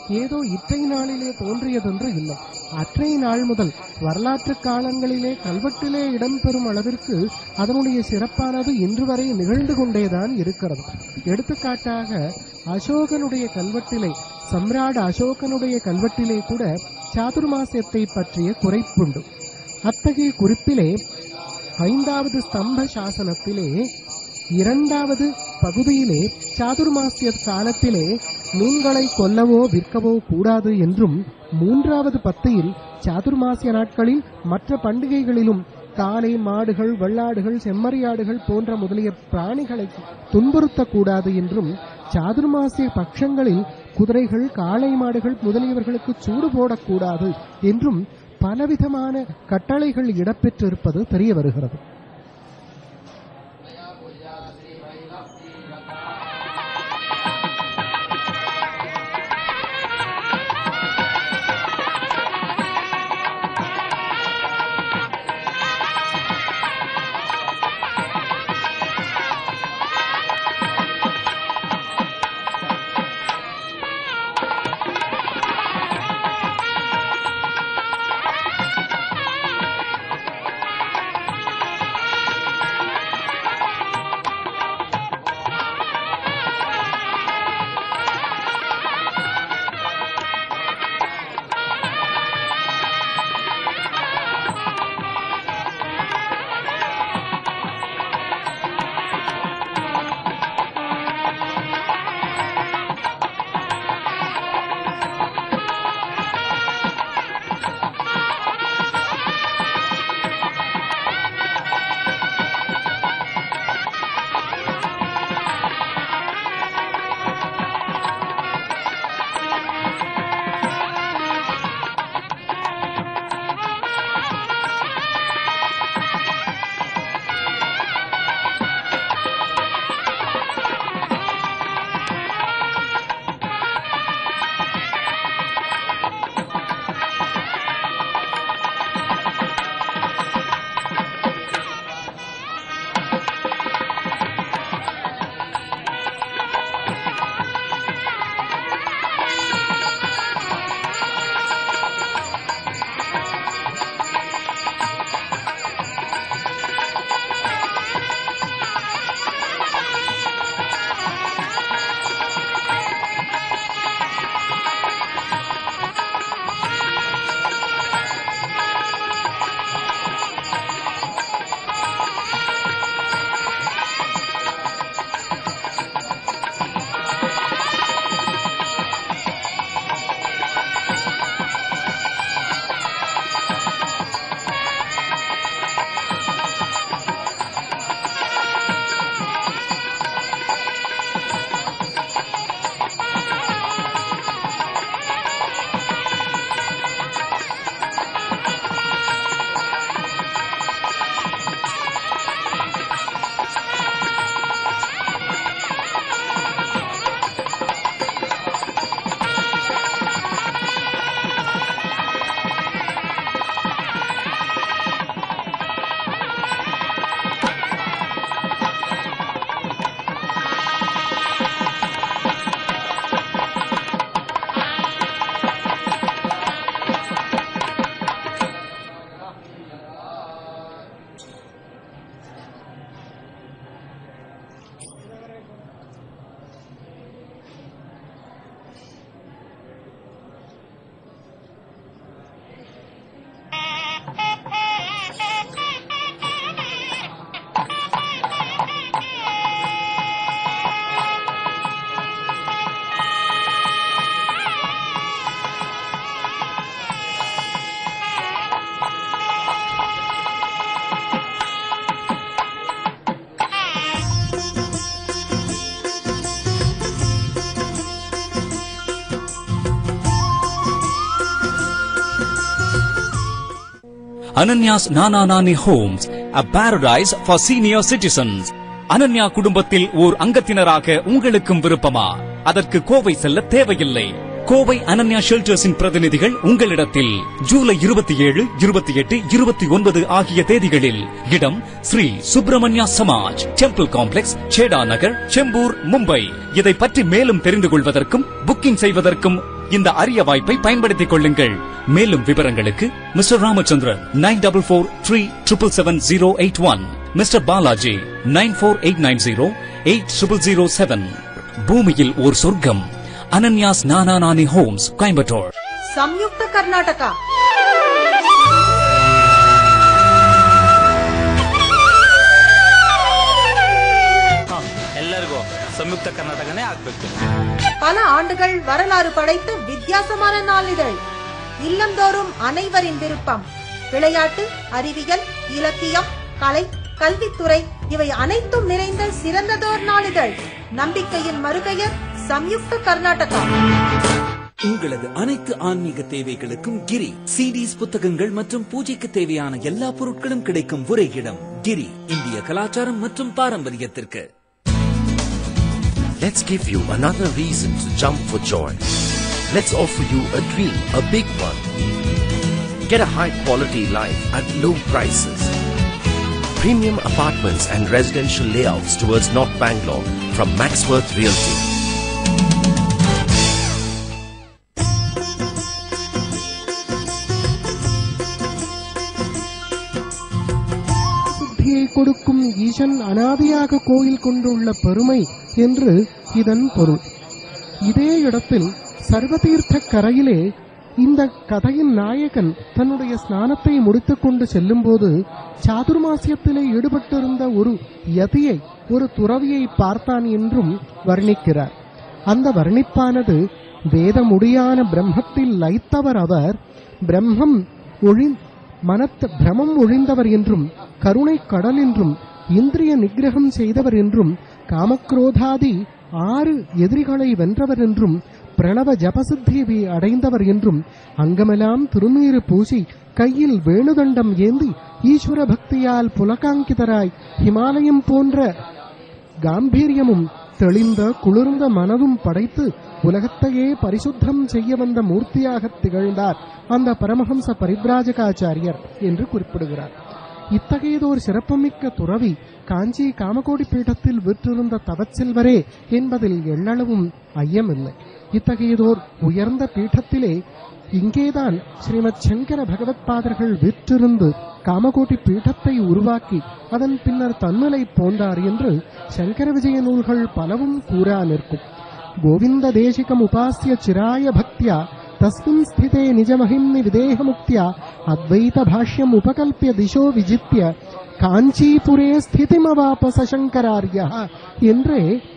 ஏதோ இற்றை நாளிலே தோன்றியதென்று இல்லை அற்றை நாள் முதல் வரலாற்று காலங்களிலே கல்வெட்டிலே இடம்பெறும் அளவிற்கு அதனுடைய சிறப்பானது இன்று வரை நிகழ்ந்து கொண்டேதான் இருக்கிறது எடுத்துக்காட்டாக அசோகனுடைய கல்வெட்டிலே சம்ராட் அசோகனுடைய கல்வெட்டிலே கூட சாதுர்மாசியத்தை பற்றிய குறைப்புண்டு அத்தகைய குறிப்பிலே ஐந்தாவது ஸ்தம்ப சாசனத்திலே இரண்டாவது பகுதியிலே சாதுர்மாசிய காலத்திலே மீன்களை கொல்லவோ விற்கவோ கூடாது என்றும் மூன்றாவது பத்தியில் சாதுர்மாசிய நாட்களில் மற்ற பண்டிகைகளிலும் காளை மாடுகள் வெள்ளாடுகள் செம்மறியாடுகள் போன்ற முதலிய பிராணிகளை துன்புறுத்தக்கூடாது என்றும் சாதுர்மாசிய பட்சங்களில் குதிரைகள் காளை மாடுகள் முதலியவர்களுக்கு சூடு போடக்கூடாது என்றும் பலவிதமான கட்டளைகள் இடம்பெற்றிருப்பது தெரிய வருகிறது Ananya's Nana Nani Homes, a paradise for senior citizens. Ananya குடும்பத்தில் ஓர் அங்கத்தினராக உங்களுக்கும் விருப்பமா அதற்கு கோவை செல்ல தேவையில்லை கோவை அனன்யா ஷெல்டர்ஸின் பிரதிநிதிகள் உங்களிடத்தில் ஜூலை இருபத்தி ஏழு இருபத்தி எட்டு இருபத்தி ஒன்பது ஆகிய தேதிகளில் இடம் ஸ்ரீ சுப்பிரமணியா சமாஜ் டெம்பிள் காம்ப்ளெக்ஸ் சேடா நகர் செம்பூர் மும்பை இதை பற்றி மேலும் தெரிந்து கொள்வதற்கும் புக்கிங் செய்வதற்கும் இந்த அரிய வாய்ப்பை பயன்படுத்திக் கொள்ளுங்கள் மேலும் விவரங்களுக்கு mister Ramachandran nine double four three triple seven zero eight one mister Balaji nine four eight nine zero eight triple zero seven பூமியில் ஒரு சொர்க்கம் அனன்யாஸ் நானா நானி ஹோம்ஸ் கோயம்புத்தூர் ಸಂಯುಕ್ತ ಕರ್ನಾಟಕ ಎಲ್ಲರಿಗೂ ಸಂಯುಕ್ತ ಕರ್ನಾಟಕನೇ ಆಗ್ಬೇಕು பல ஆண்டுகள் வரலாறு படைத்த வித்தியாசமான நாளிதழ் இல்லந்தோறும் அனைவரின் விருப்பம் விளையாட்டு அறிவியல் இலக்கியம் கலை கல்வித்துறை இவை அனைத்தும் நிறைந்த சிறந்ததோர் நாளிதழ் நம்பிக்கையின் மறுபெயர் சம்யுக்த கர்நாடகா உங்களது அனைத்து ஆன்மீக தேவைகளுக்கும் கிரி சிடிஸ் புத்தகங்கள் மற்றும் பூஜைக்கு தேவையான எல்லா பொருட்களும் கிடைக்கும் ஒரே இடம் கிரி இந்திய கலாச்சாரம் மற்றும் பாரம்பரியத்திற்கு Let's give you another reason to jump for joy. Let's offer you a dream, a big one. Get a high quality life at low prices. Premium apartments and residential layouts towards North Bangalore from Maxworth Realty. புத்தியை கொடுக்கும் ஈசன் அனாதியாக கோயில் கொண்டுள்ள பெருமை என்று இதன் பொருள் இதே இடத்தில் சர்வதீர்த்த கரையிலே இந்த கதையின் நாயகன் தன்னுடைய ஸ்நானத்தை முடித்துக் கொண்டு செல்லும்போது சாதுர்மாசியத்திலே ஈடுபட்டிருந்த ஒரு யதியை ஒரு துறவியை பார்த்தான் என்றும் வர்ணிக்கிறார் அந்த வர்ணிப்பானது வேத முடியான பிரம்மத்தில் லயித்தவர் அவர் பிரம்மம் ஒழி மனத்து பிரமம் ஒழிந்தவர் என்றும் கருணை கடல் என்றும் இந்திரிய நிகிரகம் செய்தவர் என்றும் காமக்ரோதாதி ஆறு எதிரிகளை வென்றவர் என்றும் பிரணவ ஜபசித்தியை அடைந்தவர் என்றும் அங்கமெல்லாம் திருநீறு பூசி கையில் வேணுதண்டம் ஏந்தி ஈஸ்வர பக்தியால் புலகாங்கிதராய் ஹிமாலயம் போன்ற காம்பீரியமும் தெளிந்த குளிர்ந்த மனதும் படைத்து உலகத்தையே பரிசுத்தம் செய்ய வந்த மூர்த்தியாக திகழ்ந்தார் அந்த பரமஹம்ச பரிப்ராஜகாச்சாரியர் என்று குறிப்பிடுகிறார் இத்தகையதோர் சிறப்புமிக்க துறவி காஞ்சி காமகோடி பீடத்தில் விற்றிருந்த தவச்செல்வரே என்பதில் எள்ளளவும் ஐயமில்லை இத்தகையதோர் உயர்ந்த பீഠத்திலே இங்கேதான் ஸ்ரீமத் சங்கர பகவத் பாதர்கள் விற்றிருந்து காமகோட்டி பீഠத்தை உருவாக்கி அதன் பின்னர் தன்னிலை போந்தார் என்று சங்கர விஜய நூல்கள் பலவும் கூறா நிற்கும் கோவிந்த தேசிகம் உபாசிய சிராய பக்தியா தஸ்மின் ஸ்திதே நிஜமஹிம்னி விதேக முக்தியா அத்வைத பாஷ்யம் உபகல்பிய திசோ விஜித்ய காஞ்சிபுரே ஸ்திதிமவாப சசங்கராரியா என்றே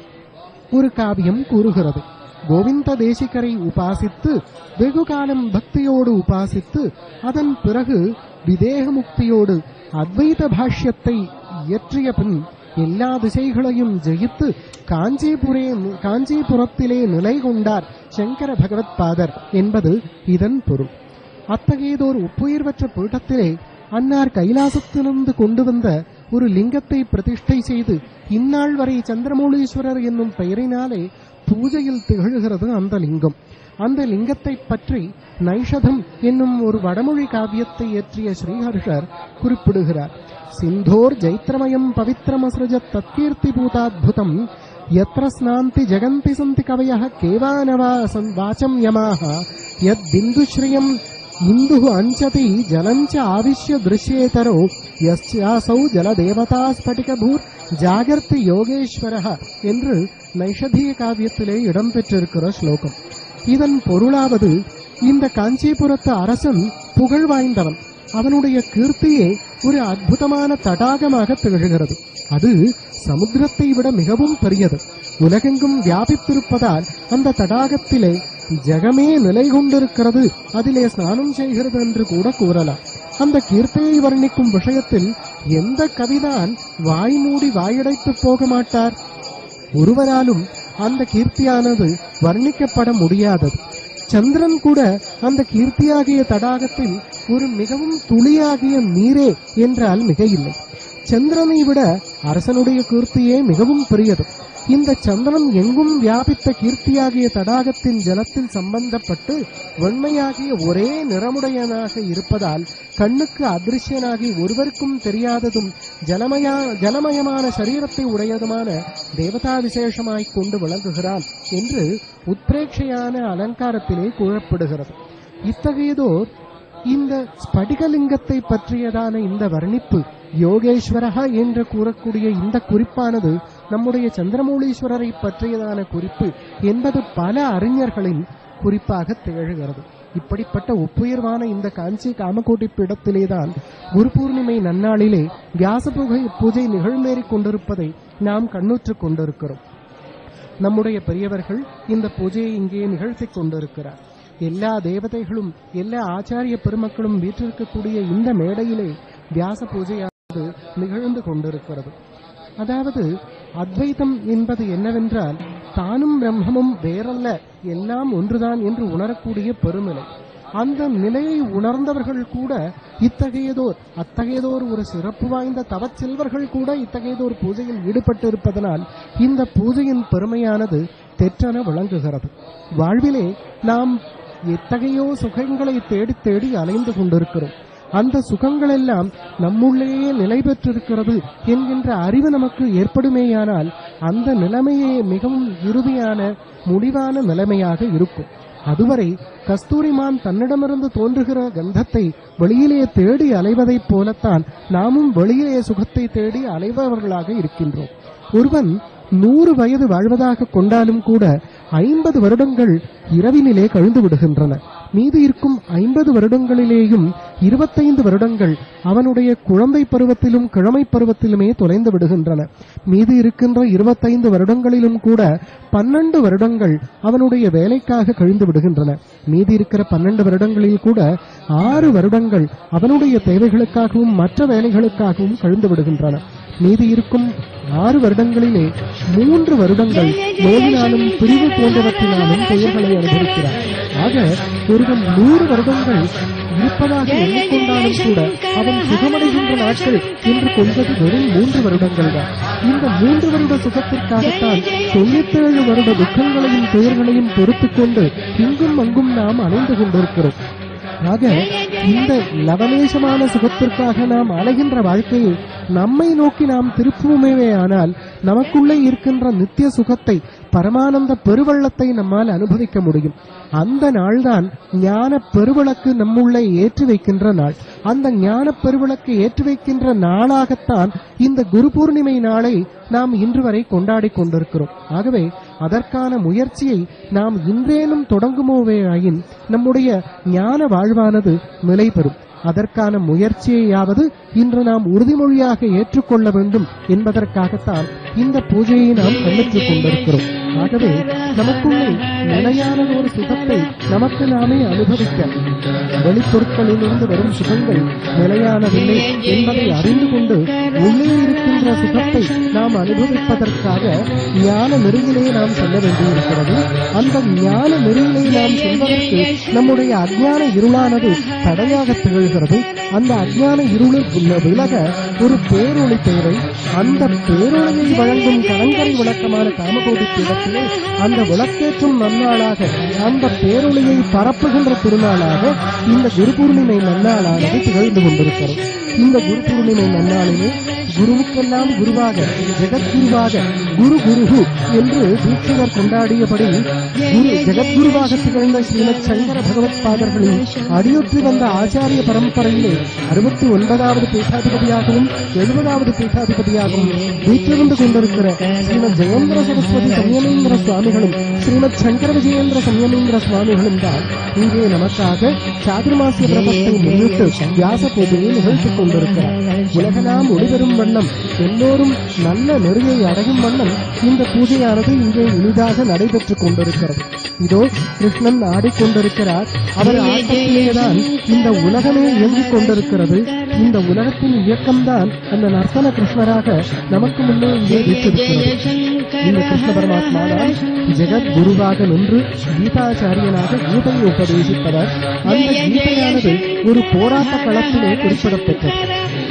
ஒரு காவியம் கூறுகிறது கோவிந்த தேசிகரை உபாசித்து வெகு காலம் பக்தியோடு உபாசித்து அதன் பிறகு விதேக முக்தியோடு அத்வைத பாஷ்யத்தை இயற்றிய பின் எல்லா திசைகளையும் ஜெயித்து காஞ்சிபுரே காஞ்சிபுரத்திலே நிலை கொண்டார் சங்கர பகவத் பாதர் என்பது இதன் பொருள் அத்தகையதோர் ஒப்புயர்வற்ற பீഠத்திலே அன்னார் கைலாசத்திலிருந்து கொண்டு வந்த ஒரு லிங்கத்தை பிரதிஷ்டை செய்து இந்நாள் வரை சந்திரமௌலீஸ்வரர் என்னும் பெயரினாலே பூஜையில் திகழ்கிறது அந்த லிங்கம் அந்த லிங்கத்தை பற்றி நைஷதம் என்னும் ஒரு வடமொழி காவியத்தை இயற்றிய ஸ்ரீஹர்ஷர் குறிப்பிடுகிறார் சிந்தோர் ஜைத்திரமயம் பவித்ரமசிருஜ தத்கீர்த்தி பூதாத்புதம் यत्र स्नान्ति जगन्ति सन्ति कवयः केवानवा सन् वाचम् यमाः यद्बिन्दुश्रियम् इन्दुः अञ्चति जलम् च आविश्य दृश्येतरो यस्यासौ ஜலதேவதா ஸ்படிகபூர் ஜாகர்த்தி யோகேஸ்வரः என்று நைஷதிய காவியத்திலே இடம்பெற்றிருக்கிற ஸ்லோகம் இதன் பொருளாவது இந்த காஞ்சிபுரத்து அரசன் புகழ் வாய்ந்தவன் அவனுடைய கீர்த்தியே ஒரு அற்புதமான தடாகமாக திகழ்கிறது அது சமுத்திரத்தை விட மிகவும் பெரியது உலகெங்கும் வியாபித்திருப்பதால் அந்த தடாகத்திலே ஜெகமே நிலை கொண்டிருக்கிறது அதிலே ஸ்நானம் செய்கிறது என்று கூட கூறலாம் அந்த கீர்த்தியை வர்ணிக்கும் விஷயத்தில் எந்த கவிதான் வாய் மூடி வாயடைத்து போக மாட்டார் ஒருவராலும் அந்த கீர்த்தியானது வர்ணிக்கப்பட முடியாதது சந்திரன் கூட அந்த கீர்த்தியாகிய தடாகத்தில் ஒரு மிகவும் துளியாகிய நீரே என்றால் மிகையில்லை சந்திரனை விட அரசனுடைய கீர்த்தியே மிகவும் பெரியது இந்த சந்திரன் எங்கும் வியாபித்த கீர்த்தியாகிய தடாகத்தின் ஜலத்தில் சம்பந்தப்பட்டு வெண்மையாகிய ஒரே நிறமுடையனாக இருப்பதால் கண்ணுக்கு அதிருஷ்யனாகி ஒருவருக்கும் தெரியாததும் ஜலமயா ஜலமயமான சரீரத்தை உடையதுமான தேவதா விசேஷமாய்க் கொண்டு விளங்குகிறான் என்று உத்பிரேட்சையான அலங்காரத்திலே கூறப்படுகிறது இத்தகையதோர் இந்த ஸ்படிகலிங்கத்தை பற்றியதான இந்த வர்ணிப்பு யோகேஸ்வரஹா என்று கூறக்கூடிய இந்த குறிப்பானது நம்முடைய சந்திரமௌலீஸ்வரரை பற்றியதான குறிப்பு என்பது பல அறிஞர்களின் குறிப்பாக திகழ்கிறது இப்படிப்பட்ட ஒப்புயர்வான இந்த காஞ்சி காமகோட்டி பீடத்திலேதான் குரு பூர்ணிமை நன்னாளிலே வியாச பூஜை பூஜை நிகழ்ந்தேறிக் கொண்டிருப்பதை நாம் கண்ணுற்றுக் கொண்டிருக்கிறோம் நம்முடைய பெரியவர்கள் இந்த பூஜையை இங்கே நிகழ்த்திக் கொண்டிருக்கிறார் எல்லா தேவதைகளும் எல்லா ஆச்சாரிய பெருமக்களும் வீற்றிருக்கக்கூடிய இந்த மேடையிலே வியாச பூஜையானது நிகழ்ந்து கொண்டிருக்கிறது அதாவது அத்வைதம் என்பது என்னவென்றால் தானும் பிரம்மமும் வேறல்ல எல்லாம் ஒன்றுதான் என்று உணரக்கூடிய பெருநிலை அந்த நிலையை உணர்ந்தவர்கள் கூட இத்தகையதோர் அத்தகையதோர் ஒரு சிறப்பு வாய்ந்த தவச் செல்வர்கள் கூட இத்தகையதோர் பூஜையில் ஈடுபட்டு இருப்பதனால் இந்த பூஜையின் பெருமையானது தெற்றென விளங்குகிறது வாழ்விலே நாம் எத்தகையோ சுகங்களை தேடி தேடி அலைந்து கொண்டிருக்கிறோம் அந்த சுகங்கள் எல்லாம் நம்முள்ளேயே நிலை பெற்றிருக்கிறது என்கின்ற அறிவு நமக்கு ஏற்படுமேயானால் அந்த நிலைமையே மிகவும் இறுதியான முடிவான நிலைமையாக இருக்கும் அதுவரை கஸ்தூரிமான் தன்னிடமிருந்து தோன்றுகிற கந்தத்தை வெளியிலே தேடி அலைவதைப் போலத்தான் நாமும் வெளியிலே சுகத்தை தேடி அலைபவர்களாக இருக்கின்றோம் ஒருவன் நூறு வயது வாழ்வதாக கொண்டாலும் கூட ஐம்பது வருடங்கள் இரவினிலே கழிந்து விடுகின்றன மீதி இருக்கும் ஐம்பது வருடங்களிலேயும் இருபத்தைந்து வருடங்கள் அவனுடைய குழந்தை பருவத்திலும் கிழமை பருவத்திலுமே தொலைந்து விடுகின்றன மீதி இருக்கின்ற இருபத்தைந்து வருடங்களிலும் கூட பன்னெண்டு வருடங்கள் அவனுடைய வேலைக்காக கழிந்து விடுகின்றன மீதி இருக்கிற பன்னெண்டு வருடங்களில் கூட ஆறு வருடங்கள் அவனுடைய தேவைகளுக்காகவும் மற்ற வேலைகளுக்காகவும் கழிந்து விடுகின்றன மீதி இருக்கும் ஆறு வருடங்களிலே மூன்று வருடங்கள் நோயினாலும் பிரிவு போன்றவற்றினாலும் பெயர்களை அனுபவிக்கிறார் ஆக ஒருவன் நூறு வருடங்கள் இருப்பதாக எண்ணிக்கொண்டாலும் கூட அவன் சுகமடைகின்ற நாட்கள் என்று கொள்வது வெறும் மூன்று வருடங்கள் தான் இந்த மூன்று வருட சுகத்திற்காகத்தான் தொண்ணூத்தேழு வருட துக்கங்களையும் பெயர்களையும் பொறுத்துக் கொண்டு இங்கும் அங்கும் நாம் அலைந்து கொண்டிருக்கிறோம் ஆக இந்த லவலேசமான சுகத்திற்காக நாம் அலைகின்ற வாழ்க்கையை நம்மை நோக்கி நாம் திருப்புவோமே ஆனால் நமக்குள்ளே இருக்கின்ற நித்திய சுகத்தை பரமானந்த பெருவெள்ளத்தை நம்மால் அனுபவிக்க முடியும் அந்த நாள்தான் ஞான பெருவிளக்கு நம்முள்ளே ஏற்றி வைக்கின்ற நாள் அந்த ஞான பெருவிளக்கு ஏற்றி வைக்கின்ற நாளாகத்தான் இந்த குரு பூர்ணிமை நாளை நாம் இன்று வரை கொண்டாடி கொண்டிருக்கிறோம் ஆகவே அதற்கான முயற்சியை நாம் இன்றேனும் தொடங்குமோவே ஆயின் நம்முடைய ஞான வாழ்வானது நிலை பெறும் அதற்கான முயற்சியையாவது இன்று நாம் உறுதிமொழியாக ஏற்றுக்கொள்ள வேண்டும் என்பதற்காகத்தான் இந்த பூஜையை நாம் கண்ணிட்டுக் கொண்டிருக்கிறோம் ஆகவே நமக்குள்ளே நிலையான ஒரு சுகத்தை நமக்கு நாமே அனுபவிக்க வெளிப்பொருட்களிலிருந்து வரும் சுகங்கள் நிலையானதில்லை என்பதை அறிந்து கொண்டு உள்ளே இருக்கின்ற சுகத்தை நாம் அனுபவிப்பதற்காக ஞான நெறியிலே நாம் செல்ல வேண்டியிருக்கிறது அந்த ஞான நெறியிலே நாம் செல்வதற்கு நம்முடைய அஜ்ஞான இருளானது தடையாக திகழ்கிறது அந்த அஜ்ஞான இருளை விலக ஒரு பேரொளி தேவை அந்த பேரொளியை வழங்கும் கலங்கரை விளக்கமான காமகோடி பீடத்திலே அந்த விளக்கேற்றும் நன்னாளாக அந்த பேரொளியை பரப்புகின்ற திருநாளாக இந்த குரு பூர்ணிமை நன்னாளானது திகழ்ந்து கொண்டிருக்கிறது இந்த குரு பூர்ணிமை நன்னாளிலே குருவுக்கெல்லாம் குருவாக ஜெகத்குருவாக குரு குருகு என்று தீட்சிதர் கொண்டாடியபடி குரு ஜெகத்குருவாக திகழ்ந்த ஸ்ரீமத் சங்கர பகவத் பாதர்களின் அடியொற்றி வந்த ஆச்சாரிய பரம்பரையிலே அறுபத்தி ஒன்பதாவது பீட்டாதிபதியாகவும் எழுபதாவது பீட்டாதிபதியாகவும் வீற்றிருந்து கொண்டிருக்கிற ஸ்ரீமத் ஜெயேந்திர சரஸ்வதி சம்யமேந்திர சுவாமிகளும் ஸ்ரீமத் சங்கர விஜயேந்திர சம்யமேந்திர சுவாமிகளும் தான் இங்கே நமக்காக சாதுர்மாசிய பிரபத்தை முன்னிட்டு வியாச பூஜையை நிகழ்த்திக் கொண்டிருக்கிறார் உலகெல்லாம் ஒளிபெறும் வண்ணம் எல்லோரும் நல்ல நெறியை அடையும் வண்ணம் இந்த பூஜையானது இங்கே இனிதாக நடைபெற்றுக் கொண்டிருக்கிறது இதோ கிருஷ்ணன் ஆடிக்கொண்டிருக்கிறார் அவர் ஆட்டத்திலேதான் இந்த உலகமே இயங்கிக் கொண்டிருக்கிறது இந்த உலகத்தின் இயக்கம்தான் அந்த நர்த்தன கிருஷ்ணராக நமக்கு முன்னே இங்கே வீற்றிருக்கிறது இந்த கிருஷ்ண பரமாத்மா தான் ஜெகத் குருவாக நின்று கீதாச்சாரியனாக கீதையை உபதேசிப்பவர் அந்த கீதையானது ஒரு போராட்ட களத்திலே குறிப்பிடப்பெற்றது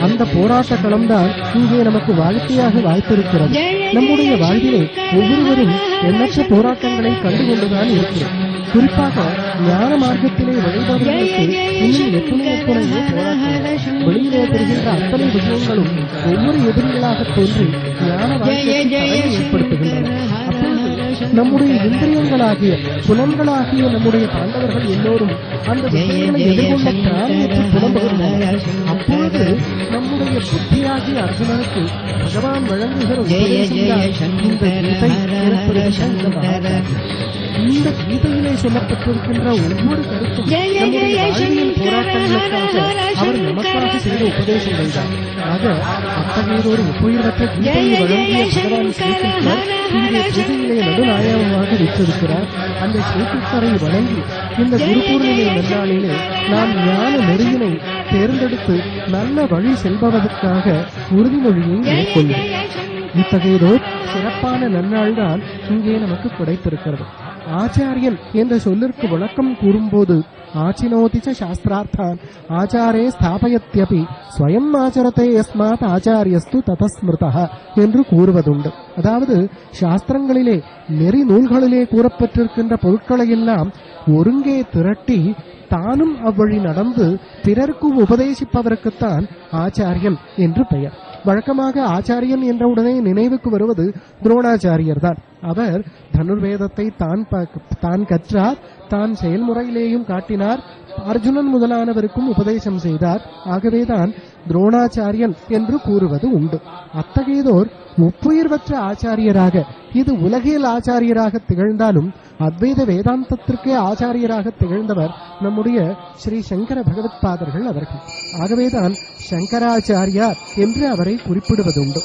அந்த போராட்ட களம்தான் இங்கே நமக்கு வாழ்க்கையாக வாய்த்திருக்கிறது நம்முடைய வாழ்விலே ஒவ்வொருவரும் எண்ணற்ற போராட்டங்களை கண்டுகொண்டுதான் இருக்கிறோம் குறிப்பாக ஞான மார்க்கத்திலே விளைபவர்களுக்கு இன்னும் எத்தனை எத்தனையோ போராட்டங்கள் வெளியிலே பெறுகின்ற அத்தனை விஷயங்களும் ஒவ்வொரு எதிரிகளாக தோன்றி ஞான வாழ்க்கைக்கு தடையை ஏற்படுத்துகின்றன அப்பொழுது நம்முடைய இந்திரியங்களாகிய புலன்களாகிய நம்முடைய பாண்டவர்கள் எல்லோரும் அந்த விஷயங்களை எதிர்கொள்ள திராணியற்று புலம்புகின்றனர் அப்பொழுது நம்முடைய புத்தியாகிய அர்ஜுனனுக்கு பகவான் வழங்குகிற உபதேசம்தான் இந்த கீதை எனப்படுகின்ற இந்த மகாபாரதம் இந்த கீதையிலே சொல்லப்பட்டிருக்கின்ற ஒவ்வொரு கருத்தும் நம்முடைய வாழ்வியல் போராட்டங்களுக்காக அவர் நமக்காக செய்த உபதேசங்கள் தான் ஆக அத்தகைய ஒரு ஒப்புயிரற்ற கீதையை வழங்கிய பகவான் ஸ்ரீகிருஷ்ணர் இங்கே பூஜையிலே நடுநாயகமாக விற்றிருக்கிறார் அந்த ஸ்ரீகிருஷ்ணரை வணங்கி இந்த குரு பூர்ணிமை நன்னாளிலே நாம் ஞான நெறியினை தேர்ந்தெடுத்து நல்ல வழி செல்பவதற்காக உறுதிமொழியை மேற்கொள்ளும் இத்தகையதோர் சிறப்பான நன்னாள் தான் இங்கே நமக்கு கிடைத்திருக்கிறது ஆச்சாரியன் என்ற சொல்லிற்கு விளக்கம் கூறும்போது ஆச்சினோதிச்ச சாஸ்திரார்த்தான் ஆச்சாரே ஸ்தாபயத்யபி ஸ்வயம் ஆச்சரத்தை யஸ்மாத் ஆச்சாரியஸ்து ததஸ்மிருதா என்று கூறுவதுண்டு அதாவது சாஸ்திரங்களிலே நெறி நூல்களிலே கூறப்பட்டிருக்கின்ற பொருட்களை எல்லாம் ஒருங்கே திரட்டி தானும் அவ்வழி நடந்து பிறர்க்கும் உபதேசிப்பவருக்குத்தான் ஆச்சாரியன் என்று பெயர் வழக்கமாக ஆச்சாரியன் என்ற உடனே நினைவுக்கு வருவது துரோணாச்சாரியர் தான் அவர் தனுர்வேதத்தை தான் ப- தான் கற்றார் தான் செயல்முறையிலேயும் காட்டினார் அர்ஜுனன் முதலானவருக்கும் உபதேசம் செய்தார் ஆகவேதான் துரோணாச்சாரியன் என்று கூறுவது உண்டு அத்தகையதோர் ஒப்புயர்வற்ற ஆச்சாரியராக இது உலகியல் ஆச்சாரியராக திகழ்ந்தாலும் அத்வைத வேதாந்தத்திற்கே ஆச்சாரியராக திகழ்ந்தவர் நம்முடைய ஸ்ரீ சங்கர பகவத் பாதர்கள் அவர்கள் ஆகவேதான் சங்கராச்சாரியார் என்று அவரை குறிப்பிடுவதுண்டு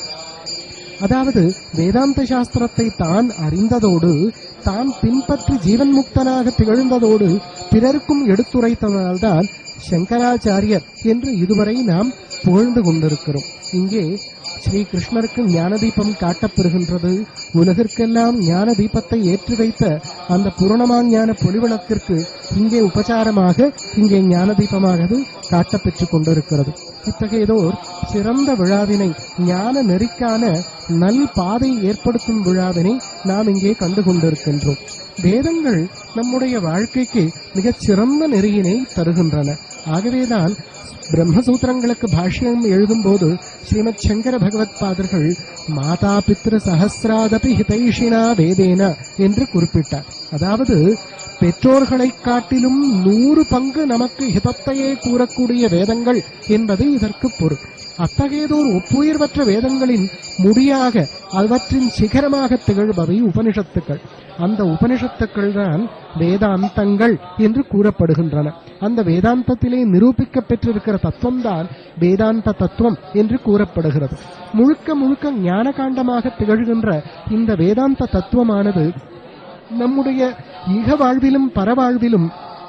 அதாவது வேதாந்த சாஸ்திரத்தை தான் அறிந்ததோடு தான் பின்பற்றி ஜீவன் முக்தனாக திகழ்ந்ததோடு பிறருக்கும் எடுத்துரைத்ததால்தான் சங்கராச்சாரியர் என்று இதுவரை நாம் புகழ்ந்து கொண்டிருக்கிறோம் இங்கே ஸ்ரீ கிருஷ்ணருக்கு ஞான தீபம் காட்டப்பெறுகின்றது உலகிற்கெல்லாம் ஞான தீபத்தை ஏற்றி வைத்த அந்த பூரணமாஞான பொலிவிளக்கிற்கு இங்கே உபசாரமாக இங்கே ஞான தீபமாகது காட்டப்பெற்றுக் கொண்டிருக்கிறது இத்தகையதோர் சிறந்த விழாவினை ஞான நெறிக்கான நல் பாதை ஏற்படுத்தும் விழாவினை நாம் இங்கே கண்டு கொண்டிருக்கின்றோம் வேதங்கள் நம்முடைய வாழ்க்கைக்கு மிகச் சிறந்த நெறியினை தருகின்றன ஆகவேதான் பிரம்மசூத்திரங்களுக்கு பாஷ்யம் எழுதும்போது ஸ்ரீமத் சங்கர பகவத் பாதர்கள் மாதா பித்ரு சஹசிராதபி ஹிதைஷினா வேதேன என்று குறிப்பிட்டார் அதாவது பெற்றோர்களைக் காட்டிலும் நூறு பங்கு நமக்கு ஹிதத்தையே கூறக்கூடிய வேதங்கள் என்பது இதற்கு பொருள் அத்தகையதோர் ஒப்புயர்வற்ற வேதங்களின் முடியாக அவற்றின் சிகரமாக திகழ்பவை உபனிஷத்துக்கள் அந்த உபனிஷத்துக்கள் தான் வேதாந்தங்கள் என்று கூறப்படுகின்றன அந்த வேதாந்தத்திலே நிரூபிக்க பெற்றிருக்கிற தத்துவம் தான் வேதாந்த தத்துவம் என்று கூறப்படுகிறது முழுக்க முழுக்க ஞான காண்டமாக திகழ்கின்ற இந்த வேதாந்த தத்துவமானது நம்முடைய இக வாழ்விலும் பரவாழ்விலும்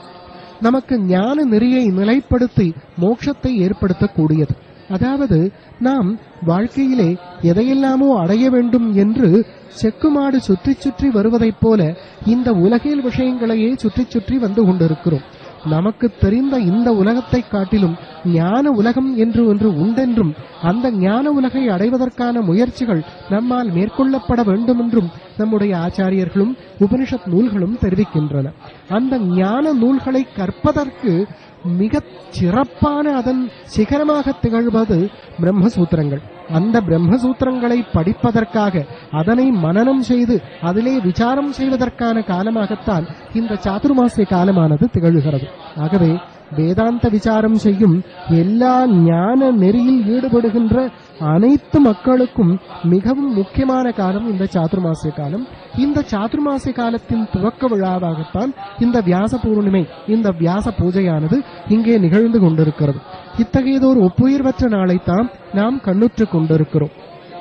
நமக்கு ஞான நெறியை நிலைப்படுத்தி மோட்சத்தை ஏற்படுத்தக்கூடியது அதாவது நாம் வாழ்க்கையிலே எதையெல்லாமோ அடைய வேண்டும் என்று செக்குமாடு சுற்றி சுற்றி வருவதைப் போல இந்த உலகியல் விஷயங்களையே சுற்றி சுற்றி வந்து கொண்டிருக்கிறோம் நமக்கு தெரிந்த இந்த உலகத்தை காட்டிலும் ஞான உலகம் என்று ஒன்று உண்டென்றும் அந்த ஞான உலகை அடைவதற்கான முயற்சிகள் நம்மால் மேற்கொள்ளப்பட வேண்டும் என்றும் நம்முடைய ஆச்சாரியர்களும் உபனிஷத் நூல்களும் தெரிவிக்கின்றன அந்த ஞான நூல்களை கற்பதற்கு மிகச் சிறப்பான அதன் சிகரமாக திகழ்வது பிரம்மசூத்திரங்கள் அந்த பிரம்மசூத்திரங்களை படிப்பதற்காக அதனை மனனம் செய்து அதிலே விசாரம் செய்வதற்கான காலமாகத்தான் இந்த சாதுர்மாசிய காலமானது திகழ்கிறது ஆகவே வேதாந்த விசாரம் செய்யும் எல்லா ஞான நெறியில் ஈடுபடுகின்ற அனைத்து மக்களுக்கும் மிகவும் முக்கியமான காலம் இந்த சாதுர்மாசிய காலம் இந்த சாதுர்மாசிய காலத்தின் துவக்க விழாவாகத்தான் இந்த வியாச பூர்ணிமை இந்த வியாச பூஜையானது இங்கே நிகழ்ந்து கொண்டிருக்கிறது இத்தகையதொரு ஒப்புயர்வற்ற நாளைத்தான் நாம் கண்ணுற்றுக் கொண்டிருக்கிறோம்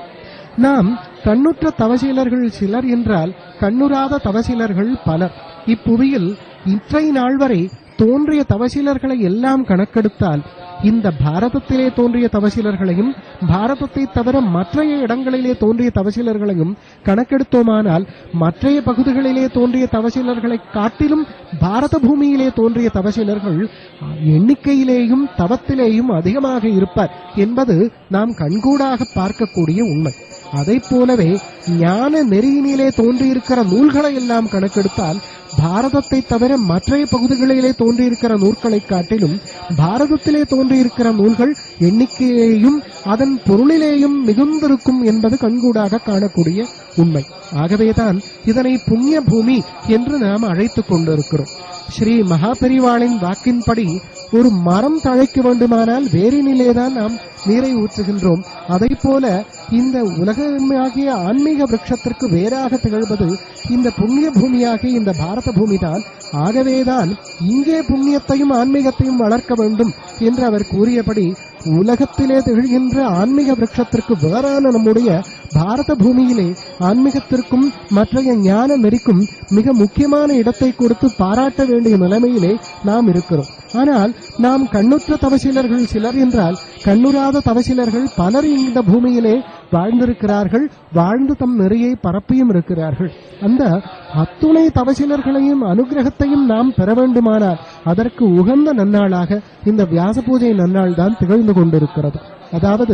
நாம் கண்ணுற்ற தவசீலர்கள் சிலர் என்றால் கண்ணுறாத தவசீலர்கள் பலர் இப்புவியில் இற்றை நாள் வரை தோன்றிய தவசீலர்களை எல்லாம் கணக்கெடுத்தால் இந்த பாரதத்திலே தோன்றிய தவசீலர்களையும் பாரதத்தை தவிர மற்றைய இடங்களிலே தோன்றிய தவசீலர்களையும் கணக்கெடுத்தோமானால் மற்றைய பகுதிகளிலே தோன்றிய தவசீலர்களை காட்டிலும் பாரத பூமியிலே தோன்றிய தவசீலர்கள் எண்ணிக்கையிலேயும் தவத்திலேயும் அதிகமாக இருப்பார் என்பது நாம் கண்கூடாக பார்க்கக்கூடிய உண்மை அதைப் போலவே ஞான நெறியினிலே தோன்றியிருக்கிற நூல்களை எல்லாம் கணக்கெடுத்தால் பாரதத்தை தவிர மற்றைய பகுதிகளிலே தோன்றியிருக்கிற நூல்களை காட்டிலும் பாரதத்திலே தோன்றியிருக்கிற நூல்கள் எண்ணிக்கையிலேயும் அதன் பொருளிலேயும் மிகுந்திருக்கும் என்பது கண்கூடாக காணக்கூடிய உண்மை ஆகவேதான் இதனை புண்ணிய பூமி என்று நாம் அழைத்துக் கொண்டிருக்கிறோம் ஸ்ரீ மகாபெரிவாளின் வாக்கின்படி ஒரு மரம் தழைக்க வேண்டுமானால் வேரினிலேதான் நாம் நீரை ஊற்றுகின்றோம் அதை போல இந்த உலகமாகிய ஆன்மீக விருட்சத்திற்கு வேறாக திகழ்வது இந்த புண்ணிய பூமியாகிய இந்த பாரத பூமிதான் ஆகவேதான் இங்கே புண்ணியத்தையும் ஆன்மீகத்தையும் வளர்க்க வேண்டும் என்று அவர் கூறியபடி உலகத்திலே திகழ்கின்ற ஆன்மீக விருட்சத்திற்கு வேறான நம்முடைய பாரத பூமியிலே ஆன்மீகத்திற்கும் மற்றைய ஞான நெறிக்கும் மிக முக்கியமான இடத்தை கொடுத்து பாராட்ட வேண்டிய நிலைமையிலே நாம் இருக்கிறோம் ஆனால் நாம் கண்ணுற்ற தவசீலர்கள் சிலர் என்றால் கண்ணுறாத தவசீலர்கள் பலர் இந்த பூமியிலே வாழ்ந்திருக்கிறார்கள் வாழ்ந்து தம் நெறியை பரப்பியும் இருக்கிறார்கள் அந்த அத்துணை தவசீலர்களையும் அனுகிரகத்தையும் நாம் பெற வேண்டுமானால் அதற்கு உகந்த நன்னாளாக இந்த வியாச பூஜை நன்னாள் தான் திகழ்ந்து கொண்டிருக்கிறது அதாவது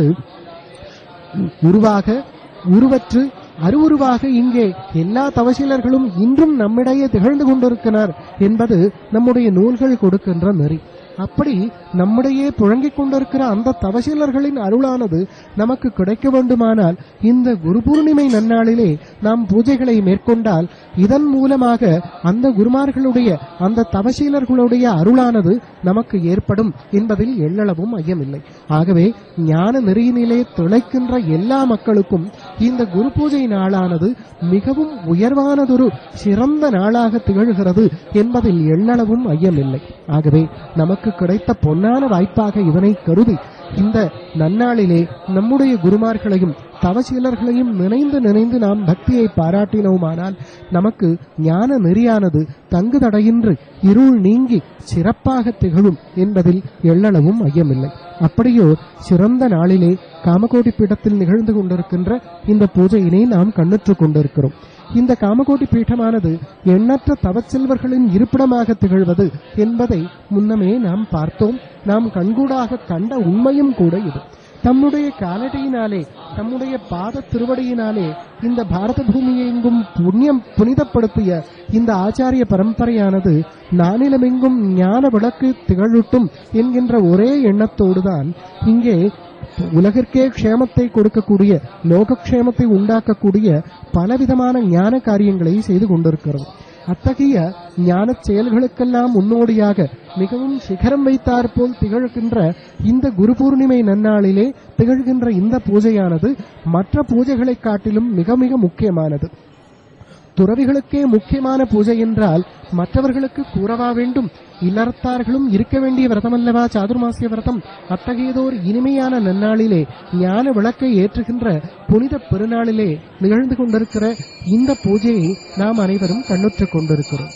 உருவாக உருவற்று அருவுருவாக இங்கே எல்லா தவசீலர்களும் இன்றும் நம்மிடையே திகழ்ந்து கொண்டிருக்கிறார் என்பது நம்முடைய நூல்கள் கொடுக்கின்ற நெறி அப்படி நம்முடையே புழங்கிக் கொண்டிருக்கிற அந்த தவசீலர்களின் அருளானது நமக்கு கிடைக்க வேண்டுமானால் இந்த குரு பூர்ணிமை நன்னாளிலே நாம் பூஜைகளை மேற்கொண்டால் இதன் மூலமாக அந்த குருமார்களுடைய அந்த தவசீலர்களுடைய அருளானது நமக்கு ஏற்படும் என்பதில் எள்ளளவும் ஐயமில்லை ஆகவே ஞான நெறியினிலே திளைக்கின்ற எல்லா மக்களுக்கும் இந்த குரு பூஜை நாளானது மிகவும் உயர்வானதொரு சிறந்த நாளாக திகழ்கிறது என்பதில் எள்ளளவும் ஐயமில்லை ஆகவே நமக்கு கிடைத்த பொன்னான வாய்ப்பாக இதனை கருதி இந்த நன்னாளிலே நம்முடைய குருமார்களையும் தவசீலர்களையும் நினைந்து நினைந்து நாம் பக்தியை பாராட்டினோமானால் நமக்கு ஞான நெறியானது தங்கு தடையின்றி இருள் நீங்கி சிறப்பாக திகழும் என்பதில் எள்ளளவும் ஐயமில்லை அப்படியோ சிறந்த நாளிலே காமகோடி பீடத்தில் நிகழ்ந்து கொண்டிருக்கின்ற இந்த பூஜையினை நாம் கண்ணுற்றுக் கொண்டிருக்கிறோம் இந்த காமகோட்டி பீഠமானது எண்ணற்ற தவச்செல்வர்களின் இருப்பிடமாக திகழ்வது என்பதை முன்னமே நாம் பார்த்தோம் நாம் கண்கூடாக கண்ட உண்மையும் கூட இது தம்முடைய காலடியினாலே தம்முடைய பாத திருவடியினாலே இந்த பாரத பூமியை எங்கும் புண்ணியம் புனிதப்படுத்திய இந்த ஆச்சாரிய பரம்பரையானது நானிலமெங்கும் ஞான விளக்கு திகழட்டும் என்கின்ற ஒரே எண்ணத்தோடுதான் இங்கே உலகிற்கே க்ஷேமத்தை கொடுக்கக்கூடிய லோகக்ஷேமத்தை உண்டாக்கக்கூடிய பலவிதமான ஞான காரியங்களை செய்து கொண்டிருக்கிறது அத்தகைய ஞான செயல்களுக்கெல்லாம் முன்னோடியாக மிகவும் சிகரம் வைத்தாற் போல் திகழ்கின்ற இந்த குரு பூர்ணிமை நன்னாளிலே திகழ்கின்ற இந்த பூஜையானது மற்ற பூஜைகளைக் காட்டிலும் மிக மிக முக்கியமானது துறவிகளுக்கே முக்கியமான பூஜை என்றால் மற்றவர்களுக்கு கூறவா வேண்டும் இல்லறத்தார்களும் இருக்க வேண்டிய விரதமல்லவா சாதுர்மாசிய விரதம் அத்தகையதோர் இனிமையான நன்னாளிலே ஞான விளக்கை ஏற்றுகின்ற புனித பெருநாளிலே நிகழ்ந்து கொண்டிருக்கிற இந்த பூஜையை நாம் அனைவரும் கண்ணுற்றுக் கொண்டிருக்கிறோம்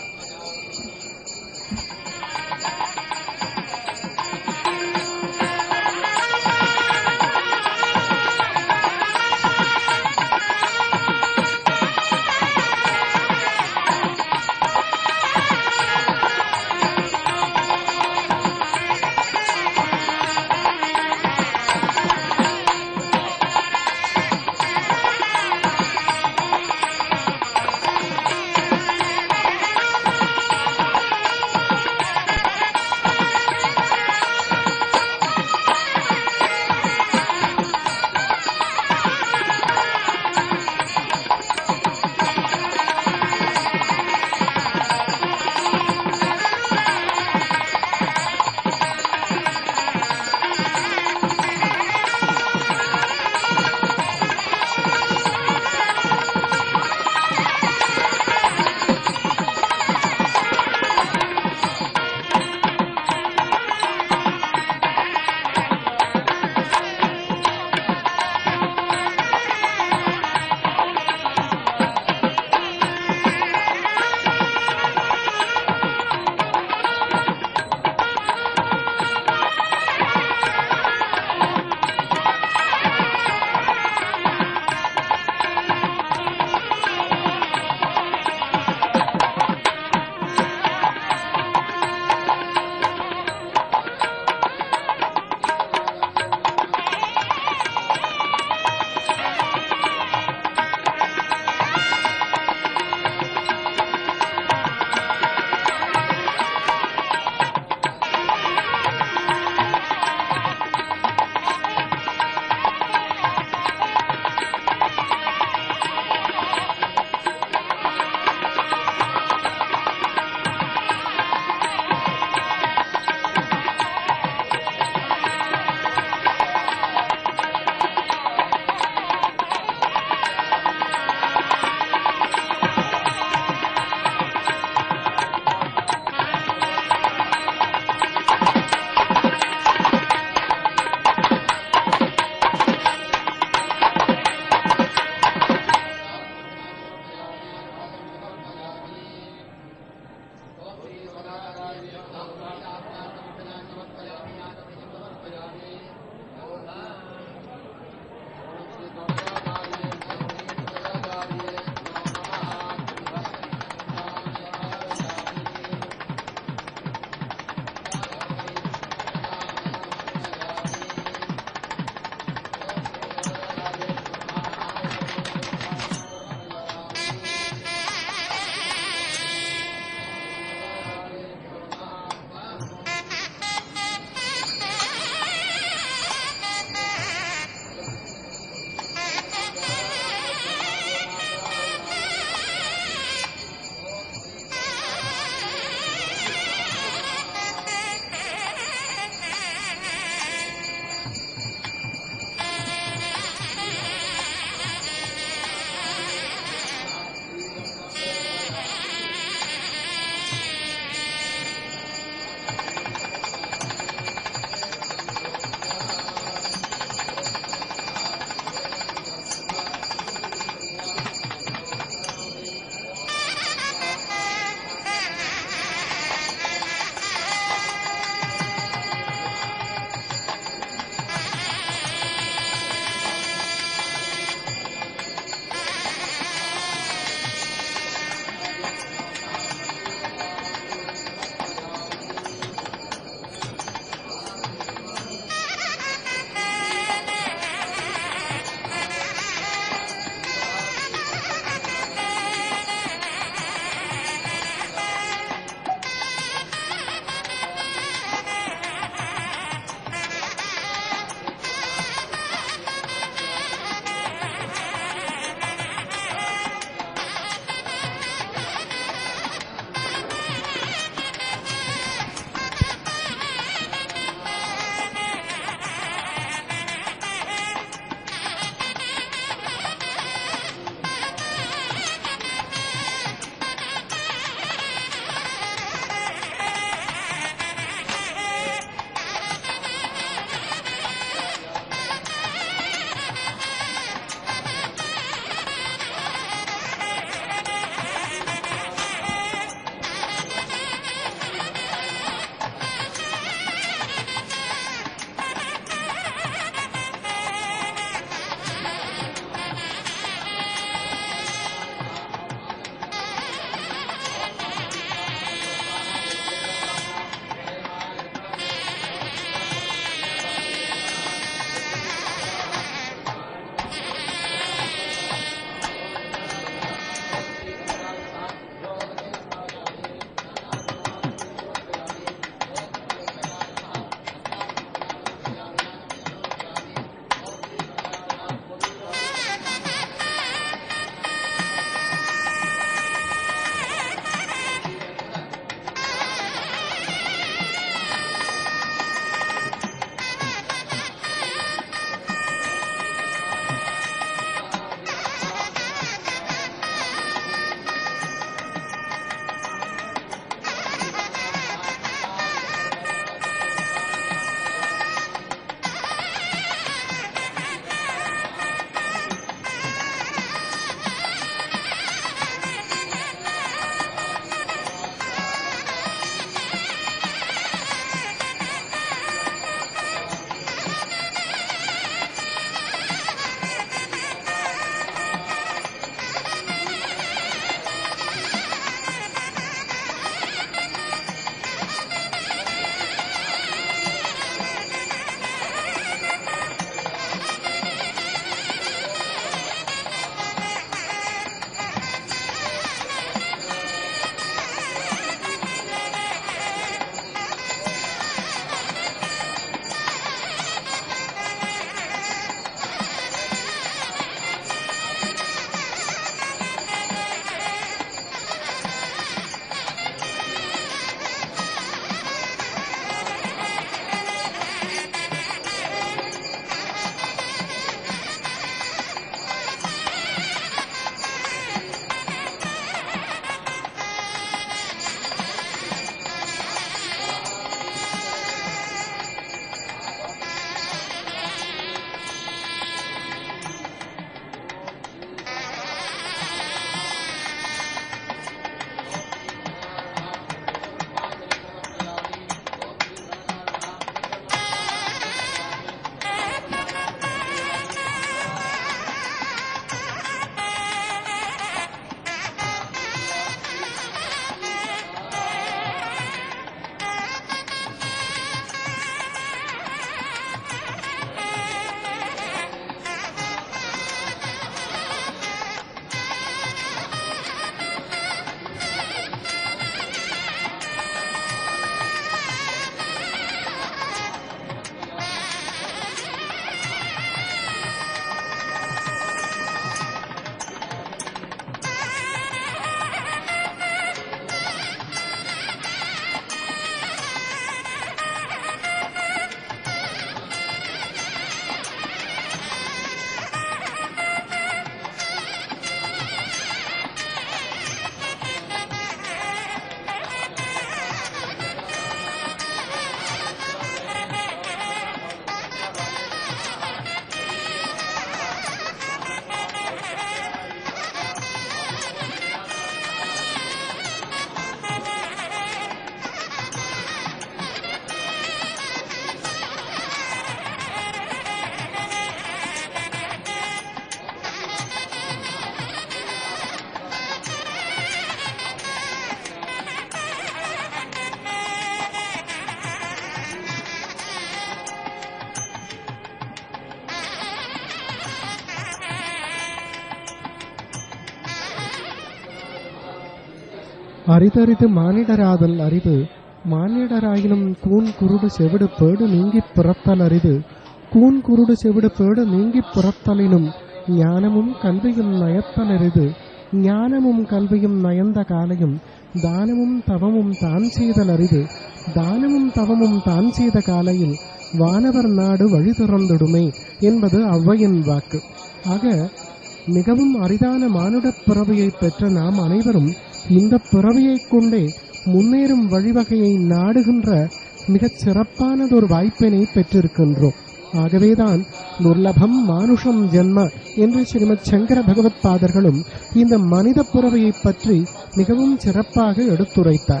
அரிதறிது மானிடராதல் அரிது மானிடராயினும் கூன் குருடு செவிடு பேடு நீங்கிப் பிறத்தல் அரிது கூன் குருடு செவிடு பேடு நீங்கிப் பிறத்தலினும் ஞானமும் கல்வியும் நயத்தல் அரிது ஞானமும் கல்வியும் நயந்த காலையும் தானமும் தவமும் தான் செய்தல் அரிது தானமும் தவமும் தான் செய்த காலையில் வானவர் நாடு வழி திறந்திடுமே என்பது ஔவையின் வாக்கு ஆக மிகவும் அரிதான மானுடப் பிறவியை பெற்ற நாம் அனைவரும் இந்த பிறவியைக் கொண்டே முன்னேறும் வழிவகையை நாடுகின்ற மிகச் சிறப்பானதொரு வாய்ப்பினை பெற்றிருக்கின்றோம் ஆகவேதான் துர்லபம் மானுஷம் ஜென்ம என்று ஸ்ரீமத் சங்கர பகவத் பாதர்களும் இந்த மனித பிறவியைப் பற்றி மிகவும் சிறப்பாக எடுத்துரைத்தார்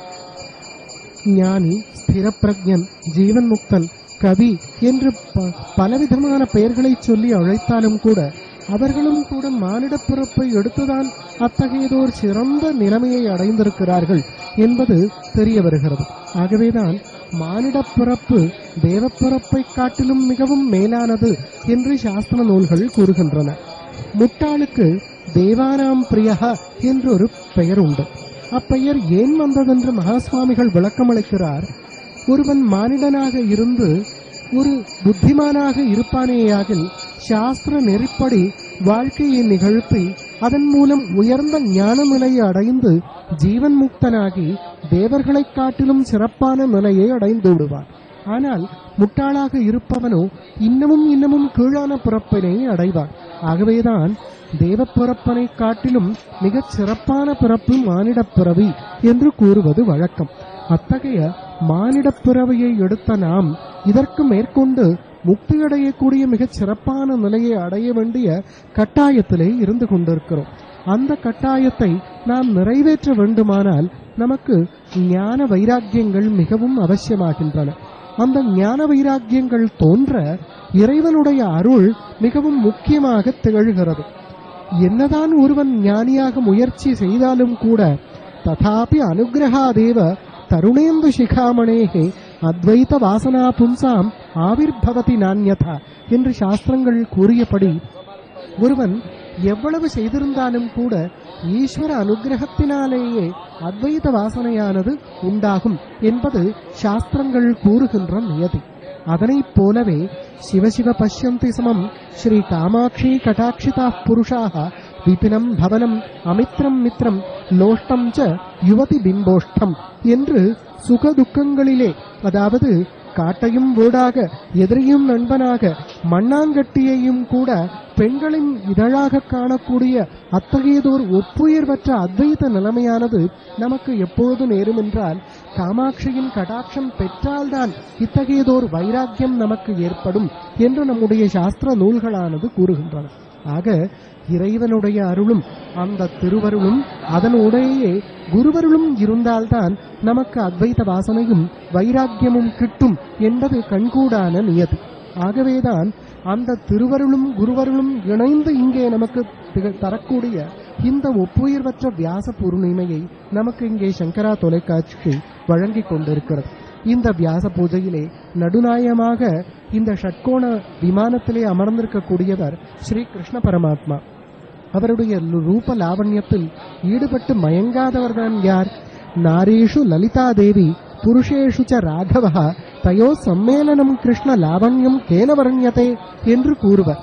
ஞானி ஸ்திரப்பிரஜன் ஜீவன் முக்தன் கவி என்று ப- பலவிதமான பெயர்களை சொல்லி அழைத்தாலும் கூட அவர்களும் கூட மானிடப் பிறப்பை எடுத்துதான் அத்தகையதோர் சிறந்த நிலைமையை அடைந்திருக்கிறார்கள் என்பது தெரிய வருகிறது ஆகவேதான் மானிடப் பிறப்பு தேவப்பிறப்பை காட்டிலும் மிகவும் மேலானது என்று சாஸ்திர நூல்கள் கூறுகின்றன முட்டாளுக்கு தேவானாம் பிரியஹ என்றொரு பெயர் உண்டு அப்பெயர் ஏன் வந்ததென்று மகாசுவாமிகள் விளக்கமளிக்கிறார் ஒருவன் மானிடனாக இருந்து ஒரு புத்திமானாக இருப்பானேயாகில் சாஸ்திர நெறிப்படி வாழ்க்கையை நிகழ்த்தி அதன் மூலம் உயர்ந்த ஞான நிலையை அடைந்து ஜீவன் முக்தனாகி தேவர்களைக் காட்டிலும் சிறப்பான நிலையை அடைந்து விடுவான் ஆனால் முட்டாளாக இருப்பவனோ இன்னமும் இன்னமும் கீழான பிறப்பினை அடைவான் ஆகவேதான் தேவப் பிறப்பனை காட்டிலும் மிகச் சிறப்பான பிறப்பு மானிடப் பிறவி என்று கூறுவது வழக்கம் அத்தகைய மானிடப் பிறவியை எடுத்த நாம் இதற்கு மேற்கொண்டு முக்தியடையக்கூடிய மிகச் சிறப்பான நிலையை அடைய வேண்டிய கட்டாயத்திலே இருந்து கொண்டிருக்கிறோம் அந்த கட்டாயத்தை நாம் நிறைவேற்ற வேண்டுமானால் நமக்கு ஞான வைராக்கியங்கள் மிகவும் அவசியமாகின்றன அந்த ஞான வைராக்கியங்கள் தோன்ற இறைவனுடைய அருள் மிகவும் முக்கியமாக திகழ்கிறது என்னதான் ஒருவன் ஞானியாக முயற்சி செய்தாலும் கூட ததாபி அனுகிரகாதேவ தருணேந்து சிகாமணேகே அத்வைத வாசனா பும்சாம் ஆவிர்பவதி நான்யதா என்று சாஸ்திரங்கள் கூறியபடி ஒருவன் எவ்வளவு செய்திருந்தாலும் கூட ஈஸ்வர அனுகிரகத்தினாலேயே அத்வைத வாசனையானது உண்டாகும் என்பது சாஸ்திரங்கள் கூறுகின்ற நியதி அதனைப் போலவே சிவசிவ பஷ்யந்தி சமம் ஸ்ரீ காமாட்சி கடாட்சிதா புருஷாக விபினம் பவனம் அமித்ரம் மித்ரம் லோஷ்டம் ச யுவதி பிம்போஷ்டம் என்று சுக துக்கங்களிலே அதாவது காட்டையும் வீடாக எதிரியும் நண்பனாக மண்ணாங்கட்டியையும் கூட பெண்களின் இதழாக காணக்கூடிய அத்தகையதோர் ஒப்புயர்வற்ற அத்வைத நிலைமையானது நமக்கு எப்பொழுது நேரும் என்றால் காமாட்சியின் கடாட்சம் பெற்றால்தான் இத்தகையதோர் வைராக்கியம் நமக்கு ஏற்படும் என்று நம்முடைய சாஸ்திர நூல்களானது கூறுகின்றன ஆக இறைவனுடைய அருளும் அந்த திருவருளும் அதனுடையே குருவருளும் இருந்தால்தான் நமக்கு அத்வைத வாசனையும் வைராக்கியமும் கிட்டும் என்பது கண்கூடான நியதி ஆகவேதான் அந்த திருவருளும் குருவருளும் இணைந்து இங்கே நமக்கு திக- தரக்கூடிய இந்த ஒப்புயர்வற்ற வியாச பூர்ணிமையை நமக்கு இங்கே சங்கரா தொலைக்காட்சி வழங்கிக் கொண்டிருக்கிறது இந்த வியாச பூஜையிலே நடுநாயகமாக இந்த ஷட்கோண விமானத்திலே அமர்ந்திருக்கக்கூடியவர் ஸ்ரீ கிருஷ்ண பரமாத்மா அவருடைய லு- ரூப லாவண்யத்தில் ஈடுபட்டு மயங்காதவர்தான் யார் நாரீஷு லலிதா தேவி புருஷேஷு ச ராகவ தயோ சம்மேளனம் கிருஷ்ண லாவண்யம் கேன வர்ணியதே என்று கூறுவர்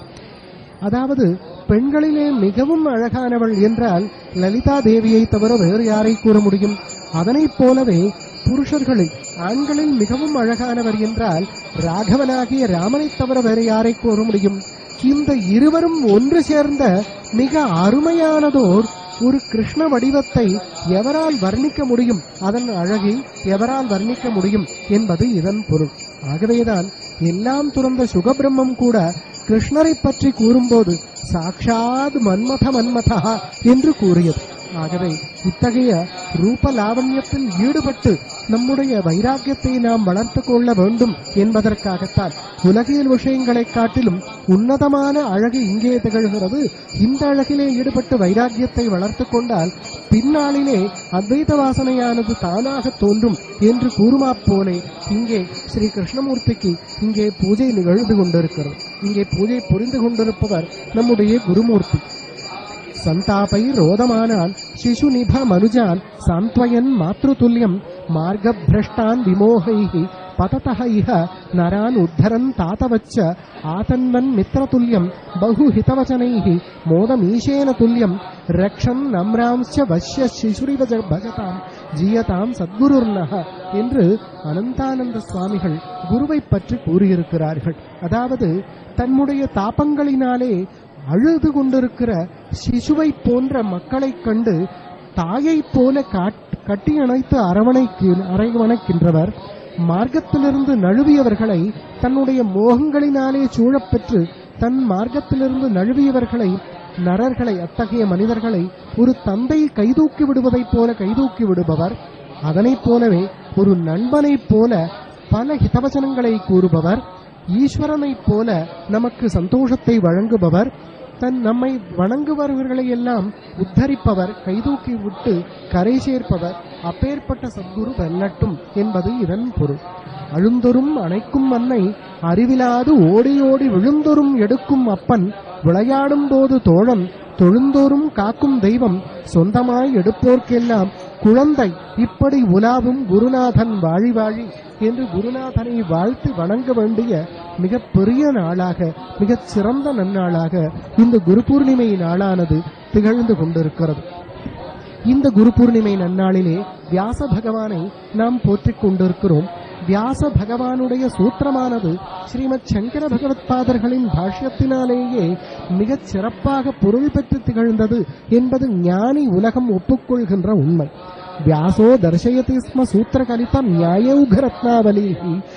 அதாவது பெண்களிலே மிகவும் அழகானவள் என்றால் லலிதா தேவியை தவிர வேறு யாரை கூற முடியும் அதனைப் போலவே புருஷர்களில் ஆண்களில் மிகவும் அழகானவர் என்றால் ராகவனாகிய ராமனைத் தவிர வேறு யாரை கூற முடியும் இந்த இருவரும் ஒன்று சேர்ந்த மிக அருமையானதோர் ஒரு கிருஷ்ண வடிவத்தை எவரால் வர்ணிக்க முடியும் அதன் அழகை எவரால் வர்ணிக்க முடியும் என்பது இதன் பொருள் ஆகவேதான் எல்லாம் துறந்த சுகபிரம்மம் கூட கிருஷ்ணரை பற்றி கூறும்போது சாக்ஷாத் மன்மத மன்மதா என்று கூறியது ஆகவே இத்தகைய ரூப லாவண்யத்தில் ஈடுபட்டு நம்முடைய வைராக்கியத்தை நாம் வளர்த்துக் கொள்ள வேண்டும் என்பதற்காகத்தான் உலகியல் விஷயங்களைக் காட்டிலும் உன்னதமான அழகு இங்கே திகழ்கிறது இந்த அழகிலே ஈடுபட்டு வைராக்கியத்தை வளர்த்துக் கொண்டால் பின்னாளிலே அத்வைத வாசனையானது தானாக தோன்றும் என்று கூறுமா போலே இங்கே ஸ்ரீ கிருஷ்ணமூர்த்திக்கு இங்கே பூஜை நிகழ்ந்து கொண்டிருக்கிறது இங்கே பூஜை புரிந்து கொண்டிருப்பவர் நம்முடைய குருமூர்த்தி सन्तापैरोदमानान् शिशुनिभ मनुजान् सान्त्वयन् मातृतुल्यम् मार्गभ्रष्टान् विमोहैः पततः इह नरान् उद्धरन् तातवच्च आतन्वन् मित्रतुल्यम् बहुहितवचनैः मोदमीशेन तुल्यम् रक्षन् नम्रांश्च वश्य शिशुरिव ज- भजताम् ஜீயதாம் சத்குருர்னஹ என்று அனந்தானந்த சுவாமிகள் குருவை பற்றி கூறியிருக்கிறார்கள் அதாவது தன்னுடைய தாபங்களினாலே அழுது கொண்டிருக்கிற சிசுவை போன்ற மக்களைக் கண்டு தாயைப் போல காட்- கட்டியணைத்து அரவணைக்கு அரவணைக்கின்றவர் மார்க்கத்திலிருந்து நழுவியவர்களை தன்னுடைய மோகங்களினாலே சூழப்பெற்று தன் மார்க்கத்திலிருந்து நழுவியவர்களை நரர்களை அத்தகைய மனிதர்களை ஒரு தந்தை கைதூக்கி விடுவதைப் போல கைதூக்கி விடுபவர் அதனைப் போலவே ஒரு நண்பனைப் போல பல ஹிதவசனங்களை கூறுபவர் ஈஸ்வரனைப் போல நமக்கு சந்தோஷத்தை வழங்குபவர் தன் நம்மை வணங்குபவர்களை எல்லாம் உத்தரிப்பவர் கைதூக்கி விட்டு கரை சேர்ப்பவர் அப்பேற்பட்ட சத்குரு வெல்லட்டும் என்பது இதன் பொருள் அழுந்தொரும் அணைக்கும் அன்னை அறிவிலாது ஓடி ஓடி விழுந்தொரும் எடுக்கும் அப்பன் விளையாடும் போது தோழன் தொழுந்தோறும் காக்கும் தெய்வம் சொந்தமாய் எடுப்போர்க்கெல்லாம் குழந்தை இப்படி உலாவும் குருநாதன் வாழி வாழி என்று குருநாதனை வாழ்த்து வணங்க வேண்டிய மிக பெரிய நாளாக மிகச் சிறந்த நன்னாளாக இந்த குரு பூர்ணிமை நாளானது திகழ்ந்து கொண்டிருக்கிறது இந்த குரு பூர்ணிமை நன்னாளிலே வியாச பகவானை நாம் போற்றிக் கொண்டிருக்கிறோம் வியாச பகவானுடைய சூத்திரமானது ஸ்ரீமத் சங்கர பகவத் பாதர்களின் பாஷ்யத்தினாலேயே மிகச் சிறப்பாக பொருள் பெற்று திகழ்ந்தது என்பது ஞானி உலகம் ஒப்புக்கொள்கின்ற உண்மை व्यासो दर्शयति स्म सूत्रकलितं न्यायौघरत्नावलीः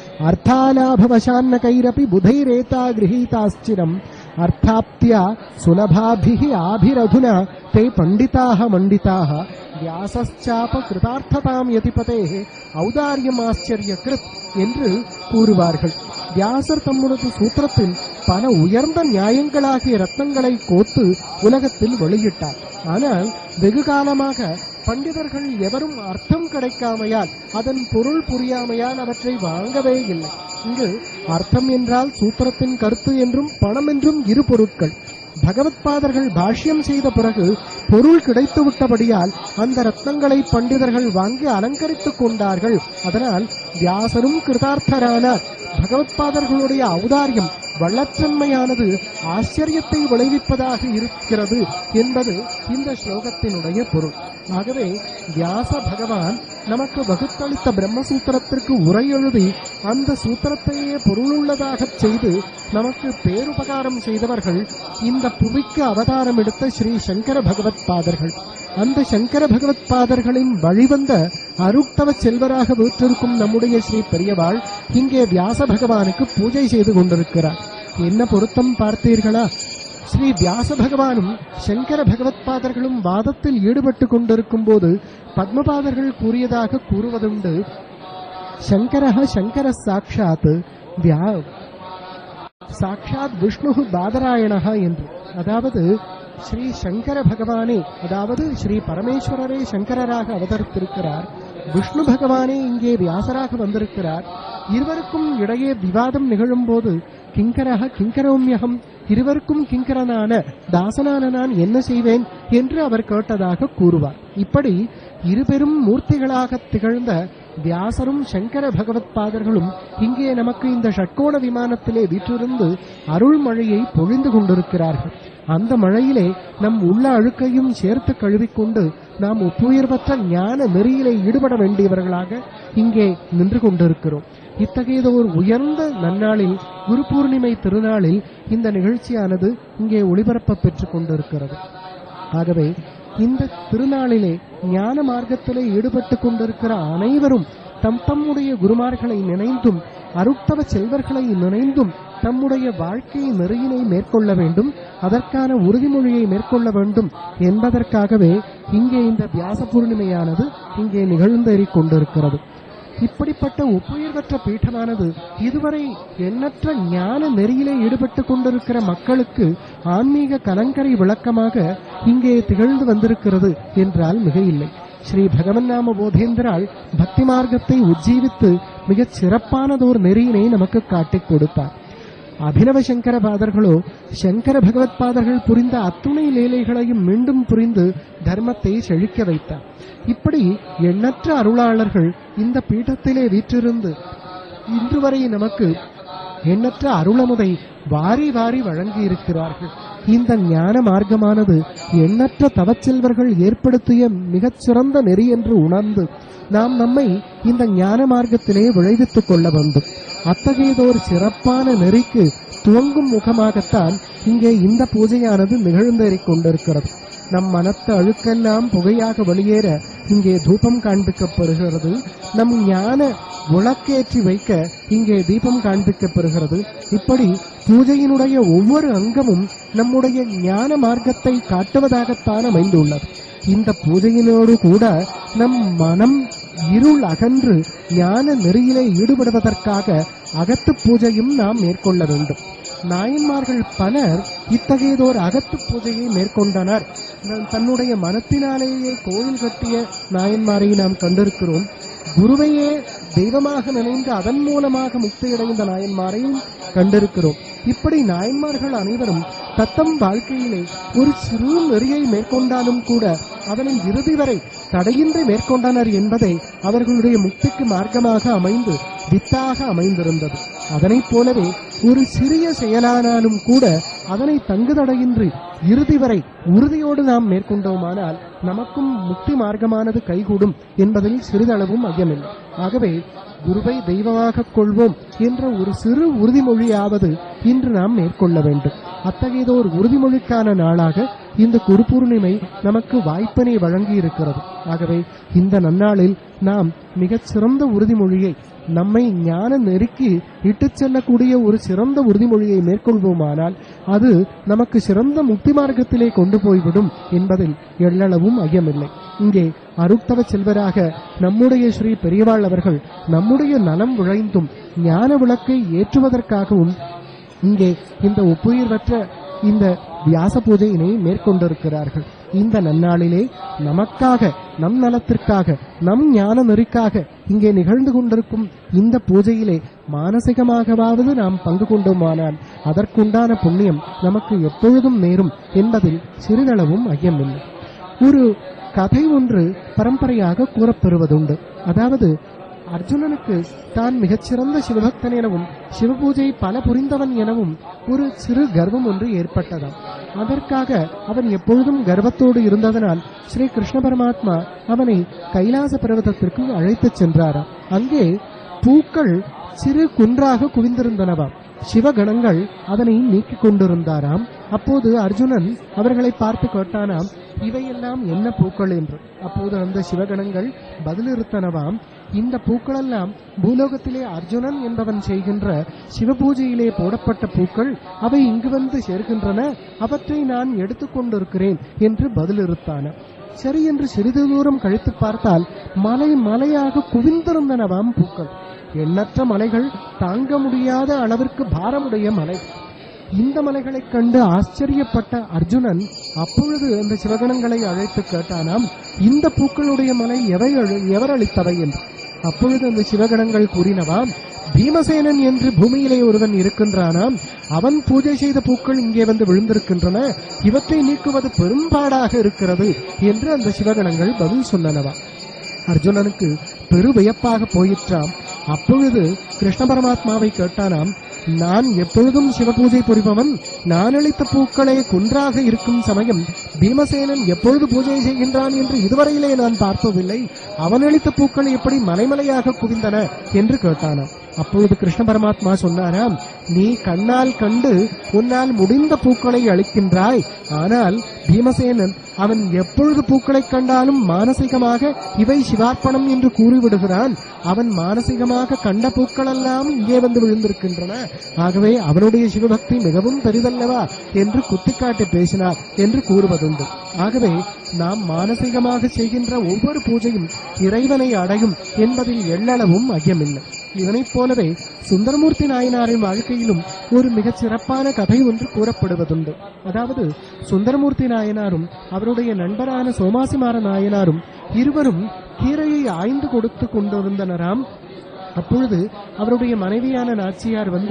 अर्थालाभवशान्नकैरपि बुधैरेता गृहीताश्चिरम् अर्थाप्त्या सुलभाभिः आभिरधुना ते पण्डिताः मण्डिताः व्यासश्चाप कृतार्थताम् यतिपतेः ஔதாரியமாச்சரியகிருத் என்று கூறுவார்கள் வியாசர் தம்முடைய சூத்திரத்தில் பல உயர்ந்த நியாயங்களாகிய ரத்னங்களை கோத்து உலகத்தில் வெளியிட்டார் ஆனால் வெகு காலமாக பண்டிதர்கள் எவரும் அர்த்தம் கிடைக்காமையால் அதன் பொருள் புரியாமையால் அவற்றை வாங்கவே இல்லை இங்கு அர்த்தம் என்றால் சூத்திரத்தின் கருத்து என்றும் பணம் என்றும் இரு பொருட்கள் பகவத்பாதர்கள் பாஷ்யம் செய்த பிறகு பொருள் கிடைத்து விட்டபடியால் அந்த ரத்னங்களை பண்டிதர்கள் வாங்கி அலங்கரித்துக் கொண்டார்கள் அதனால் வியாசரும் கிருதார்த்தரானார் பகவத்பாதர்களுடைய ஔதாரியம் வள்ளத்தன்மையானது ஆச்சரியத்தை விளைவிப்பதாக இருக்கிறது என்பது இந்த ஸ்லோகத்தினுடைய பொருள் ஆகவே வியாச பகவான் நமக்கு வகுத்தளித்த பிரம்மசூத்திரத்திற்கு உரை எழுதி அந்த சூத்திரத்தையே பொருளுள்ளதாகச் செய்து நமக்கு பேருபகாரம் செய்தவர்கள் இந்த புவிக்கு அவதாரம் எடுத்த ஸ்ரீ சங்கர பகவத் பாதர்கள் அந்த சங்கர பகவத் பாதர்களின் வழிவந்த அருட்தவ செல்வராக வீற்றிருக்கும் நம்முடைய ஸ்ரீ பெரியவாள் இங்கே வியாச பகவானுக்கு பூஜை செய்து கொண்டிருக்கிறார் என்ன பொருத்தம் பார்த்தீர்களா ஸ்ரீ வியாச பகவானும் சங்கர பகவத் பாதர்களும் வாதத்தில் ஈடுபட்டு கொண்டிருக்கும் போது பத்மபாதர்கள் கூறியதாக கூறுவதுண்டு சங்கரஹ சங்கர சாட்சாத் வியா சாட்சாத் விஷ்ணு பாதராயணஹ என்று அதாவது ஸ்ரீ சங்கர பகவானே அதாவது ஸ்ரீ பரமேஸ்வரரே சங்கரராக அவதரித்திருக்கிறார் விஷ்ணு பகவானே இங்கே வியாசராக வந்திருக்கிறார் இருவருக்கும் இடையே விவாதம் நிகழும் போது கிங்கரக கிங்கரோமியகம் இருவருக்கும் கிங்கரனான தாசனான நான் என்ன செய்வேன் என்று அவர் கேட்டதாக கூறுவார் இப்படி இருபெரும் மூர்த்திகளாக திகழ்ந்த வியாசரும் சங்கர பகவத் பாதர்களும் இங்கே நமக்கு இந்த ஷட்கோண விமானத்திலே வீற்றிருந்து அருள்மழையை பொழிந்து கொண்டிருக்கிறார்கள் அந்த மழையிலே நம் உள்ள அழுக்கையும் சேர்த்து கழுவிக்கொண்டு நாம் ஒப்புயர்வற்ற ஞான நெறியிலே ஈடுபட வேண்டியவர்களாக இங்கே நின்று கொண்டிருக்கிறோம் இத்தகையதோர் உயர்ந்த நன்னாளில் குரு பூர்ணிமை திருநாளில் இந்த நிகழ்ச்சியானது இங்கே ஒளிபரப்ப பெற்றுக் கொண்டிருக்கிறது ஆகவே இந்த திருநாளிலே ஞான மார்க்கத்திலே ஈடுபட்டுக் கொண்டிருக்கிற அனைவரும் தம் தம்முடைய குருமார்களை நினைந்தும் அருட்தவ செல்வர்களை நினைந்தும் தம்முடைய வாழ்க்கை நெறியினை மேற்கொள்ள வேண்டும் அதற்கான உறுதிமொழியை மேற்கொள்ள வேண்டும் என்பதற்காகவே இங்கே இந்த வியாச பூர்ணிமையானது இங்கே நிகழ்ந்தேறிக் கொண்டிருக்கிறது இப்படிப்பட்ட ஒப்புயர்வற்ற பீഠமானது இதுவரை எண்ணற்ற ஞான நெறியிலே ஈடுபட்டுக் கொண்டிருக்கிற மக்களுக்கு ஆன்மீக கலங்கரை விளக்கமாக இங்கே திகழ்ந்து வந்திருக்கிறது என்றால் மிக இல்லை ஸ்ரீ பகவன் நாம போதேந்திரால் பக்தி மார்க்கத்தை உஜ்ஜீவித்து மிகச் சிறப்பானதோர் நெறியினை நமக்கு காட்டிக் கொடுத்தார் அபினவ சங்கர பாதர்களோ சங்கர பகவத் பாதர்கள் புரிந்த அத்துணை லீலைகளையும் மீண்டும் புரிந்து தர்மத்தை செழிக்க வைத்தார் இப்படி எண்ணற்ற அருளாளர்கள் இந்த பீഠத்திலே வீற்றிருந்து இன்று வரை நமக்கு எண்ணற்ற அருளமுதை வாரி வாரி வழங்கி இருக்கிறார்கள் இந்த ஞான மார்க்கமானது எண்ணற்ற தவச்செல்வர்கள் ஏற்படுத்திய மிகச் சிறந்த நெறி என்று உணர்ந்து நாம் நம்மை இந்த ஞான மார்க்கத்திலே விளைவித்துக் கொள்ள வேண்டும் அத்தகையதோர் சிறப்பான நெறிக்கு துவங்கும் முகமாகத்தான் இங்கே இந்த பூஜையானது நிகழ்ந்தேறிக் கொண்டிருக்கிறது நம் மனத்த அழுக்கெல்லாம் புகையாக வெளியேற இங்கே தூபம் காண்பிக்கப்படுகிறது நம் ஞான விளக்கேற்றி வைக்க இங்கே தீபம் காண்பிக்கப்படுகிறது இப்படி பூஜையினுடைய ஒவ்வொரு அங்கமும் நம்முடைய ஞான மார்க்கத்தை காட்டுவதாகத்தான் அமைந்துள்ளது இந்த பூஜையினோடு கூட நம் மனம் இருள் அகன்று ஞான நெறியிலே ஈடுபடுவதற்காக அகத்து பூஜையும் நாம் மேற்கொள்ள வேண்டும் நாயன்மார்கள் பலர் இத்தகையதோர் அகத்து பூஜையை மேற்கொண்டனர் நம் தன்னுடைய மனத்தினாலேயே கோயில் கட்டிய நாயன்மாரை நாம் கண்டிருக்கிறோம் குருவையே தெய்வமாக நினைந்து அதன் மூலமாக முக்தியடைந்த நாயன்மாரையும் கண்டிருக்கிறோம் இப்படி நாயன்மார்கள் அனைவரும் தத்தம் வாழ்க்கையிலே ஒரு சிறு நெறியை மேற்கொண்டாலும் கூட அதனை இறுதி வரை தடையின்றி மேற்கொண்டனர் என்பதை அவர்களுடைய முக்திக்கு மார்க்கமாக அமைந்து வித்தாக அமைந்திருந்தது அதனைப் போலவே ஒரு சிறிய செயலானாலும் கூட அதனை தங்குதடையின்றி இறுதி வரை உறுதியோடு நாம் மேற்கொண்டோமானால் நமக்கும் முக்தி மார்க்கமானது கைகூடும் என்பதில் சிறிதளவும் ஐயமில்லை ஆகவே குருவை தெய்வமாகக் கொள்வோம் என்ற ஒரு சிறு உறுதிமொழியாவது இன்று நாம் மேற்கொள்ள வேண்டும் அத்தகையதோர் உறுதிமொழிக்கான நாளாக இந்த குரு பூர்ணிமை நமக்கு வாய்ப்பினை வழங்கி இருக்கிறது ஆகவே இந்த நன்னாளில் நாம் மிகச் சிறந்த உறுதிமொழியை நம்மை ஞான நெருக்கி இட்டுச் செல்லக்கூடிய ஒரு சிறந்த உறுதிமொழியை மேற்கொள்வோமானால் அது நமக்கு சிறந்த முக்தி மார்க்கத்திலே கொண்டு போய்விடும் என்பதில் எள்ளளவும் ஐயமில்லை இங்கே அருட்தவ செல்வராக நம்முடைய ஸ்ரீ பெரியவாள் அவர்கள் நம்முடைய நலம் விழைந்தும் ஞான விளக்கை ஏற்றுவதற்காகவும் இங்கே இந்த ஒப்புயிர்வற்ற இந்த வியாச பூஜையினை மேற்கொண்டிருக்கிறார்கள் இந்த நன்னாளிலே நமக்காக நம் நலத்திற்காக நம் ஞான நெறிக்காக இங்கே நிகழ்ந்து கொண்டிருக்கும் இந்த பூஜையிலே மானசிகமாகவாவது நாம் பங்கு கொண்டோமானால் அதற்குண்டான புண்ணியம் நமக்கு எப்பொழுதும் நேரும் என்பதில் சிறிதளவும் ஐயமில்லை ஒரு கதை ஒன்று பரம்பரையாக கூறப்பெறுவதுண்டு அதாவது அர்ஜுனனுக்கு தான் மிகச்சிறந்த சிவபக்தன் எனவும் சிவபூஜை பல புரிந்தவன் எனவும் ஒரு சிறு கர்வம் ஒன்று ஏற்பட்டதாம் அதற்காக அவன் எப்பொழுதும் கர்வத்தோடு இருந்ததனால் ஸ்ரீ கிருஷ்ண பரமாத்மா அவனை கைலாச பர்வதத்திற்கு அழைத்துச் சென்றாராம் அங்கே பூக்கள் சிறு குன்றாக குவிந்திருந்தனவாம் சிவகணங்கள் அதனை நீக்கிக் கொண்டிருந்தாராம் அப்போது அர்ஜுனன் அவர்களை பார்த்து கேட்டானாம் இவையெல்லாம் என்ன பூக்கள் என்று அப்போது அந்த சிவகணங்கள் பதிலிருத்தனவாம் இந்த பூக்களெல்லாம் பூலோகத்திலே அர்ஜுனன் என்பவன் செய்கின்ற சிவபூஜையிலே போடப்பட்ட பூக்கள் அவை இங்கு வந்து சேர்கின்றன அவற்றை நான் எடுத்துக்கொண்டிருக்கிறேன் என்று பதிலிருத்தான சரி என்று சிறிது தூரம் கழித்து பார்த்தால் மலை மலையாக குவிந்திருந்தனவாம் பூக்கள் எண்ணற்ற மலைகள் தாங்க முடியாத அளவிற்கு பாரமுடைய மலை இந்த மலைகளைக் கண்டு ஆச்சரியப்பட்ட அர்ஜுனன் அப்பொழுது அந்த சிவகணங்களை அழைத்து கேட்டானாம் இந்த பூக்களுடைய மலை எவை அழி- எவர் அளித்தவை என்று அப்பொழுது அந்த சிவகணங்கள் கூறினவாம் பீமசேனன் என்று பூமியிலே ஒருவன் இருக்கின்றானாம் அவன் பூஜை செய்த பூக்கள் இங்கே வந்து விழுந்திருக்கின்றன இவற்றை நீக்குவது பெரும்பாடாக இருக்கிறது என்று அந்த சிவகணங்கள் பதில் சொன்னனவா அர்ஜுனனுக்கு பெரு வியப்பாக போயிற்றாம் அப்பொழுது கிருஷ்ண பரமாத்மாவை கேட்டானாம் நான் எப்பொழுதும் சிவபூஜை புரிபவன் நான் அளித்த பூக்களே குன்றாக இருக்கும் சமயம் பீமசேனன் எப்பொழுது பூஜை செய்கின்றான் என்று இதுவரையிலே நான் பார்த்ததில்லை அவன் அளித்த பூக்கள் எப்படி மலைமலையாக குவிந்தன என்று கேட்டானாம் அப்பொழுது கிருஷ்ண பரமாத்மா சொன்னாராம் நீ கண்ணால் கண்டு உன்னால் முடிந்த பூக்களை அளிக்கின்றாய் ஆனால் பீமசேனன் அவன் எப்பொழுது பூக்களைக் கண்டாலும் மானசீகமாக இவை சிவார்ப்பணம் என்று கூறிவிடுகிறான் அவன் மானசீகமாக கண்ட பூக்களெல்லாம் இங்கே வந்து விழுந்திருக்கின்றன ஆகவே அவனுடைய சிவபக்தி மிகவும் பெரிதல்லவா என்று குத்திக்காட்டி பேசினார் என்று கூறுவதுண்டு ஆகவே நாம் மானசீகமாக செய்கின்ற ஒவ்வொரு பூஜையும் இறைவனை அடையும் என்பதில் எள்ளளவும் ஐயமில்லை இதனைப் போலவே சுந்தரமூர்த்தி நாயனாரின் வாழ்க்கையிலும் ஒரு மிகச் சிறப்பான கதை ஒன்று கூறப்படுவதுண்டு அதாவது சுந்தரமூர்த்தி நாயனாரும் அவருடைய நண்பரான சோமாசிமார நாயனாரும் இருவரும் கீரையை ஆய்ந்து கொடுத்து கொண்டிருந்தனராம் அப்பொழுது அவருடைய மனைவியான நாச்சியார் வந்து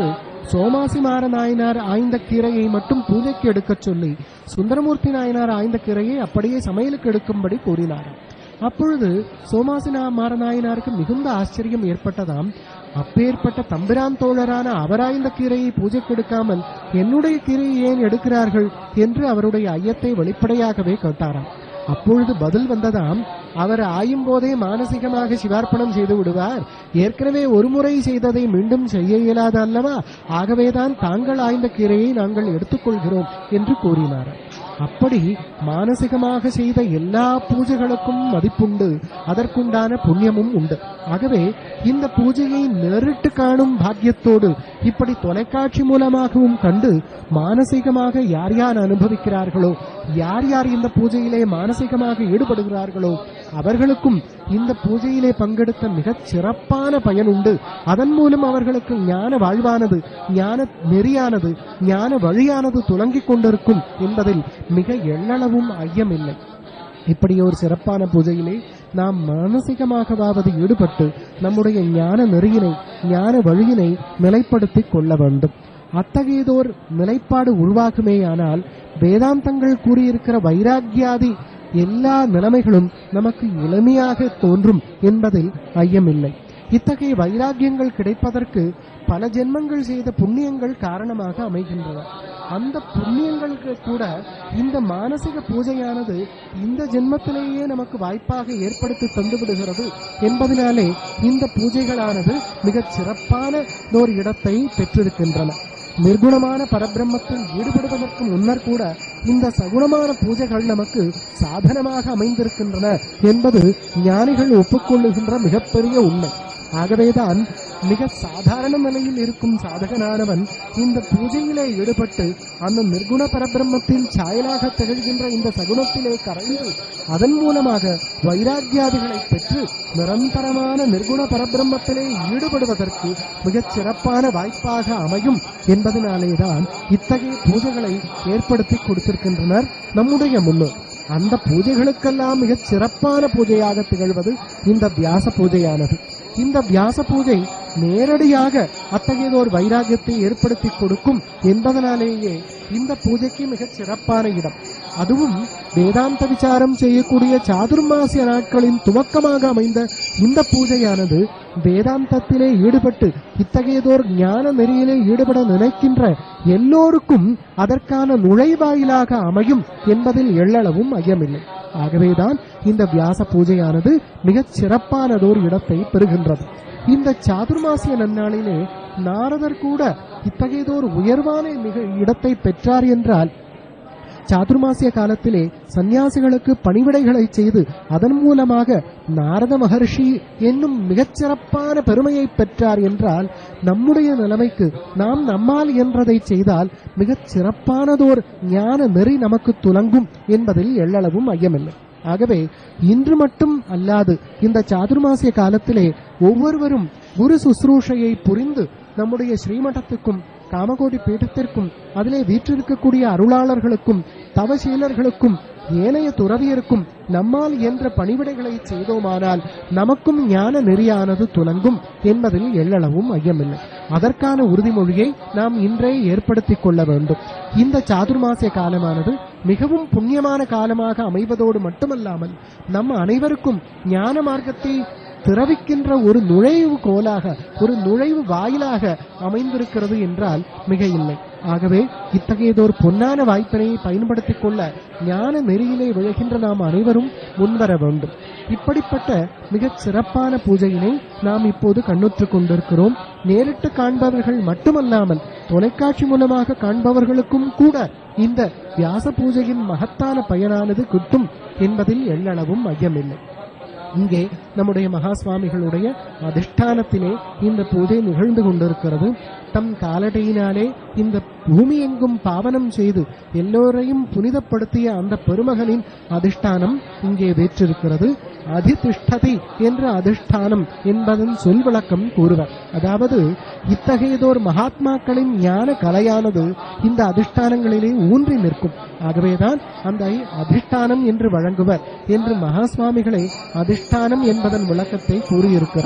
சோமாசிமார நாயனார் ஆய்ந்த கீரையை மட்டும் பூஜைக்கு எடுக்கச் சொல்லி சுந்தரமூர்த்தி நாயனார் ஆய்ந்த கீரையை அப்படியே சமையலுக்கு எடுக்கும்படி கூறினாராம் அப்பொழுது சோமாசினா மாரநாயனாருக்கு மிகுந்த ஆச்சரியம் ஏற்பட்டதாம் அப்பேற்பட்ட தம்பிரான் தோழரான அவராய்ந்த கீரையை பூஜைக்கு எடுக்காமல் என்னுடைய கீரையை ஏன் எடுக்கிறார்கள் என்று அவருடைய ஐயத்தை வெளிப்படையாகவே கேட்டாராம் அப்பொழுது பதில் வந்ததாம் அவர் ஆயும் போதே மானசீகமாக சிவார்ப்பணம் செய்து விடுவார் ஏற்கனவே ஒரு முறை செய்ததை மீண்டும் செய்ய இயலாது அல்லவா ஆகவேதான் தாங்கள் ஆய்ந்த கீரையை நாங்கள் எடுத்துக்கொள்கிறோம் என்று கூறினார் அப்படி மானசிகமாக செய்த எல்லா பூஜைகளுக்கும் மதிப்புண்டு அதற்குண்டான புண்ணியமும் உண்டு ஆகவே இந்த பூஜையை நேரிட்டு காணும் பாக்கியத்தோடு இப்படி தொலைக்காட்சி மூலமாகவும் கண்டு மானசீகமாக யார் யார் அனுபவிக்கிறார்களோ யார் யார் இந்த பூஜையிலே மானசீகமாக ஈடுபடுகிறார்களோ அவர்களுக்கும் இந்த பூஜையிலே பங்கெடுத்த மிகச் சிறப்பான பயன் உண்டு அதன் மூலம் அவர்களுக்கு ஞான வாழ்வானது ஞான நெறியானது ஞான வழியானது துலங்கிக் கொண்டிருக்கும் என்பதில் மிக எண்ணளவும் ஐயமில்லை இப்படி ஒரு சிறப்பான பூஜையிலே நாம் மானசிகமாகவாவது ஈடுபட்டு நம்முடைய ஞான நெறியினை ஞான வழியினை நிலைப்படுத்திக் கொள்ள வேண்டும் அத்தகையதோர் நிலைப்பாடு உருவாகுமேயானால் வேதாந்தங்கள் கூறியிருக்கிற வைராக்கியாதி எல்லா நிலைமைகளும் நமக்கு எளிமையாக தோன்றும் என்பதில் ஐயமில்லை இத்தகைய வைராக்கியங்கள் கிடைப்பதற்கு பல ஜென்மங்கள் செய்த புண்ணியங்கள் காரணமாக அமைகின்றன அந்த புண்ணியங்களுக்கு கூட இந்த மானசிக பூஜையானது இந்த ஜென்மத்திலேயே நமக்கு வாய்ப்பாக ஏற்படுத்தி தந்து விடுகிறது என்பதனாலே இந்த பூஜைகளானது மிகச் சிறப்பான ஒரு இடத்தை பெற்றிருக்கின்றன நிர்குணமான பரபிரம்மத்தில் ஈடுபடுவதற்கு முன்னர் கூட இந்த சகுணமான பூஜைகள் நமக்கு சாதனமாக அமைந்திருக்கின்றன என்பது ஞானிகள் ஒப்புக்கொள்ளுகின்ற மிகப்பெரிய உண்மை ஆகவேதான் மிக சாதாரண நிலையில் இருக்கும் சாதகனானவன் இந்த பூஜையிலே ஈடுபட்டு அந்த நிர்குண பரபிரம்மத்தில் சாயலாக திகழ்கின்ற இந்த சகுனத்திலே கரைந்து அதன் மூலமாக வைராக்கியாதிகளை பெற்று நிரந்தரமான நிர்குண பரபிரம்மத்திலே ஈடுபடுவதற்கு மிகச் சிறப்பான வாய்ப்பாக அமையும் என்பதனாலேதான் இத்தகைய பூஜைகளை ஏற்படுத்தி கொடுத்திருக்கின்றனர் நம்முடைய முன்னோர் அந்த பூஜைகளுக்கெல்லாம் மிகச் சிறப்பான பூஜையாக திகழ்வது இந்த வியாச பூஜையானது இந்த வியாச பூஜை நேரடியாக அத்தகையதோர் வைராகியத்தை ஏற்படுத்தி கொடுக்கும் என்பதனாலேயே இந்த பூஜைக்கு மிகச் சிறப்பான இடம் அதுவும் வேதாந்த விசாரம் செய்யக்கூடிய சாதுர்மாசிய நாட்களின் துவக்கமாக அமைந்த இந்த பூஜையானது வேதாந்தத்திலே ஈடுபட்டு இத்தகையதோர் ஞான நெறியிலே ஈடுபட நினைக்கின்ற எல்லோருக்கும் அதற்கான நுழைவாயிலாக அமையும் என்பதில் எள்ளளவும் ஐயமில்லை ஆகவேதான் இந்த வியாச பூஜையானது மிகச் சிறப்பானதோர் இடத்தை பெறுகின்றது இந்த சாதுர்மாசிய நன்னாளிலே நாரதர் கூட இத்தகையதோர் உயர்வான மிக இடத்தை பெற்றார் என்றால் சாதுர்மாசிய காலத்திலே சந்நியாசிகளுக்கு பணிவிடைகளை செய்து அதன் மூலமாக நாரத மகர்ஷி என்னும் மிகச்சிறப்பான பெருமையை பெற்றார் என்றால் நம்முடைய நிலைமைக்கு நாம் நம்மால் என்றதை செய்தால் மிகச் சிறப்பானதோர் ஞான நெறி நமக்கு துலங்கும் என்பதில் எள்ளளவும் ஐயமில்லை ஆகவே இன்று மட்டும் அல்லாது இந்த சாதுர்மாசிய காலத்திலே ஒவ்வொருவரும் குரு சுশ্ரூஷையை புரிந்து நம்முடைய ஸ்ரீமடத்துக்கும் காமகோடி பீഠத்திற்கும் அதிலே வீற்றிருக்கக்கூடிய அருளாளர்களுக்கும் தவசீலர்களுக்கும் ஏனைய துறவியருக்கும் நம்மால் என்ற பணிவிடைகளை செய்தோமானால் நமக்கும் ஞான நெறியானது துலங்கும் என்பதில் எள்ளளவும் ஐயமில்லை அதற்கான உறுதிமொழியை நாம் இன்றே ஏற்படுத்திக் கொள்ள வேண்டும் இந்த சாதுர்மாசிய காலமானது மிகவும் புண்ணியமான காலமாக அமைவதோடு மட்டுமல்லாமல் நம் அனைவருக்கும் ஞான மார்க்கத்தை திறவிக்கின்ற ஒரு நுழைவு கோலாக ஒரு நுழைவு வாயிலாக அமைந்திருக்கிறது என்றால் மிக இல்லை ஆகவே இத்தகையதோர் பொன்னான வாய்ப்பினை பயன்படுத்திக் கொள்ள ஞான நெறியிலே விழுகின்ற நாம் அனைவரும் முன்வர வேண்டும் இப்படிப்பட்ட மிகச் சிறப்பான பூஜையினை நாம் இப்போது கண்ணுற்றுக் கொண்டிருக்கிறோம் நேரிட்டு காண்பவர்கள் மட்டுமல்லாமல் தொலைக்காட்சி மூலமாக காண்பவர்களுக்கும் கூட இந்த வியாச பூஜையின் மகத்தான பயனானது கிட்டும் என்பதில் எள்ளளவும் ஐயமில்லை இங்கே நம்முடைய மகா சுவாமிகளுடைய அதிஷ்டானத்திலே இந்த பூஜை நிகழ்ந்து கொண்டிருக்கிறது தம் காலடையினாலே இந்த பூமி எங்கும் பாவனம் செய்து எல்லோரையும் புனிதப்படுத்திய அந்த பெருமகனின் அதிஷ்டானம் இங்கே வேற்றிருக்கிறது அதிதிஷ்டதி என்ற அதிஷ்டானம் என்பதன் சொல் விளக்கம் கூறுவர் அதாவது இத்தகையதோர் மகாத்மாக்களின் ஞான கலையானது இந்த அதிஷ்டானங்களிலே ஊன்றி நிற்கும் ஆகவேதான் அந்த அதிஷ்டானம் என்று வழங்குவர் என்று மகா சுவாமிகளை அதிஷ்டானம் என்பதன் விளக்கத்தை கூறியிருக்கிறார்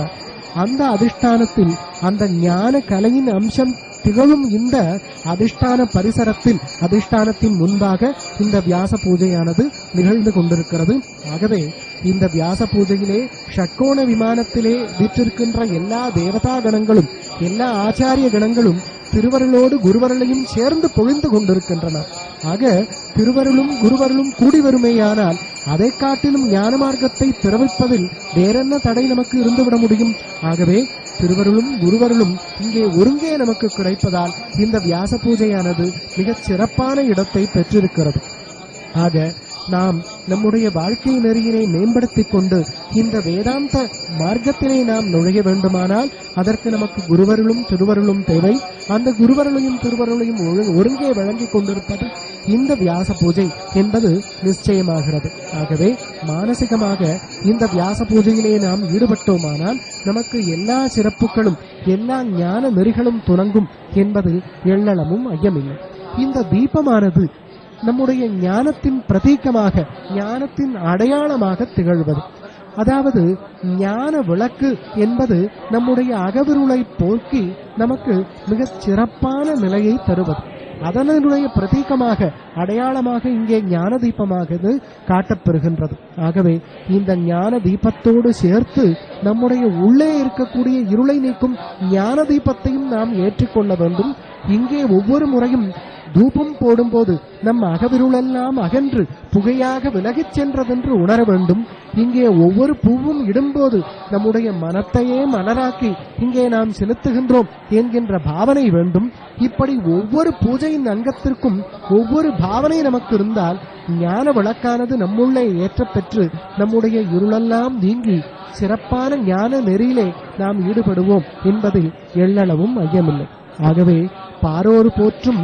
அந்த அதிஷ்டானத்தில் அந்த ஞான கலையின் அம்சம் திகழும் இந்த அதிஷ்டான பரிசரத்தில் அதிஷ்டானத்தின் முன்பாக இந்த வியாச பூஜையானது நிகழ்ந்து கொண்டிருக்கிறது ஆகவே இந்த வியாச பூஜையிலே ஷட்கோண விமானத்திலே வீற்றிருக்கின்ற எல்லா தேவதா கணங்களும் எல்லா ஆச்சாரிய கணங்களும் திருவருளோடு குருவருளையும் சேர்ந்து பொழிந்து கொண்டிருக்கின்றன ஆக திருவருளும் குருவருளும் கூடி வருமேயானால் அதை காட்டிலும் ஞான மார்க்கத்தை பிறவிப்பதில் வேறென்ன தடை நமக்கு இருந்துவிட முடியும் ஆகவே திருவருளும் குருவருளும் இங்கே ஒருங்கே நமக்கு கிடைப்பதால் இந்த வியாச பூஜையானது மிகச் சிறப்பான இடத்தை பெற்றிருக்கிறது ஆக நாம் நம்முடைய வாழ்க்கை நெறியினை மேம்படுத்திக் கொண்டு இந்த வேதாந்த மார்க்கத்திலே நாம் நுழைய வேண்டுமானால் அதற்கு நமக்கு குருவருளும் திருவருளும் தேவை அந்த குருவருளையும் திருவருளையும் ஒழு- ஒருங்கே வழங்கிக் கொண்டிருப்பது இந்த வியாச பூஜை என்பது நிச்சயமாகிறது ஆகவே மானசிகமாக இந்த வியாச பூஜையிலே நாம் ஈடுபட்டோமானால் நமக்கு எல்லா சிறப்புகளும் எல்லா ஞான நெறிகளும் துணங்கும் என்பதில் எள்ளளமும் ஐயமில்லை இந்த தீபமானது நம்முடைய ஞானத்தின் பிரதீகமாக ஞானத்தின் அடையாளமாக திகழ்வது அதாவது ஞான விளக்கு என்பது நம்முடைய அகவிருளை போக்கி நமக்கு மிகச் சிறப்பான நிலையை தருவது அதனுடைய பிரதீகமாக அடையாளமாக இங்கே ஞான தீபமாகது காட்டப்பெறுகின்றது ஆகவே இந்த ஞான தீபத்தோடு சேர்த்து நம்முடைய உள்ளே இருக்கக்கூடிய இருளை நீக்கும் ஞான தீபத்தையும் நாம் ஏற்றிக்கொள்ள வேண்டும் இங்கே ஒவ்வொரு முறையும் தூபம் போடும்போது நம் அகவிருளெல்லாம் அகன்று புகையாக விலகிச் சென்றதென்று உணர வேண்டும் இங்கே ஒவ்வொரு பூவும் இடும்போது நம்முடைய மனத்தையே மலராக்கி இங்கே நாம் செலுத்துகின்றோம் என்கின்ற பாவனை வேண்டும் இப்படி ஒவ்வொரு பூஜையின் அங்கத்திற்கும் ஒவ்வொரு பாவனை நமக்கு இருந்தால் ஞான விளக்கானது நம்முள்ளே ஏற்றப்பெற்று நம்முடைய இருளெல்லாம் நீங்கி சிறப்பான ஞான நெறியிலே நாம் ஈடுபடுவோம் என்பதில் எள்ளளவும் ஐயமில்லை ஆகவே பாரோர் போற்றும்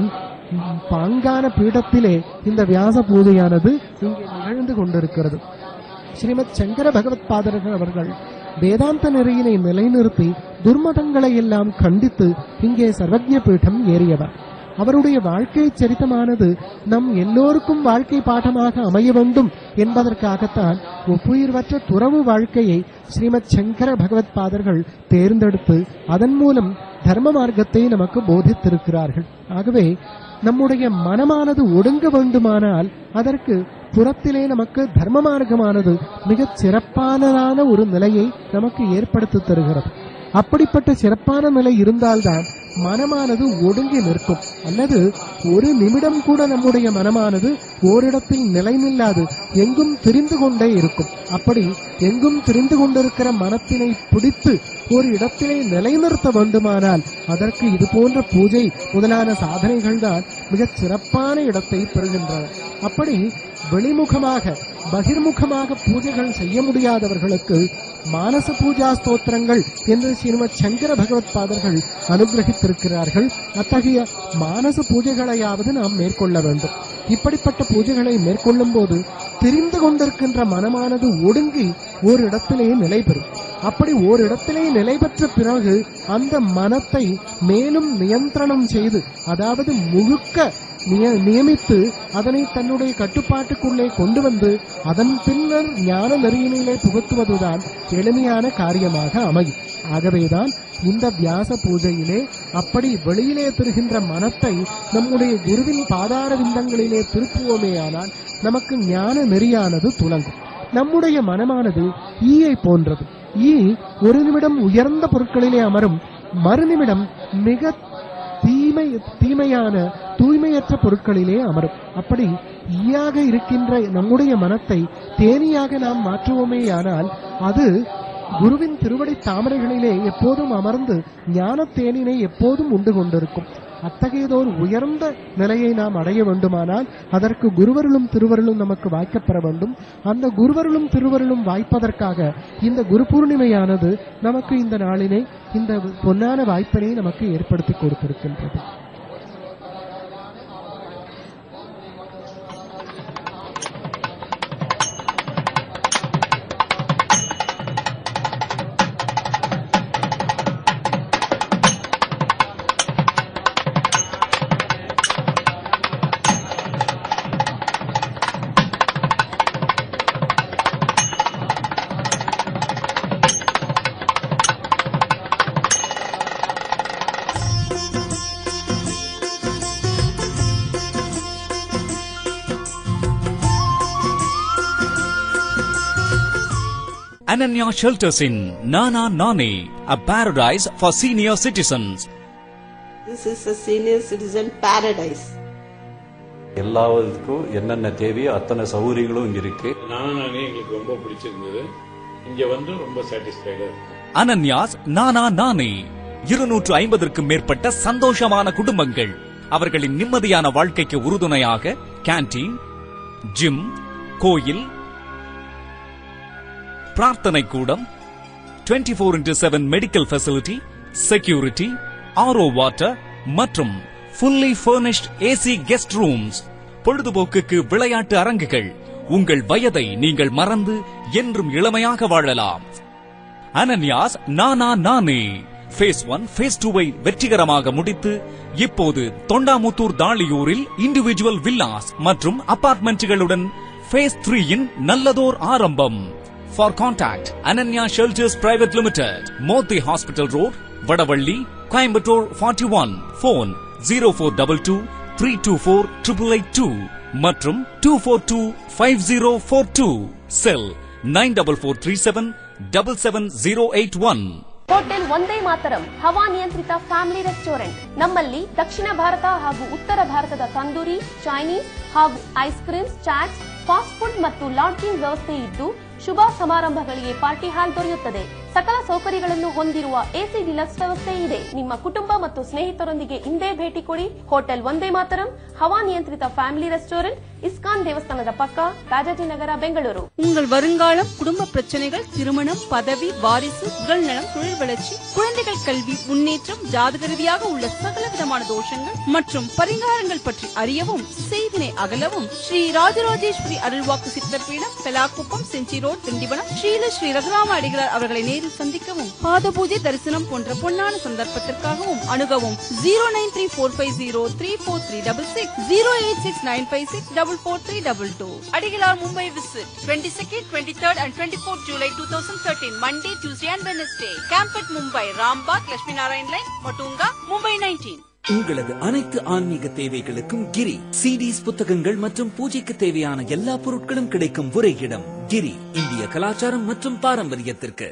பாங்கான பீடத்திலே இந்த வியாச பூஜையானது இங்கே நிகழ்ந்து கொண்டிருக்கிறது ஸ்ரீமத் சங்கர பகவத் பாதர்கள் அவர்கள் வேதாந்த நெறியினை நிலைநிறுத்தி துர்மதங்களை எல்லாம் கண்டித்து இங்கே சர்வஜ்ஞ பீடம் ஏறியவர் அவருடைய வாழ்க்கை சரித்தமானது நம் எல்லோருக்கும் வாழ்க்கை பாடமாக அமைய வேண்டும் என்பதற்காகத்தான் ஒப்புயிர்வற்ற துறவு வாழ்க்கையை ஸ்ரீமத் சங்கர பகவத் பாதர்கள் தேர்ந்தெடுத்து அதன் மூலம் தர்ம மார்க்கத்தை நமக்கு போதித்திருக்கிறார்கள் ஆகவே நம்முடைய மனமானது ஒடுங்க வேண்டுமானால் அதற்கு புறத்திலே நமக்கு தர்ம மார்க்கமானது மிகச் சிறப்பானதான ஒரு நிலையை நமக்கு ஏற்படுத்தி தருகிறது அப்படிப்பட்ட சிறப்பான நிலை இருந்தால்தான் மனமானது ஒடுங்கி நிற்கும் அல்லது ஒரு நிமிடம் கூட நம்முடைய மனமானது ஓரிடத்தில் நிலை நில்லாது எங்கும் திரிந்து கொண்டே இருக்கும் அப்படி எங்கும் திரிந்து கொண்டிருக்கிற மனத்தினை பிடித்து ஒரு இடத்திலே நிலைநிறுத்த வேண்டுமானால் அதற்கு இது போன்ற பூஜை முதலான சாதனைகள் தான் மிகச் சிறப்பான இடத்தை பெறுகின்றன அப்படி வெளிமுகமாக பகிர்முகமாக பூஜைகள் செய்ய முடியாதவர்களுக்கு மானச பூஜா ஸ்தோத்திரங்கள் என்று ஸ்ரீமத் சங்கர பகவத் பாதர்கள் அனுகிரகித்திருக்கிறார்கள் அத்தகைய மானச பூஜைகளையாவது நாம் மேற்கொள்ள வேண்டும் இப்படிப்பட்ட பூஜைகளை மேற்கொள்ளும் போது திரிந்து கொண்டிருக்கின்ற மனமானது ஒடுங்கி ஒரு இடத்திலே நிலை பெறும் அப்படி ஒரு இடத்திலே நிலை பெற்ற பிறகு அந்த மனத்தை மேலும் நியந்திரணம் செய்து அதாவது முழுக்க நிய- நியமித்து அதனை தன்னுடைய கட்டுப்பாட்டுக்குள்ளே கொண்டு வந்து அதன் பின்னர் ஞான நெறியினிலே புகுத்துவதுதான் எளிமையான காரியமாக அமையும் ஆகவேதான் இந்த வியாச பூஜையிலே அப்படி வெளியிலே பெறுகின்ற மனத்தை நம்முடைய குருவின் பாதார விந்தங்களிலே திருப்புவோமேயானால் நமக்கு ஞான நெறியானது துலங்கும் நம்முடைய மனமானது ஈயை போன்றது ஈ ஒரு நிமிடம் உயர்ந்த பொருட்களிலே அமரும் மறுநிமிடம் மிக தீமை தீமையான தூய்மையற்ற பொருட்களிலே அமரும் அப்படி ஈயாக இருக்கின்ற நம்முடைய மனத்தை தேனியாக நாம் மாற்றுவோமேயானால் அது குருவின் திருவடி தாமரைகளிலே எப்போதும் அமர்ந்து ஞான தேனினை எப்போதும் உண்டு கொண்டிருக்கும் அத்தகையதோர் உயர்ந்த நிலையை நாம் அடைய வேண்டுமானால் அதற்கு குருவருளும் திருவருளும் நமக்கு வாய்க்கப்பெற வேண்டும் அந்த குருவருளும் திருவருளும் வாய்ப்பதற்காக இந்த குரு பூர்ணிமையானது நமக்கு இந்த நாளினை இந்த பொன்னான வாய்ப்பினை நமக்கு ஏற்படுத்தி கொடுத்திருக்கின்றது Ananya Shelters in Nana Nani, a paradise for senior citizens. This is a senior citizen paradise. எல்லாத்துக்கும் என்னென்ன தேவையோ அத்தனை சௌகரியங்களும் இங்க இருக்கு நானும் நானே எங்களுக்கு ரொம்ப பிடிச்சிருந்தது இங்க வந்து ரொம்ப சாட்டிஸ்ஃபைடா இருக்கு அனன்யாஸ் நானா நானே இருநூற்று ஐம்பதற்கும் மேற்பட்ட சந்தோஷமான குடும்பங்கள் அவர்களின் நிம்மதியான வாழ்க்கைக்கு உறுதுணையாக கேண்டீன் ஜிம் கோயில் பிரார்த்தனை கூடம் 24 four into seven medical facility security RO water மற்றும் fully furnished AC guest rooms பொழுதுபோக்குக்கு விளையாட்டு அரங்குகள் உங்கள் வயதை நீங்கள் மறந்து என்றும் இளமையாக வாழலாம் அனன்யாஸ் நானா நானே ஃபேஸ் ஒன் ஃபேஸ் டூவை வெற்றிகரமாக முடித்து இப்போது தொண்டாமுத்தூர் தாளியூரில் இண்டிவிஜுவல் வில்லாஸ் மற்றும் அபார்ட்மெண்ட்களுடன் ஃபேஸ் த்ரீயின் நல்லதோர் ஆரம்பம் for contact Ananya shelters private limited Mothi hospital road Vadavalli Coimbatore forty one phone zero four double two three two four triple eight two மற்றும் two four two five zero four two cell nine double four three seven double seven zero eight one hotel Vande Mataram ಹವಾ ನಿಯಂತ್ರಿತ family restaurant ನಮ್ಮಲ್ಲಿ ದಕ್ಷಿಣ ಭಾರತ ಹಾಗೂ ಉತ್ತರ ಭಾರತದ tandoori Chinese ಹಾಗೂ ice creams chaats fast food ಮತ್ತು ಲಾಡ್ಜಿಂಗ್ ವ್ಯವಸ್ಥೆ ಇದ್ದು ಶುಭ ಸಮಾರಂಭಗಳಿಗೆ ಪಾರ್ಟಿ ಹಾಲ್ ದೊರೆಯುತ್ತದೆ ಸಕಲ ಸೌಕರ್ಯಗಳನ್ನು ಹೊಂದಿರುವ ಎಸಿ ಡಿಲಕ್ಸ್ ವ್ಯವಸ್ಥೆ ಇದೆ ನಿಮ್ಮ ಕುಟುಂಬ ಮತ್ತು ಸ್ನೇಹಿತರೊಂದಿಗೆ ಇಂದೇ ಭೇಟಿ ಕೊಡಿ ಹೋಟೆಲ್ ಒಂದೇ ಮಾತರಂ ಹವಾ ನಿಯಂತ್ರಿತ ಫ್ಯಾಮಿಲಿ ರೆಸ್ಟೋರೆಂಟ್ ಇಸ್ಕಾನ್ ದೇವಸ್ಥಾನದ ಪಕ್ಕ ರಾಜಾಜಿನಗರ ಬೆಂಗಳೂರು உங்கள் வருங்காலம் குடும்ப பிரச்சனைகள் திருமணம் பதவி வாரிசு உடல் நலம் தொழில் வளர்ச்சி குழந்தைகள் கல்வி முன்னேற்றம் ஜாதக ரீதியாக உள்ள சகல விதமான தோஷங்கள் மற்றும் பரிகாரங்கள் பற்றி அறியவும் செய்தினை அகலவும் ஸ்ரீ ராஜராஜேஸ்வரி அருள்வாக்கு சித்தப்பீடம் பெலாக்குப்பம் செஞ்சி ரோட் திண்டிவனம் ஸ்ரீல ஸ்ரீ ரகுராம அடிகளார் அவர்களை நேரில் சந்திக்கவும் பாத பூஜை தரிசனம் போன்ற பொன்னான சந்தர்ப்பத்திற்காகவும் அணுகவும் zero nine three four five zero three four three double six zero eight six nine five six double four three double two Adigalar Mumbai visit twenty second twenty third and twenty fourth July two thousand thirteen Monday Tuesday and Wednesday camp at Mumbai Rambagh Lakshmi Narayan lane Matunga Mumbai nineteen உங்களது அனைத்து ஆன்மீக தேவைகளுக்கும் கிரி CDs புத்தகங்கள் மற்றும் பூஜைக்கு தேவையான எல்லா பொருட்களும் கிடைக்கும் ஒரே இடம் கிரி இந்திய கலாச்சாரம் மற்றும் பாரம்பரியத்திற்கு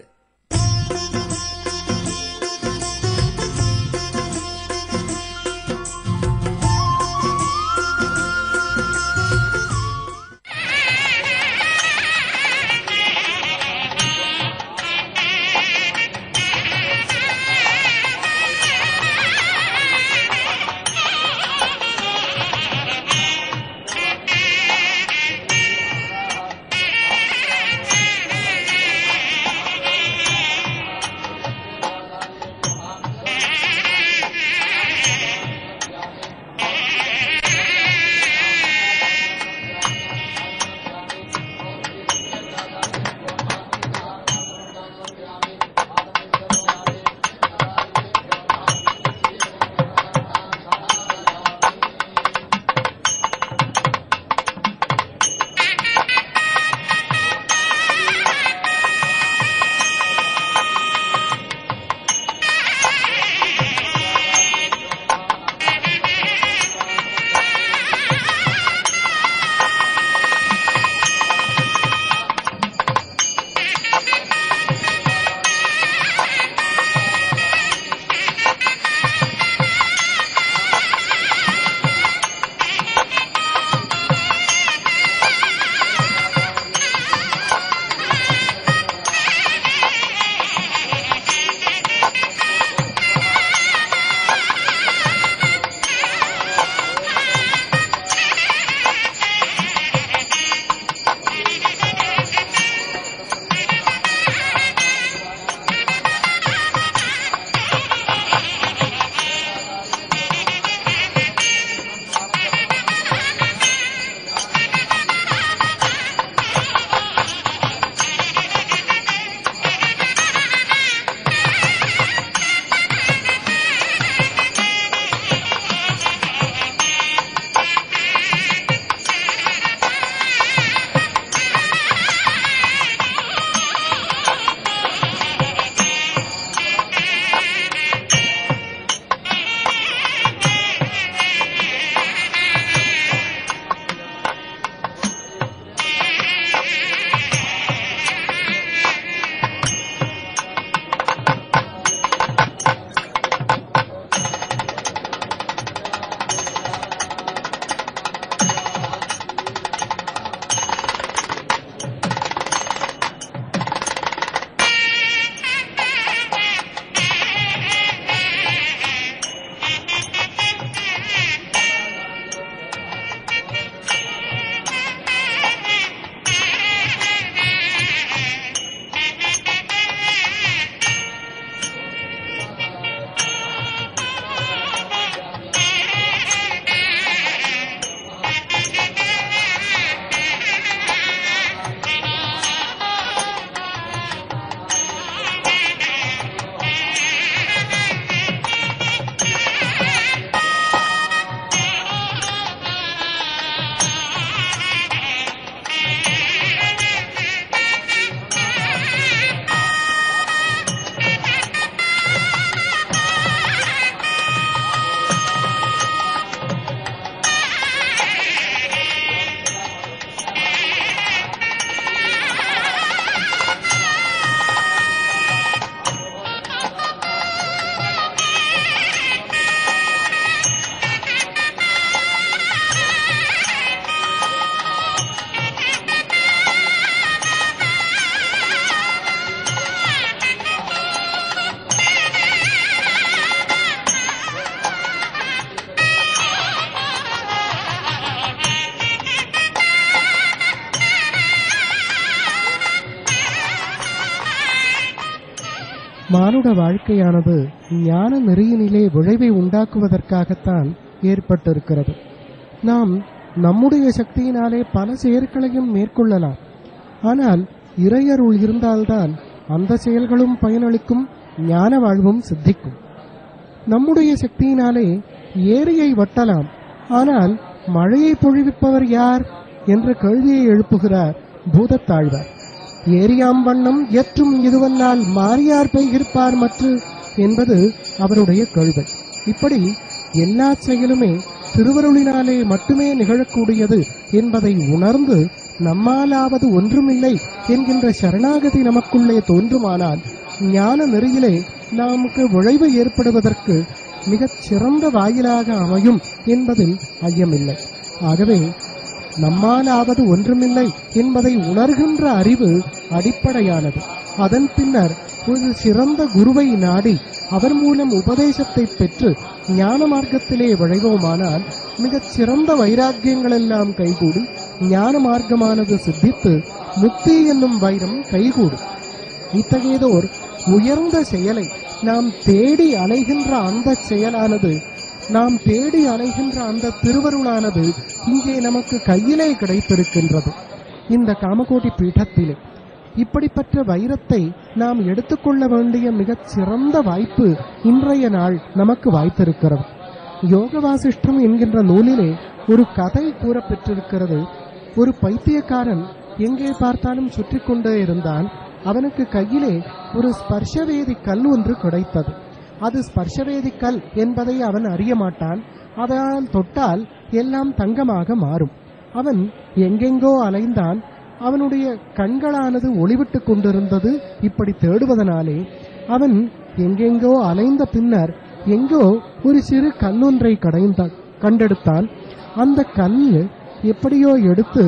மானுட வாழ்க்கையானது ஞான நெறியினிலே விளைவை உண்டாக்குவதற்காகத்தான் ஏற்பட்டிருக்கிறது நாம் நம்முடைய சக்தியினாலே பல செயற்களையும் மேற்கொள்ளலாம் ஆனால் இறையருள் இருந்தால்தான் அந்த செயல்களும் பயனளிக்கும் ஞான வாழ்வும் சித்திக்கும் நம்முடைய சக்தியினாலே ஏரியை வெட்டலாம் ஆனால் மழையை பொழிவிப்பவர் யார் என்ற கேள்வியை எழுப்புகிறார் பூதத்தாழ்வார் ஏரியாம் வண்ணம் ஏற்றும் இதுவல்லால் மாறியார் பெய்கிருப்பார் மற்று என்பது அவருடைய கேள்வி இப்படி எல்லா செயலுமே திருவருளினாலே மட்டுமே நிகழக்கூடியது என்பதை உணர்ந்து நம்மாலாவது ஒன்றுமில்லை என்கின்ற சரணாகதி நமக்குள்ளே தோன்றுமானால் ஞான நெறியிலே நமக்கு விளைவு ஏற்படுவதற்கு மிகச் சிறந்த வாயிலாக அமையும் என்பதில் ஐயமில்லை ஆகவே நம்மாலாவது ஒன்றுமில்லை என்பதை உணர்கின்ற அறிவு அடிப்படையானது அதன் பின்னர் ஒரு சிறந்த குருவை நாடி அவர் மூலம் உபதேசத்தை பெற்று ஞான மார்க்கத்திலே விழைவோமானால் மிகச் சிறந்த வைராக்கியங்கள் எல்லாம் கைகூடி ஞான மார்க்கமானது சித்தித்து முக்தி என்னும் வைரம் கைகூடும் இத்தகையதோர் உயர்ந்த செயலை நாம் தேடி அலைகின்ற அந்த செயலானது நாம் தேடி அலைகின்ற அந்த திருவருளானது இங்கே நமக்கு கையிலே கிடைத்திருக்கின்றது இந்த காமகோட்டி பீഠத்திலே இப்படிப்பட்ட வைரத்தை நாம் எடுத்துக்கொள்ள வேண்டிய மிகச் சிறந்த வாய்ப்பு இன்றைய நாள் நமக்கு வாய்த்திருக்கிறது யோக வாசிஷ்டம் என்கின்ற நூலிலே ஒரு கதை கூறப்பெற்றிருக்கிறது ஒரு பைத்தியக்காரன் எங்கே பார்த்தாலும் சுற்றி கொண்டே இருந்தான் அவனுக்கு கையிலே ஒரு ஸ்பர்ஷவேதி கல் ஒன்று கிடைத்தது அது ஸ்பர்ஷவேதி கல் என்பதை அவன் அறிய மாட்டான் அதனால் தொட்டால் எல்லாம் தங்கமாக மாறும் அவன் எங்கெங்கோ அலைந்தான் அவனுடைய கண்களானது ஒளிவிட்டுக் கொண்டிருந்தது இப்படி தேடுவதனாலே அவன் எங்கெங்கோ அலைந்த பின்னர் எங்கோ ஒரு சிறு கல்லொன்றை கடைந்த கண்டெடுத்தான் அந்த கல் எப்படியோ எடுத்து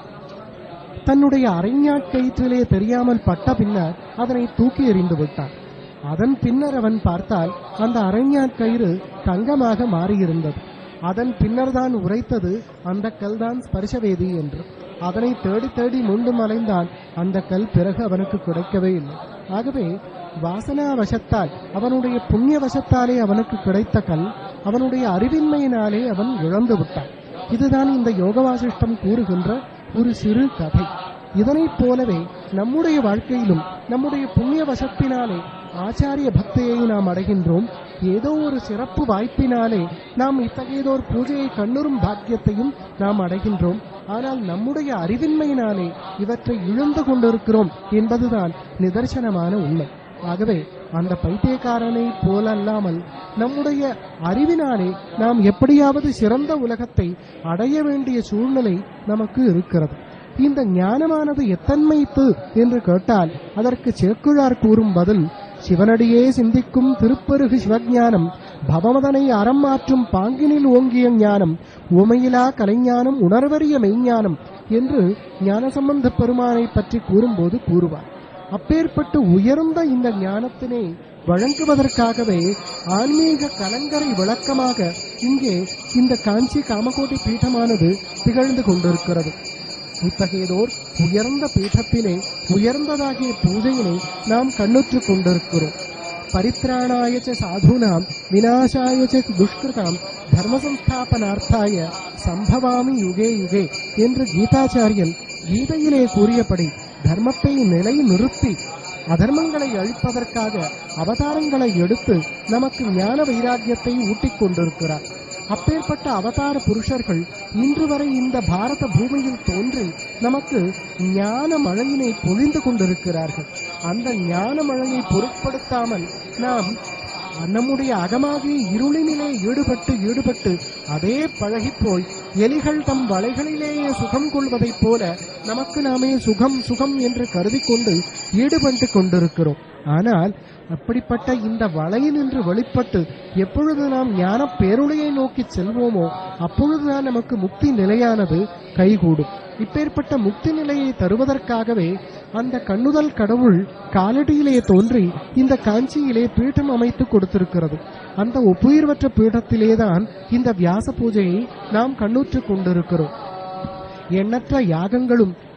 தன்னுடைய அரைஞாட்கயிற்றிலே தெரியாமல் பட்ட பின்னர் அதனை தூக்கி எறிந்து விட்டான் அதன் பின்னர் அவன் பார்த்தால் அந்த அரைஞாட்கயிறு தங்கமாக மாறியிருந்தது அதன் பின்னர் தான் உரைத்தது அந்த கல்தான் ஸ்பர்ஷவேதி என்று அதனை தேடி தேடி மீண்டும் அலைந்தான் அந்த கல் பிறகு அவனுக்கு கிடைக்கவே இல்லை ஆகவே வாசனா வசத்தால் அவனுடைய புண்ணிய வசத்தாலே அவனுக்கு கிடைத்த கல் அவனுடைய அறிவின்மையினாலே அவன் இழந்து விட்டான் இதுதான் இந்த யோக வாசிஷ்டம் கூறுகின்ற ஒரு சிறு கதை இதனைப் போலவே நம்முடைய வாழ்க்கையிலும் நம்முடைய புண்ணிய வசத்தினாலே ஆச்சாரிய பக்தியை நாம் அடைகின்றோம் ஏதோ ஒரு சிறப்பு வாய்ப்பினாலே நாம் இத்தகையதோர் பூஜையை கண்ணுறும் பாக்கியத்தையும் நாம் அடைகின்றோம் ஆனால் நம்முடைய அறிவின்மையினாலே இவற்றை இழந்து கொண்டிருக்கிறோம் என்பதுதான் நிதர்சனமான உண்மை ஆகவே அந்த பைத்தியக்காரனை போலல்லாமல் நம்முடைய அறிவினாலே நாம் எப்படியாவது சிறந்த உலகத்தை அடைய வேண்டிய சூழ்நிலை நமக்கு இருக்கிறது இந்த ஞானமானது எத்தன்மைத்து என்று கேட்டால் அதற்கு சேக்குழார் கூறும் பதில் சிவனடியே சிந்திக்கும் திருப்பெருகு சிவஞானம் பவமதனை அறம் மாற்றும் பாங்கினில் ஓங்கிய ஞானம் உமையிலா கலைஞானம் உணர்வறிய மெய்ஞானம் என்று ஞானசம்பந்த பெருமானை பற்றி கூறும்போது கூறுவார் அப்பேற்பட்டு உயர்ந்த இந்த ஞானத்தினை வழங்குவதற்காகவே ஆன்மீக கலங்கரை விளக்கமாக இங்கே இந்த காஞ்சி காமகோட்டி பீഠமானது திகழ்ந்து கொண்டிருக்கிறது இத்தகையதோர் உயர்ந்த பீഠத்திலே உயர்ந்ததாகிய பூஜையினை நாம் கண்ணுற்றுக் கொண்டிருக்கிறோம் பரித்ராணாய ச சாதுனாம் விநாசாய ச துஷ்கிருதாம் தர்ம சம்ஸ்தாபனார்த்தாய சம்பவாமி யுகே யுகே என்று கீதாச்சாரியன் கீதையிலே கூறியபடி தர்மத்தை நிலை நிறுத்தி அதர்மங்களை அழிப்பதற்காக அவதாரங்களை எடுத்து நமக்கு ஞான வைராக்கியத்தை ஊட்டிக் கொண்டிருக்கிறார் அப்பேற்பட்ட அவதார புருஷர்கள் இன்று வரை இந்த பாரத பூமியில் தோன்றி நமக்கு ஞான மழையினை பொழிந்து கொண்டிருக்கிறார்கள் அந்த ஞான மழையை பொருட்படுத்தாமல் நாம் நம்முடைய அகமாகிய இருளினிலே ஈடுபட்டு ஈடுபட்டு அதே பழகிப்போய் எலிகள் தம் வலைகளிலேயே சுகம் கொள்வதைப் போல நமக்கு நாமே சுகம் சுகம் என்று கருதி கொண்டு ஈடுபட்டு கொண்டிருக்கிறோம் ஆனால் அப்படிப்பட்ட இந்த வலையினின்று வெளிப்பட்டு எப்பொழுது நாம் ஞான பேருளையை நோக்கி செல்வோமோ அப்பொழுதுதான் நமக்கு முக்தி நிலையானது கைகூடும் இப்பேற்பட்ட முக்தி நிலையை தருவதற்காகவே அந்த கண்ணுதல் கடவுள் காலடியிலே தோன்றி இந்த காஞ்சியிலே பீடம் அமைத்து கொடுத்திருக்கிறது அந்த ஒப்புயிர்வற்ற பீடத்திலேதான் இந்த வியாச பூஜையை நாம் கண்ணுற்றுக் கொண்டிருக்கிறோம் எண்ணற்ற யாகங்களும்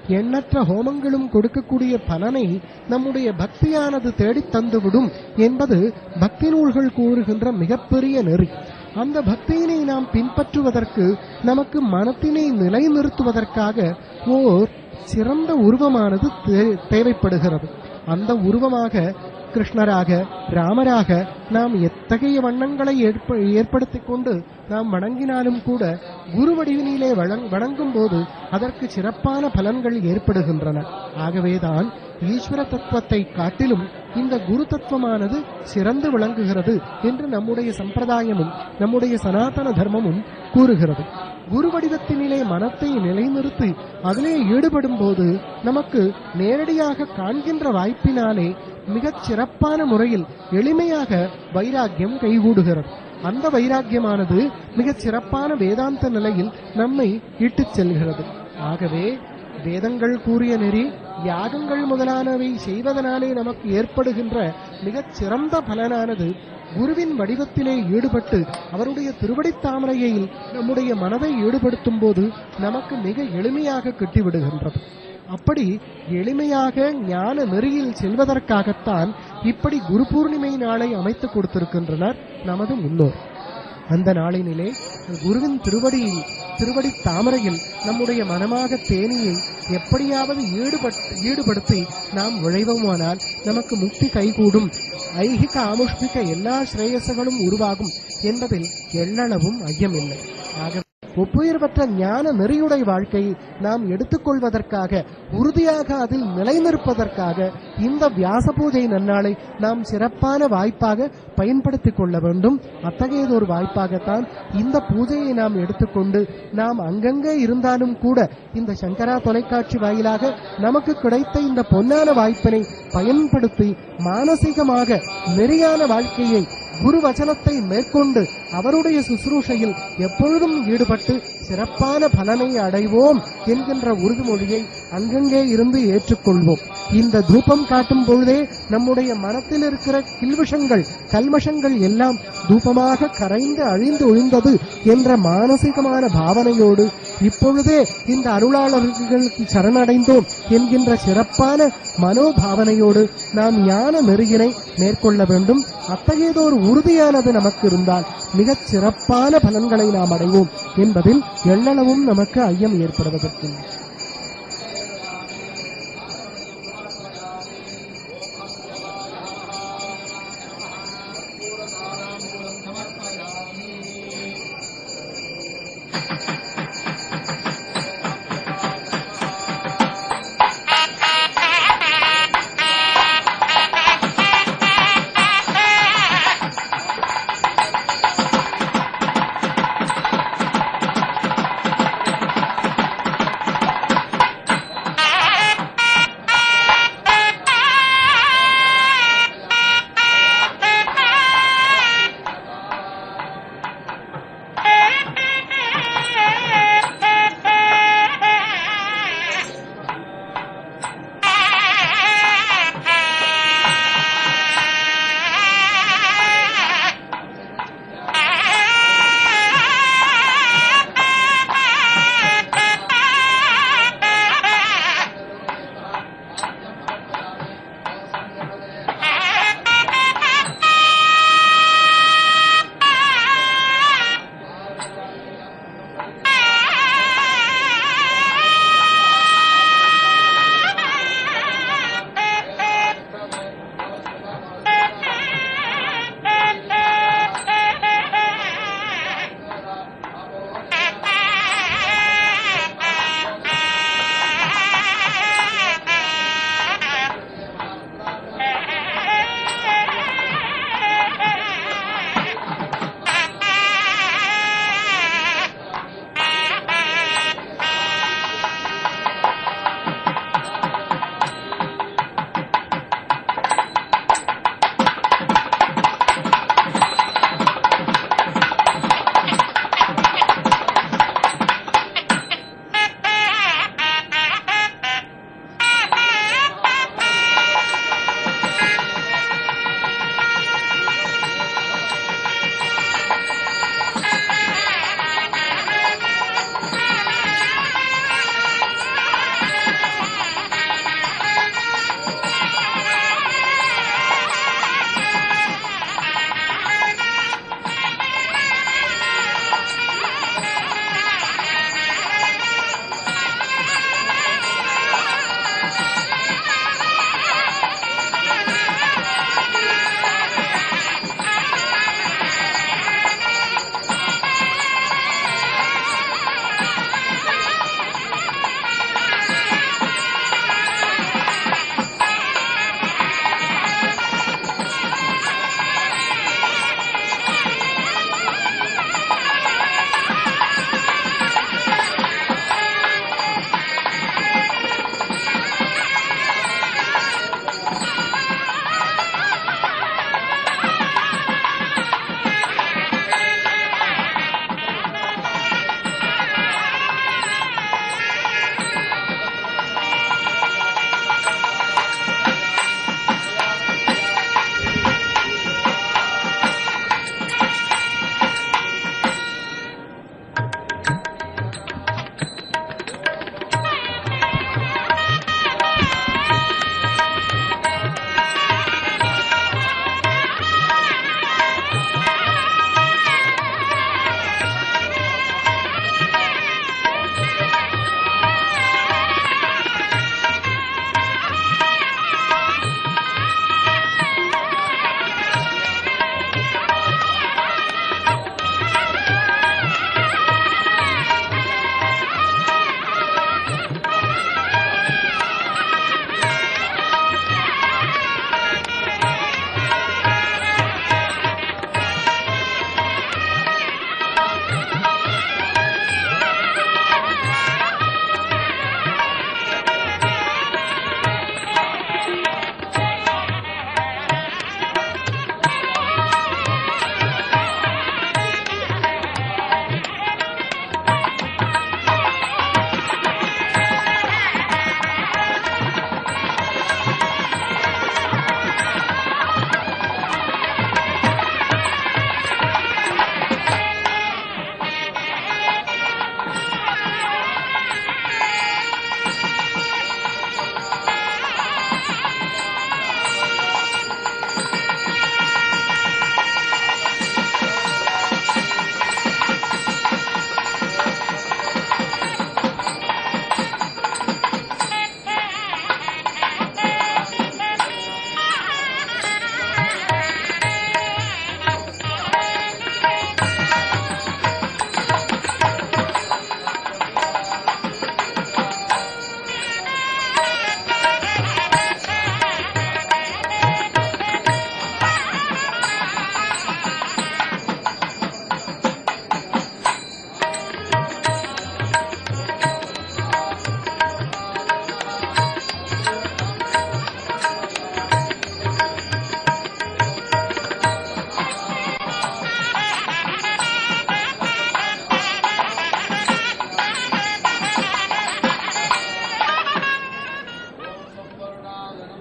எண்ணற்ற ஹோமங்களும் கொடுக்கக்கூடிய பலனை நம்முடைய பக்தியானது தேடித் தந்துவிடும் என்பது பக்தி நூல்கள் கூறுகின்ற மிகப்பெரிய நெறி அந்த பக்தியினை நாம் பின்பற்றுவதற்கு நமக்கு மனத்தினை நிலைநிறுத்துவதற்காக ஓர் சிறந்த உருவமானது தே- தேவைப்படுகிறது அந்த உருவமாக கிருஷ்ணராக ராமராக நாம் எத்தகைய வண்ணங்களை ஏற்ப ஏற்படுத்திக் கொண்டு நாம் வணங்கினாலும் கூட குரு வடிவினிலே வழங் வணங்கும் போது அதற்கு சிறப்பான பலன்கள் ஏற்படுகின்றன ஆகவேதான் ஈஸ்வர தத்துவத்தை காட்டிலும் இந்த குரு தத்துவமானது சிறந்து விளங்குகிறது என்று நம்முடைய சம்பிரதாயமும் நம்முடைய சனாதன தர்மமும் கூறுகிறது குரு வடிவத்தினிலே மனத்தை நிலைநிறுத்தி அதிலே ஈடுபடும் போது நமக்கு நேரடியாக காண்கின்ற வாய்ப்பினாலே மிகச் சிறப்பான முறையில் எளிமையாக வைராக்கியம் கைகூடுகிறது அந்த வைராக்கியமானது மிகச் சிறப்பான வேதாந்த நிலையில் நம்மை இட்டுச் செல்கிறது ஆகவே வேதங்கள் கூறிய நெறி யாகங்கள் முதலானவை செய்வதனாலே நமக்கு ஏற்படுகின்ற மிகச் சிறந்த பலனானது குருவின் வடிவத்திலே ஈடுபட்டு அவருடைய திருவடித் தாமரையில் நம்முடைய மனதை ஈடுபடுத்தும் போது நமக்கு மிக எளிமையாக கிட்டிவிடுகின்றது அப்படி எளிமையாக ஞான நெறியில் செல்வதற்காகத்தான் இப்படி குரு பூர்ணிமை நாளை அமைத்துக் கொடுத்திருக்கின்றனர் நமது முன்னோர் அந்த நாளினிலே குருவின் திருவடியில் திருவடி தாமரையில் நம்முடைய மனமாக தேனியை எப்படியாவது ஈடுபட் ஈடுபடுத்தி நாம் விழைவோமானால் நமக்கு முக்தி கைகூடும் ஐகிக ஆமுஷ்மிக எல்லா ஸ்ரேயசுகளும் உருவாகும் என்பதில் எள்ளளவும் ஐயமில்லை ஆக ஒப்புயர்வற்ற ஞான நெறியுடைய வாழ்க்கையை நாம் எடுத்துக்கொள்வதற்காக உறுதியாக அதில் நிலைநிற்பதற்காக இந்த வியாச பூஜை நன்னாளை நாம் சிறப்பான வாய்ப்பாக பயன்படுத்திக் கொள்ள வேண்டும் அத்தகையதொரு வாய்ப்பாகத்தான் இந்த பூஜையை நாம் எடுத்துக்கொண்டு நாம் அங்கங்கே இருந்தாலும் கூட இந்த சங்கரா தொலைக்காட்சி வாயிலாக நமக்கு கிடைத்த இந்த பொன்னான வாய்ப்பினை பயன்படுத்தி மானசீகமாக நெறியான வாழ்க்கையை குரு வச்சனத்தை மேற்கொண்டு அவருடைய சுசுரூஷையில் எப்பொழுதும் ஈடுபட்டு சிறப்பான பலனை அடைவோம் என்கின்ற உறுதிமொழியை அங்கங்கே இருந்து ஏற்றுக்கொள்வோம் இந்த தூபம் காட்டும் பொழுதே நம்முடைய மனத்தில் இருக்கிற கில்விஷங்கள் கல்மஷங்கள் எல்லாம் தூபமாக கரைந்து அழிந்து ஒழிந்தது என்ற மானசீகமான பாவனையோடு இப்பொழுதே இந்த அருளாளர்களுக்கு சரணடைந்தோம் என்கின்ற சிறப்பான மனோபாவனையோடு நாம் ஞான நெறியினை மேற்கொள்ள வேண்டும் அத்தகையதொரு உறுதியானது நமக்கு இருந்தால் மிகச் சிறப்பான பலன்களை நாம் அடைவோம் என்பதில் எள்ளளவும் நமக்கு ஐயம் ஏற்படுவதற்கில்லை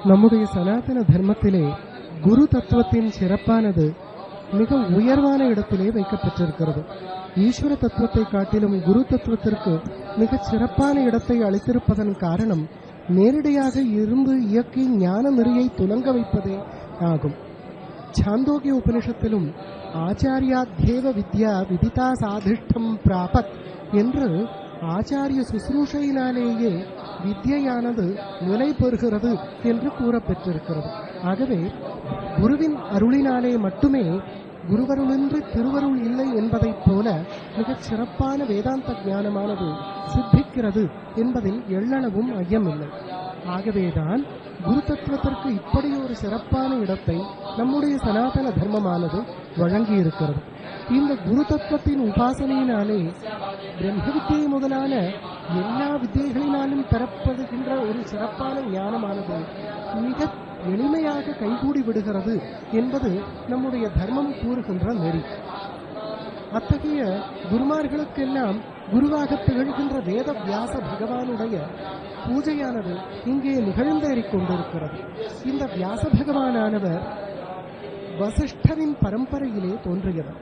நம்முடைய சனாதன தர்மத்திலே குரு தத்துவத்தின் சிறப்பானது மிக உயர்வான இடத்திலே வைக்கப்பட்டிருக்கிறது ஈஸ்வர தத்துவத்தை காட்டிலும் குரு தத்துவத்திற்கு மிகச் சிறப்பான இடத்தை அளித்திருப்பதன் காரணம் நேரடியாக இருந்து இயக்கி ஞான நெறியை துலங்க வைப்பதே ஆகும் சாந்தோக்கிய உபனிஷத்திலும் ஆச்சாரியாத்யேவ வித்யா விதிதா சாதிஷ்டம் பிராபத் என்று ஆச்சாரிய சுசுரூஷையினாலேயே வித்யானது நிலை பெறுகிறது என்று கூறப்பெற்றிருக்கிறது ஆகவே குருவின் அருளினாலே மட்டுமே குருவருளின்றி திருவருள் இல்லை என்பதைப் போல மிகச் சிறப்பான வேதாந்த ஞானமானது சித்திக்கிறது என்பதில் எள்ளளவும் ஐயமில்லை ஆகவேதான் குரு தத்துவத்திற்கு இப்படி ஒரு சிறப்பான இடத்தை நம்முடைய சனாதன தர்மமானது வழங்கியிருக்கிறது இந்த குரு தத்துவத்தின் உபாசனையினாலே பிரம்ம வித்தியை முதலான எல்லா வித்தியைகளினாலும் பெறப்படுகின்ற ஒரு சிறப்பான ஞானமானது மிக எளிமையாக கைகூடி விடுகிறது என்பது நம்முடைய தர்மம் கூறுகின்ற நெறி அத்தகைய குருமார்களுக்கெல்லாம் குருவாக திகழ்கின்ற வேத வியாச பகவானுடைய பூஜையானது இங்கே நிகழ்ந்தேறிக் கொண்டிருக்கிறது இந்த வியாச பகவானானவர் வசிஷ்டரின் பரம்பரையிலே தோன்றியவர்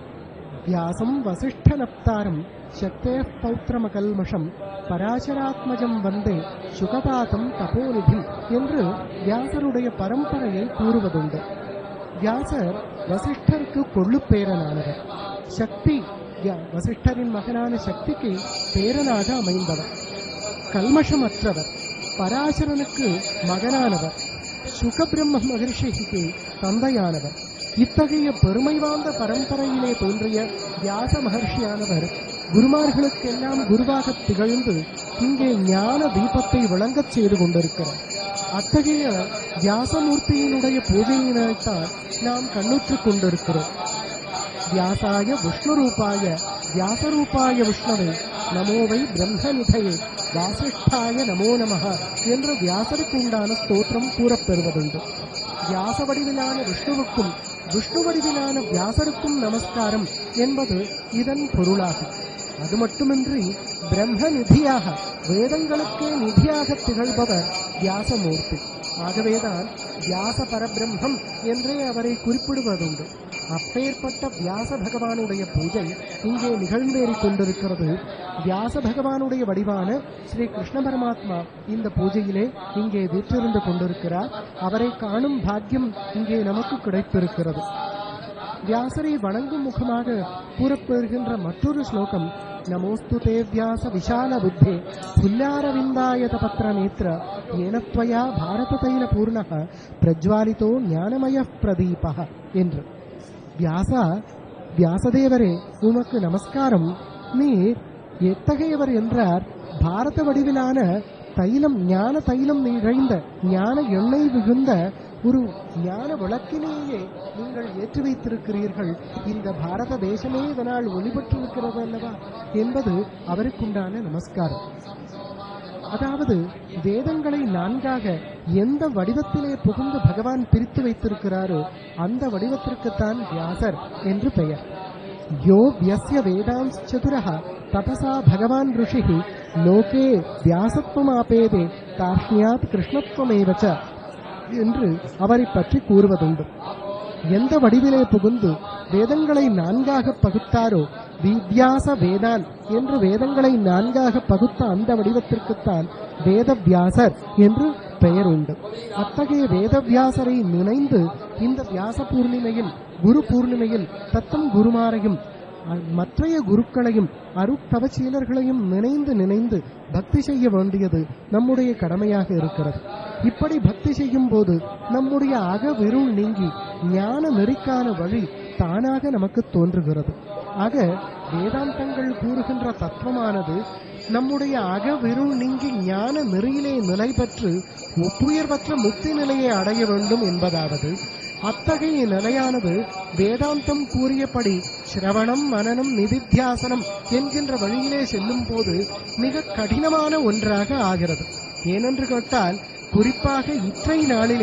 வியாசம் வசிஷ்ட நப்தாரம் சக்தே பௌத்திரமகல்மஷம் பராசராத்மஜம் வந்தே சுகபாதம் தபோநிதி என்று வியாசருடைய பரம்பரையை கூறுவதுண்டு வியாசர் வசிஷ்டருக்கு கொள்ளு பேரனானவர் சக்தி யா- வசிஷ்டரின் மகனான சக்திக்கு பேரனாக அமைந்தவர் கல்மஷமற்றவர் பராசரனுக்கு மகனானவர் சுகபிரம்ம மகர்ஷிக்கு தந்தையானவர் இத்தகைய பெருமை வாய்ந்த பரம்பரையிலே தோன்றிய வியாச மகர்ஷியானவர் குருமார்களுக்கெல்லாம் குருவாக திகழ்ந்து இங்கே ஞான தீபத்தை விளங்கச் செய்து கொண்டிருக்கிறார் அத்தகைய வியாசமூர்த்தியினுடைய பூஜையினைத்தான் நாம் கண்ணுற்றுக் கொண்டிருக்கிறோம் வியாசாய விஷ்ணுரூபாய வியாசரூபாய விஷ்ணவே நமோவை பிரம்மநிதையே வாசிஷ்டாய நமோ நமः என்று வியாசருக்கு உண்டான ஸ்தோத்திரம் கூறப்பெறுவதுண்டு வியாச வடிவிலான விஷ்ணுவுக்கும் விஷ்ணு வடிவிலான வியாசருக்கும் நமஸ்காரம் என்பது இதன் பொருளாகும் அது மட்டுமின்றி பிரம்ம நிதியாக வேதங்களுக்கே நிதியாக திகழ்பவர் வியாசமூர்த்தி ஆகவேதான் வியாச பரபிரம்மம் என்றே அவரை குறிப்பிடுவதுண்டு அப்பேற்பட்ட வியாச பகவானுடைய பூஜை இங்கே நிகழ்ந்தேறிக் கொண்டிருக்கிறது வியாச பகவானுடைய வடிவான ஸ்ரீ கிருஷ்ண பரமாத்மா இந்த பூஜையிலே இங்கே வீற்றிருந்து கொண்டிருக்கிறார் அவரை காணும் பாக்கியம் இங்கே நமக்கு கிடைத்திருக்கிறது வியாசரை வணங்கும் முகமாக கூறப்பெறுகின்ற மற்றொரு ஸ்லோகம் நமோஸ்து தே வியாச விஷால புத்தே புல்லாரவிந்தாயத பத்திர நேத்திர ஏனத்வயா பாரத தைல பூர்ணக பிரஜ்வாலிதோ ஞானமய பிரதீப என்று வியாசா வியாசதேவரே உமக்கு நமஸ்காரம் நீர் எத்தகையவர் என்றார் பாரத வடிவிலான தைலம் ஞான தைலம் நிறைந்த ஞான எண்ணெய் மிகுந்த ஒரு ஞான விளக்கிலேயே நீங்கள் ஏற்றி வைத்திருக்கிறீர்கள் இந்த பாரத தேசமே இதனால் ஒளிபெற்றிருக்கிறது அல்லவா என்பது அவருக்குண்டான நமஸ்காரம் அதாவது வேதங்களை நான்காக எந்த வடிவத்திலே புகுந்து பகவான் பிரித்து வைத்திருக்கிறாரோ அந்த வடிவத்திற்குத்தான் வியாசர் என்று பெயர் யோ வியஸ்ய வேதாம்ஸ் சதுரः தபசா பகவான் ருஷிः லோகே வியாசத்வமாபேதே தார்ஷ்ணியாத் கிருஷ்ணத்வமேவச்ச என்று அவரை பற்றி கூறுவதுண்டு எந்த வடிவிலே புகுந்து வேதங்களை நான்காக பகுத்தாரோ வித்யாச வேதான் என்று வேதங்களை நான்காக பகுத்த அந்த வடிவத்திற்குத்தான் வேதவியாசர் என்று பெயர் உண்டு அத்தகைய வேதவியாசரை நினைந்து இந்த வியாச பூர்ணிமையில் குரு பூர்ணிமையில் தத்தம் குருமாரையும் அ- மற்றைய குருக்களையும் அருட்தவச்சீலர்களையும் நினைந்து நினைந்து பக்தி செய்ய வேண்டியது நம்முடைய கடமையாக இருக்கிறது இப்படி பக்தி செய்யும் போது நம்முடைய அகவிருள் நீங்கி ஞான நெறிக்கான வழி தானாக நமக்கு தோன்றுகிறது ஆக வேதாந்தங்கள் கூறுகின்ற தத்துவமானது நம்முடைய அகவிருள் நீங்கி ஞான நெறியிலே நிலை பெற்று ஒப்புயர்வற்ற முக்தி நிலையை அடைய வேண்டும் என்பதாவது அத்தகைய நிலையானது வேதாந்தம் கூறியபடி சிரவணம் மனனம் நிதித்தியாசனம் என்கின்ற வழியிலே செல்லும் போது மிக கடினமான ஒன்றாக ஆகிறது ஏனென்று கேட்டால் குறிப்பாக இற்றை நாளிலே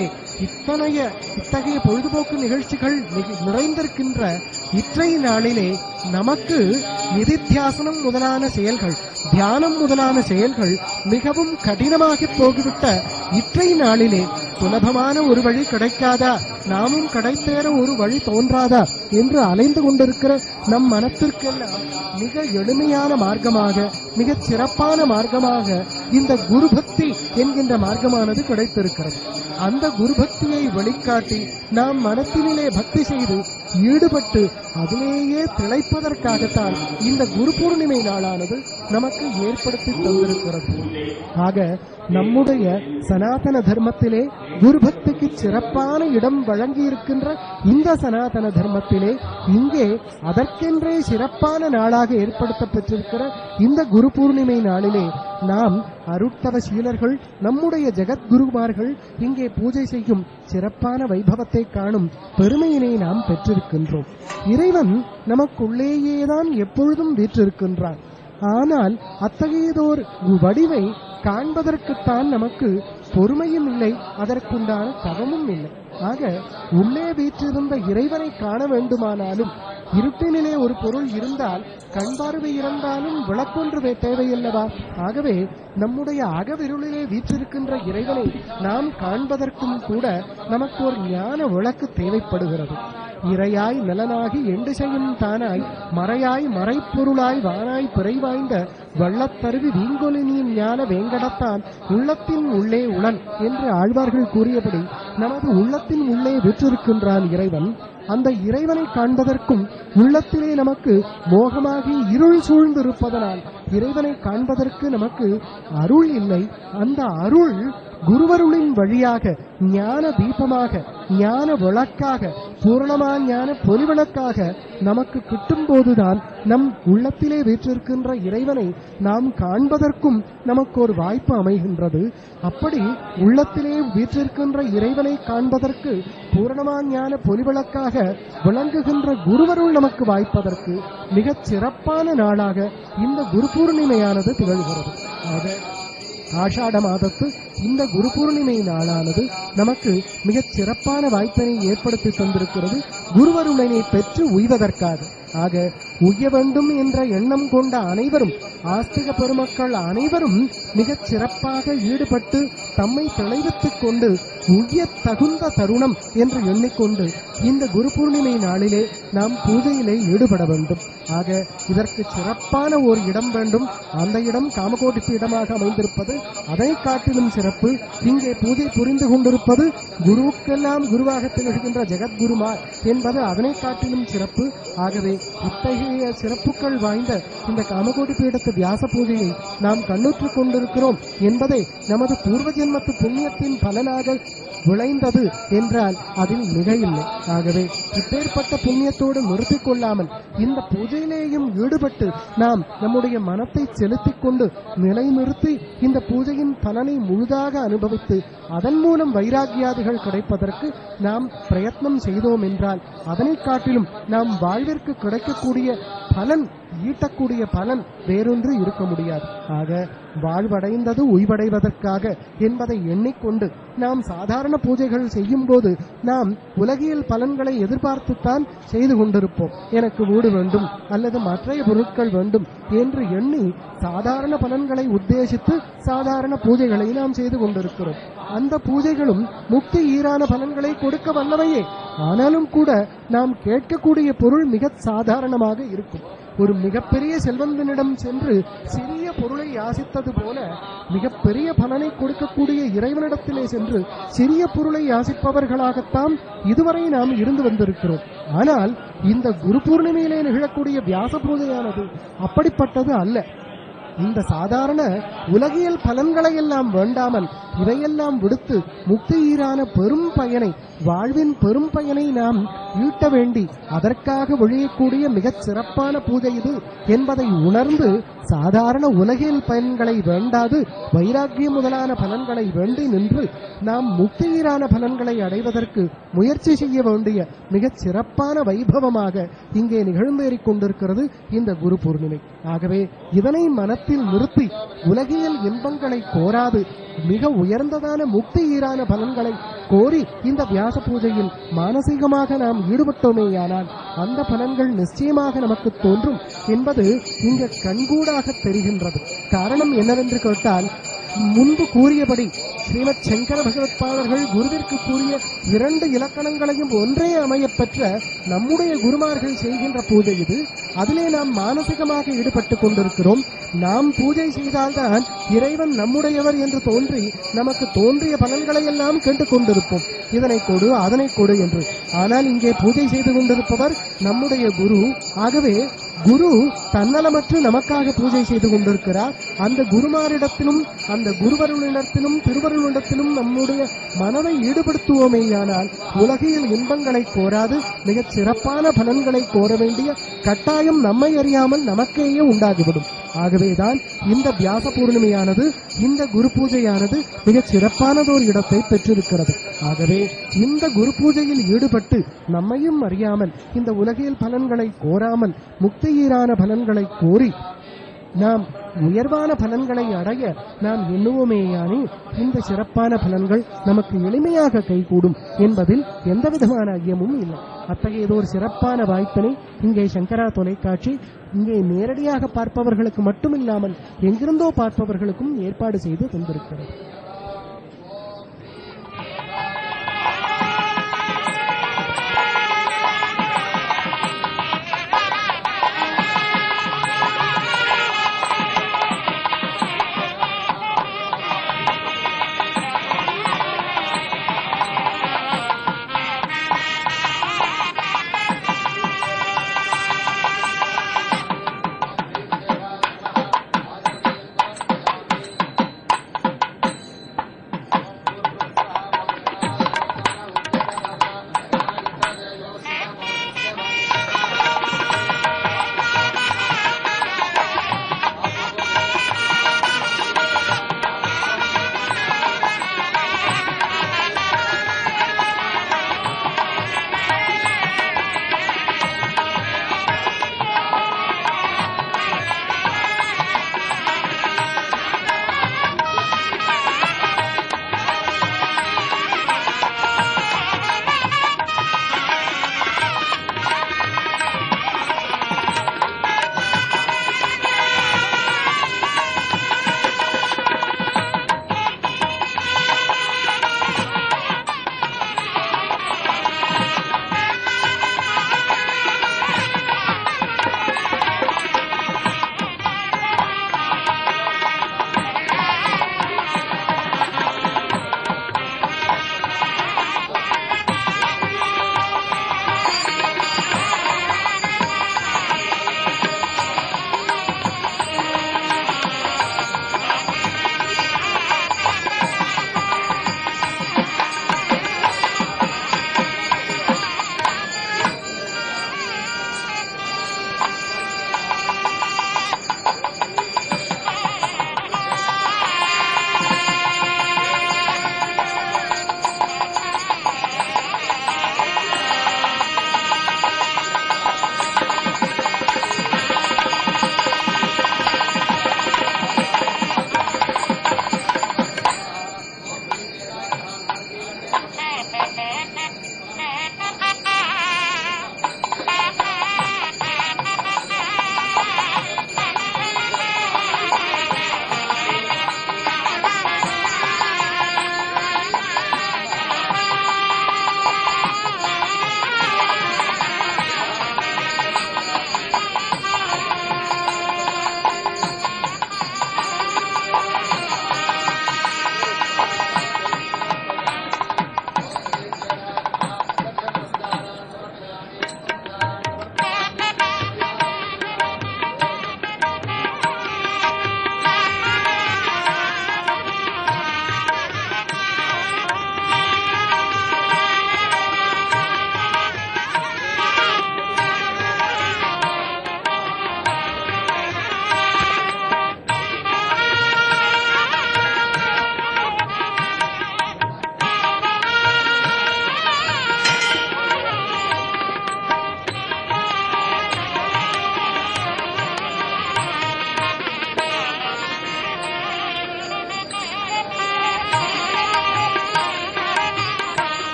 இத்தனைய இத்தகைய பொழுதுபோக்கு நிகழ்ச்சிகள் நிக- நிறைந்திருக்கின்ற இற்றை நாளிலே நமக்கு நிதித்தியாசனம் முதலான செயல்கள் தியானம் முதலான செயல்கள் மிகவும் கடினமாக போகிவிட்ட இற்றை நாளிலே சுலபமான ஒரு வழி கிடைக்காதா நாமும் கிடைத்தேற ஒரு வழி தோன்றாதா என்று அலைந்து கொண்டிருக்கிற நம் மனத்திற்கெல்லாம் மிக எளிமையான மார்க்கமாக மிகச் சிறப்பான மார்க்கமாக இந்த குருபக்தி என்கின்ற மார்க்கமானது கிடைத்திருக்கிறது அந்த குருபக்தியை வெளிக்காட்டி நாம் மனத்தினிலே பக்தி செய்து ஈடுபட்டு அதிலேயே திளைப்பதற்காகத்தான் இந்த குரு பூர்ணிமை நாளானது நமக்கு ஏற்படுத்தி தந்திருக்கிறது ஆக நம்முடைய சனாதன தர்மத்திலே குருபக்திக்கு சிறப்பான இடம் வழங்கியிருக்கின்ற இந்த சனாதன தர்மத்திலே இங்கே அதற்கென்றே சிறப்பான நாளாக ஏற்படுத்தப் பெற்றிருக்கிற இந்த குரு பூர்ணிமை நாளிலே நாம் அருட்தவ சீலர்கள் நம்முடைய ஜெகத்குருமார்கள் இங்கே பூஜை செய்யும் சிறப்பான வைபவத்தை காணும் பெருமையினை நாம் பெற்றிருக்கின்றோம் இறைவன் நமக்குள்ளேயேதான் எப்பொழுதும் வீற்றிருக்கின்றான் ஆனால் அத்தகையதோர் வடிவை காண்பதற்குத்தான் நமக்கு பொறுமையும் இல்லை அதற்குண்டான தவமும் இல்லை ஆக உள்ளே வீற்றிருந்த இறைவனை காண வேண்டுமானாலும் இருட்டினிலே ஒரு பொருள் இருந்தால் கண் பார்வை இருந்தாலும் விளக்கொன்று வே- தேவையல்லவா ஆகவே நம்முடைய அகவிருளிலே வீற்றிருக்கின்ற இறைவனை நாம் காண்பதற்கும் கூட நமக்கு ஒரு ஞான விளக்கு தேவைப்படுகிறது இறையாய் நலனாகி எண்டு செய்யும் தானாய் மறையாய் மறைப்பொருளாய் வானாய் பிறைவாய்ந்த வள்ளத்தருவி வீங்கொலினியின் ஞான வேங்கடத்தான் உள்ளத்தின் உள்ளே உளன் என்று ஆழ்வார்கள் கூறியபடி நமது உள்ளத்தின் உள்ளே விற்றிருக்கின்றான் இறைவன் அந்த இறைவனை காண்பதற்கும் உள்ளத்திலே நமக்கு மோகமாகி இருள் சூழ்ந்திருப்பதனால் இறைவனை காண்பதற்கு நமக்கு அருள் இல்லை அந்த அருள் குருவருளின் வழியாக ஞான தீபமாக ஞான விளக்காக பூரணமா ஞான பொலிவிளக்காக நமக்கு கிட்டும் போதுதான் நம் உள்ளத்திலே வீற்றிருக்கின்ற இறைவனை நாம் காண்பதற்கும் நமக்கு ஒரு வாய்ப்பு அமைகின்றது அப்படி உள்ளத்திலே வீற்றிருக்கின்ற இறைவனை காண்பதற்கு பூரணமா ஞான பொலிவிளக்காக விளங்குகின்ற குருவருள் நமக்கு வாய்ப்பதற்கு மிகச் சிறப்பான நாளாக இந்த குரு பூர்ணிமையானது திகழ்கிறது ஆக ஆஷாட மாதத்து இந்த குரு பூர்ணிமை நாளானது நமக்கு மிகச் சிறப்பான வாய்ப்பினை ஏற்படுத்தி தந்திருக்கிறது குருவருளனை பெற்று உய்வதற்காக ஆக உய்ய வேண்டும் என்ற எண்ணம் கொண்ட அனைவரும் ஆஸ்திக பெருமக்கள் அனைவரும் மிகச் சிறப்பாக ஈடுபட்டு தம்மை தெளிவித்துக் கொண்டு உய்ய தகுந்த தருணம் என்று எண்ணிக்கொண்டு இந்த குரு பூர்ணிமை நாளிலே நாம் பூஜையிலே ஈடுபட வேண்டும் ஆக இதற்கு சிறப்பான ஒரு இடம் வேண்டும் அந்த இடம் காமகோட்டி பீடமாக அமைந்திருப்பது அதை காட்டிலும் சிறப்பு இங்கே பூஜை புரிந்து கொண்டிருப்பது குருவுக்கெல்லாம் குருவாக திகழ்கின்ற ஜெகத்குருமார் என்பது அதனை காட்டிலும் சிறப்பு ஆகவே இத்தகைய சிறப்புகள் வாய்ந்த இந்த காமகோடி பீடத்து வியாச பூஜையை நாம் கண்ணுற்றுக் கொண்டிருக்கிறோம் என்பதை நமது பூர்வ ஜென்மத்து புண்ணியத்தின் பலனாக விளைந்தது என்றால் அதில் மிக இல்லை ஆகவே இப்பேற்பட்ட புண்ணியத்தோடு நிறுத்திக் கொள்ளாமல் இந்த பூஜையிலேயும் ஈடுபட்டு நாம் நம்முடைய மனத்தை செலுத்திக் கொண்டு நிலைநிறுத்தி இந்த பூஜையின் பலனை முழுதாக அனுபவித்து அதன் மூலம் வைராகியாதிகள் கிடைப்பதற்கு நாம் பிரயத்னம் செய்தோம் என்றால் அதனை காட்டிலும் நாம் வாழ்விற்கு கிடைக்கக்கூடிய பலன் ஈட்டக்கூடிய பலன் வேறொன்று இருக்க முடியாது ஆக வாழ்வடைந்தது உய்வடைவதற்காக என்பதை எண்ணிக்கொண்டு நாம் சாதாரண பூஜைகள் செய்யும் போது நாம் உலகியல் பலன்களை எதிர்பார்த்துத்தான் செய்து கொண்டிருப்போம் எனக்கு வீடு வேண்டும் அல்லது மற்றைய பொருட்கள் வேண்டும் என்று எண்ணி சாதாரண பலன்களை உத்தேசித்து சாதாரண பூஜைகளை நாம் செய்து கொண்டிருக்கிறோம் அந்த பூஜைகளும் முக்தி ஈரான பலன்களை கொடுக்க வல்லவையே ஆனாலும் கூட நாம் கேட்கக்கூடிய பொருள் மிக சாதாரணமாக இருக்கும் ஒரு மிகப்பெரிய செல்வந்தனிடம் சென்று சிறிய பொருளை யாசித்தது போல மிகப்பெரிய பலனை கொடுக்கக்கூடிய இறைவனிடத்திலே சென்று சிறிய பொருளை யாசிப்பவர்களாகத்தான் இதுவரை நாம் இருந்து வந்திருக்கிறோம் ஆனால் இந்த குரு பூர்ணிமையிலே நிகழக்கூடிய வியாச பூஜையானது அப்படிப்பட்டது அல்ல இந்த சாதாரண உலகியல் பலன்களை எல்லாம் வேண்டாமல் இவையெல்லாம் விடுத்து முக்தியீரான பெரும் பயனை வாழ்வின் பெரும் பயனை நாம் ஈட்ட வேண்டி அதற்காக ஒழியக்கூடிய மிகச் சிறப்பான பூஜை இது என்பதை உணர்ந்து சாதாரண உலகியல் பயன்களை வேண்டாது வைராக்கியம் முதலான பலன்களை வேண்டி நின்று நாம் முக்தியீரான பலன்களை அடைவதற்கு முயற்சி செய்ய வேண்டிய மிகச் சிறப்பான வைபவமாக இங்கே நிகழ்ந்தேறிக் கொண்டிருக்கிறது இந்த குரு பூர்ணிமை ஆகவே இதனை மனத்தில் நிறுத்தி உலகியல் இன்பங்களை கோராது மிக உயர்ந்ததான முக்தி ஈரான பலன்களை கோரி இந்த வியாச பூஜையில் மானசீகமாக நாம் ஈடுபட்டோமேயானால் அந்த பலன்கள் நிச்சயமாக நமக்கு தோன்றும் என்பது இங்கு கண்கூடாக தெரிகின்றது காரணம் என்னவென்று கேட்டால் முன்பு கூறியபடி ஸ்ரீமத் சங்கர பகவத்பாதர்கள் குருவிற்கு கூறிய இரண்டு இலக்கணங்களையும் ஒன்றே அமையப் பெற்ற நம்முடைய குருமார்கள் செய்கின்ற பூஜை இது அதிலே நாம் மானசிகமாக ஈடுபட்டுக் கொண்டிருக்கிறோம் நாம் பூஜை செய்தால்தான் இறைவன் நம்முடையவர் என்று தோன்றி நமக்கு தோன்றிய பலன்களை எல்லாம் கேட்டுக் கொண்டிருப்போம் இதனை கொடு அதனை கொடு என்று ஆனால் இங்கே பூஜை செய்து கொண்டிருப்பவர் நம்முடைய குரு ஆகவே குரு தன்னலமற்று நமக்காக பூஜை செய்து கொண்டிருக்கிறார் அந்த குருமாரிடத்திலும் அந்த குருவருளிடத்திலும் திருவருளிடத்திலும் நம்முடைய மனதை ஈடுபடுத்துவோமேயானால் உலகில் இன்பங்களை கோராது மிகச் சிறப்பான பலன்களை கோர வேண்டிய கட்டாயம் நம்மை அறியாமல் நமக்கேயே உண்டாகிவிடும் ஆகவேதான் இந்த வியாச பூர்ணிமையானது இந்த குரு பூஜையானது மிகச் சிறப்பானதோர் இடத்தை பெற்றிருக்கிறது ஆகவே இந்த குரு பூஜையில் ஈடுபட்டு நம்மையும் அறியாமல் இந்த உலகியல் பலன்களை கோராமல் முக்தியீரான பலன்களை கோரி நாம் உயர்வான பலன்களை அடைய நாம் எண்ணுவோமேயானி இந்த சிறப்பான பலன்கள் நமக்கு எளிமையாக கைகூடும் என்பதில் எந்த விதமான ஐயமும் இல்லை அத்தகையதோர் சிறப்பான வாய்ப்பினை இங்கே சங்கரா தொலைக்காட்சி இங்கே நேரடியாக பார்ப்பவர்களுக்கு மட்டுமில்லாமல் எங்கிருந்தோ பார்ப்பவர்களுக்கும் ஏற்பாடு செய்து தந்திருக்கிறது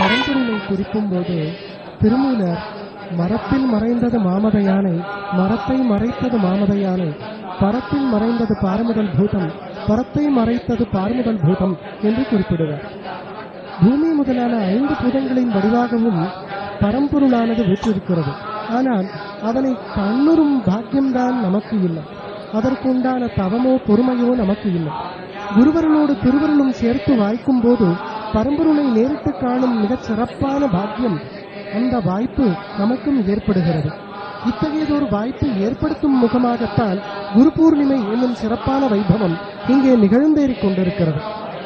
பரம்பொருளை குறிக்கும் போது திருமூலர் மரத்தில் மறைந்தது மாமத யானை மரத்தை மறைத்தது மாமத யானை பரத்தில் மறைந்தது பாரமுதல் பூதம் பரத்தை மறைத்தது பாரமுதல் பூதம் என்று குறிப்பிடுவார் பூமி முதலான ஐந்து பூதங்களின் வடிவாகவும் பரம்பொருளானது வீற்றிருக்கிறது ஆனால் அதனை கண்ணுறும் பாக்கியம்தான் நமக்கு இல்லை அதற்குண்டான தவமோ பொறுமையோ நமக்கு இல்லை குருவரனோடு திருவருளும் சேர்த்து வாய்க்கும் போது பரம்பொருளை நேரிட்டு காணும் மிகச் சிறப்பான பாக்கியம் அந்த வாய்ப்பு நமக்கும் ஏற்படுகிறது இத்தகையதொரு வாய்ப்பை ஏற்படுத்தும் முகமாகத்தான் குரு பூர்ணிமை என்னும் சிறப்பான வைபவம் இங்கே நிகழ்ந்தேறிக் கொண்டிருக்கிறது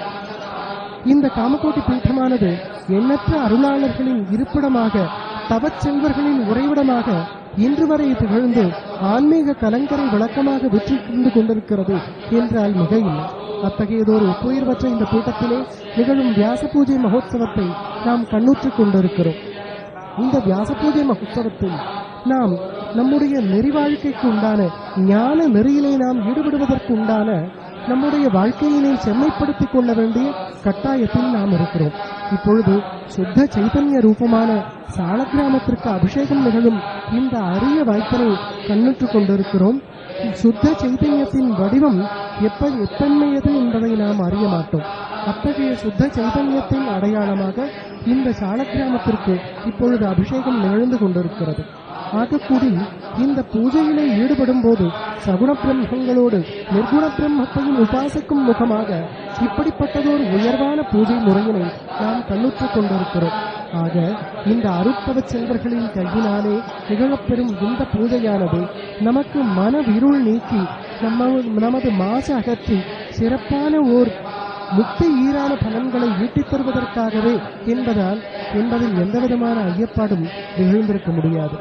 இந்த காமகோட்டி பீட்டமானது எண்ணற்ற அருளாளர்களின் இருப்பிடமாக தவச் செல்வர்களின் உறைவிடமாக இன்று வரை திகழ்ந்து ஆன்மீக கலங்கரை விளக்கமாக வெற்றி கொண்டிருக்கிறது என்றால் மிக இல்லை அத்தகையதொரு ஒப்புயர்வற்ற இந்த கூட்டத்திலே நிகழும் வியாச பூஜை மகோத்சவத்தை நாம் கண்ணுற்றுக் கொண்டிருக்கிறோம் இந்த வியாச பூஜை மகோத்சவத்தில் நாம் நம்முடைய நெறி வாழ்க்கைக்கு உண்டான ஞான நெறியிலே நாம் ஈடுபடுவதற்கு உண்டான நம்முடைய வாழ்க்கையினை செம்மைப்படுத்திக் கொள்ள வேண்டிய கட்டாயத்தில் நாம் இருக்கிறோம் இப்பொழுது சுத்த சைதன்ய ரூபமான சால கிராமத்திற்கு அபிஷேகம் நிகழும் இந்த அரிய வாய்ப்பினை கண்ணுற்றுக் கொண்டிருக்கிறோம் சுத்த சைதன்யத்தின் வடிவம் எப்ப எத்தன்மையது என்பதை நாம் அறிய மாட்டோம் அத்தகைய சுத்த சைதன்யத்தின் அடையாளமாக இந்த சால கிராமத்திற்கு இப்பொழுது அபிஷேகம் நிகழ்ந்து கொண்டிருக்கிறது ஆகக்கூடி இந்த பூஜையிலே ஈடுபடும் போது சகுண பிரம்மங்களோடு நிர்குண பிரம்மத்தையும் உபாசிக்கும் முகமாக இப்படிப்பட்டதொரு உயர்வான பூஜை முறையினை நாம் கண்ணுற்றுக் கொண்டிருக்கிறோம் ஆக இந்த அருட்பவ செல்வர்களின் கையினாலே நிகழப்பெறும் இந்த பூஜையானது நமக்கு மன விருள் நீக்கி நம்ம நமது மாசு அகற்றி சிறப்பான ஓர் முக்தி ஈரான பலன்களை ஈட்டித் தருவதற்காகவே என்பதால் என்பதில் எந்தவிதமான ஐயப்பாடும் நிகழ்ந்திருக்க முடியாது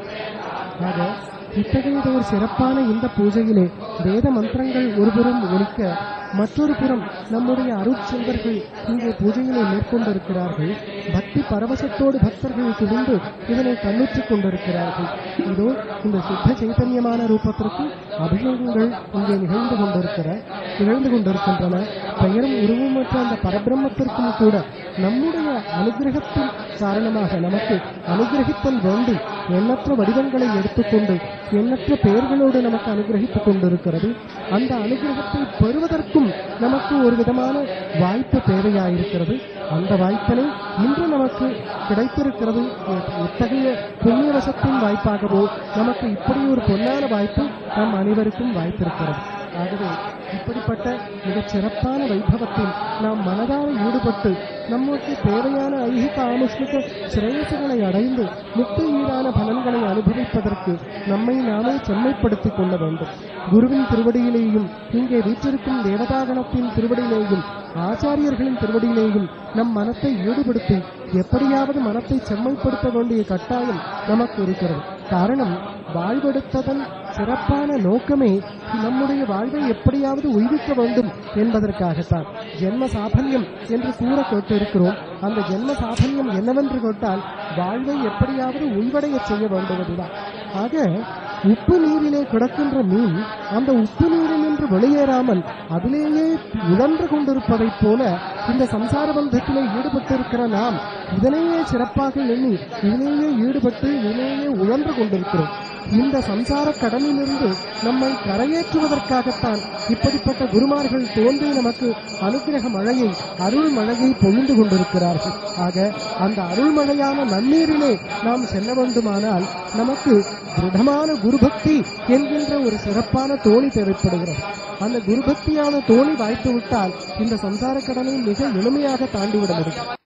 ஆக இத்தகையதொரு சிறப்பான இந்த பூஜையிலே வேத மந்திரங்கள் ஒருபுறம் ஒலிக்க மற்றொரு புறம் நம்முடைய அருட்செல்வர்கள் இங்கே பூஜையினை மேற்கொண்டிருக்கிறார்கள் பக்தி பரவசத்தோடு பக்தர்கள் குவிந்து இதனை கண்ணுற்றுக் கொண்டிருக்கிறார்கள் இதோ இந்த சுத்த சைத்தன்யமான ரூபத்திற்கு அபிஷேகங்கள் இங்கே நிகழ்ந்து கொண்டிருக்கிற நிகழ்ந்து கொண்டிருக்கின்றன பெயரும் உருவமற்ற அந்த பரபிரம்மத்திற்கும் கூட நம்முடைய அனுகிரகத்தின் காரணமாக நமக்கு அனுகிரகித்தல் வேண்டி எண்ணற்ற வடிவங்களை எடுத்துக்கொண்டு எண்ணற்ற பெயர்களோடு நமக்கு அனுகிரகித்துக் கொண்டிருக்கிறது அந்த அனுகிரகத்தை பெறுவதற்கும் நமக்கு ஒரு விதமான வாய்ப்பு தேவையாயிருக்கிறது அந்த வாய்ப்பினை இன்று நமக்கு கிடைத்திருக்கிறது எ- எத்தகைய புண்ணியவசத்தின் வாய்ப்பாகவோ நமக்கு இப்படி ஒரு பொன்னான வாய்ப்பு நம் அனைவருக்கும் வாய்ப்பிருக்கிறது ஆகவே இப்படிப்பட்ட மிகச் சிறப்பான வைபவத்தில் நாம் மனதார ஈடுபட்டு நமக்கு தேவையான ஐகிக ஆனுஷ்மிக சிரேயசுகளை அடைந்து முக்தி ஈடான பலன்களை அனுபவிப்பதற்கு நம்மை நாமே செம்மைப்படுத்திக் கொள்ள வேண்டும் குருவின் திருவடியிலேயும் இங்கே வீற்றிருக்கும் தேவதாகணத்தின் திருவடியிலேயும் ஆச்சாரியர்களின் திருவடியிலேயும் நம் மனத்தை ஈடுபடுத்தி எப்படியாவது மனத்தை செம்மைப்படுத்த வேண்டிய கட்டாயம் நமக்கு இருக்கிறது காரணம் வாழ்வெடுத்ததன் சிறப்பான நோக்கமே நம்முடைய வாழ்வை எப்படியாவது உய்விக்க வேண்டும் என்பதற்காகத்தான் ஜென்ம சாபல்யம் என்று கூற கேட்டிருக்கிறோம் அந்த ஜென்ம சாபல்யம் என்னவென்று கேட்டால் வாழ்வை எப்படியாவது உய்வடைய செய்ய வேண்டுவதுதான் ஆக உப்பு நீரிலே கிடக்கின்ற மீன் அந்த உப்பு நீரில் நின்று வெளியேறாமல் அதிலேயே உழன்று கொண்டிருப்பதைப் போல இந்த சம்சார பந்தத்திலே ஈடுபட்டிருக்கிற நாம் இதனையே சிறப்பாக எண்ணி இதிலேயே ஈடுபட்டு இதிலேயே உழன்று கொண்டிருக்கிறோம் இந்த சம்சார கடலிலிருந்து நம்மை கரையேற்றுவதற்காகத்தான் இப்படிப்பட்ட குருமார்கள் தோன்றி நமக்கு அனுக்கிரக மழையை அருள் மழையை பொழிந்து கொண்டிருக்கிறார்கள் ஆக அந்த அருள்மழையான நன்னீரிலே நாம் செல்ல வேண்டுமானால் நமக்கு திருடமான குருபக்தி என்கின்ற ஒரு சிறப்பான தோணி தேவைப்படுகிறது அந்த குருபக்தியான தோணி வாய்த்து விட்டால் இந்த சம்சார கடலை மிக எளிமையாக தாண்டிவிட முடியும்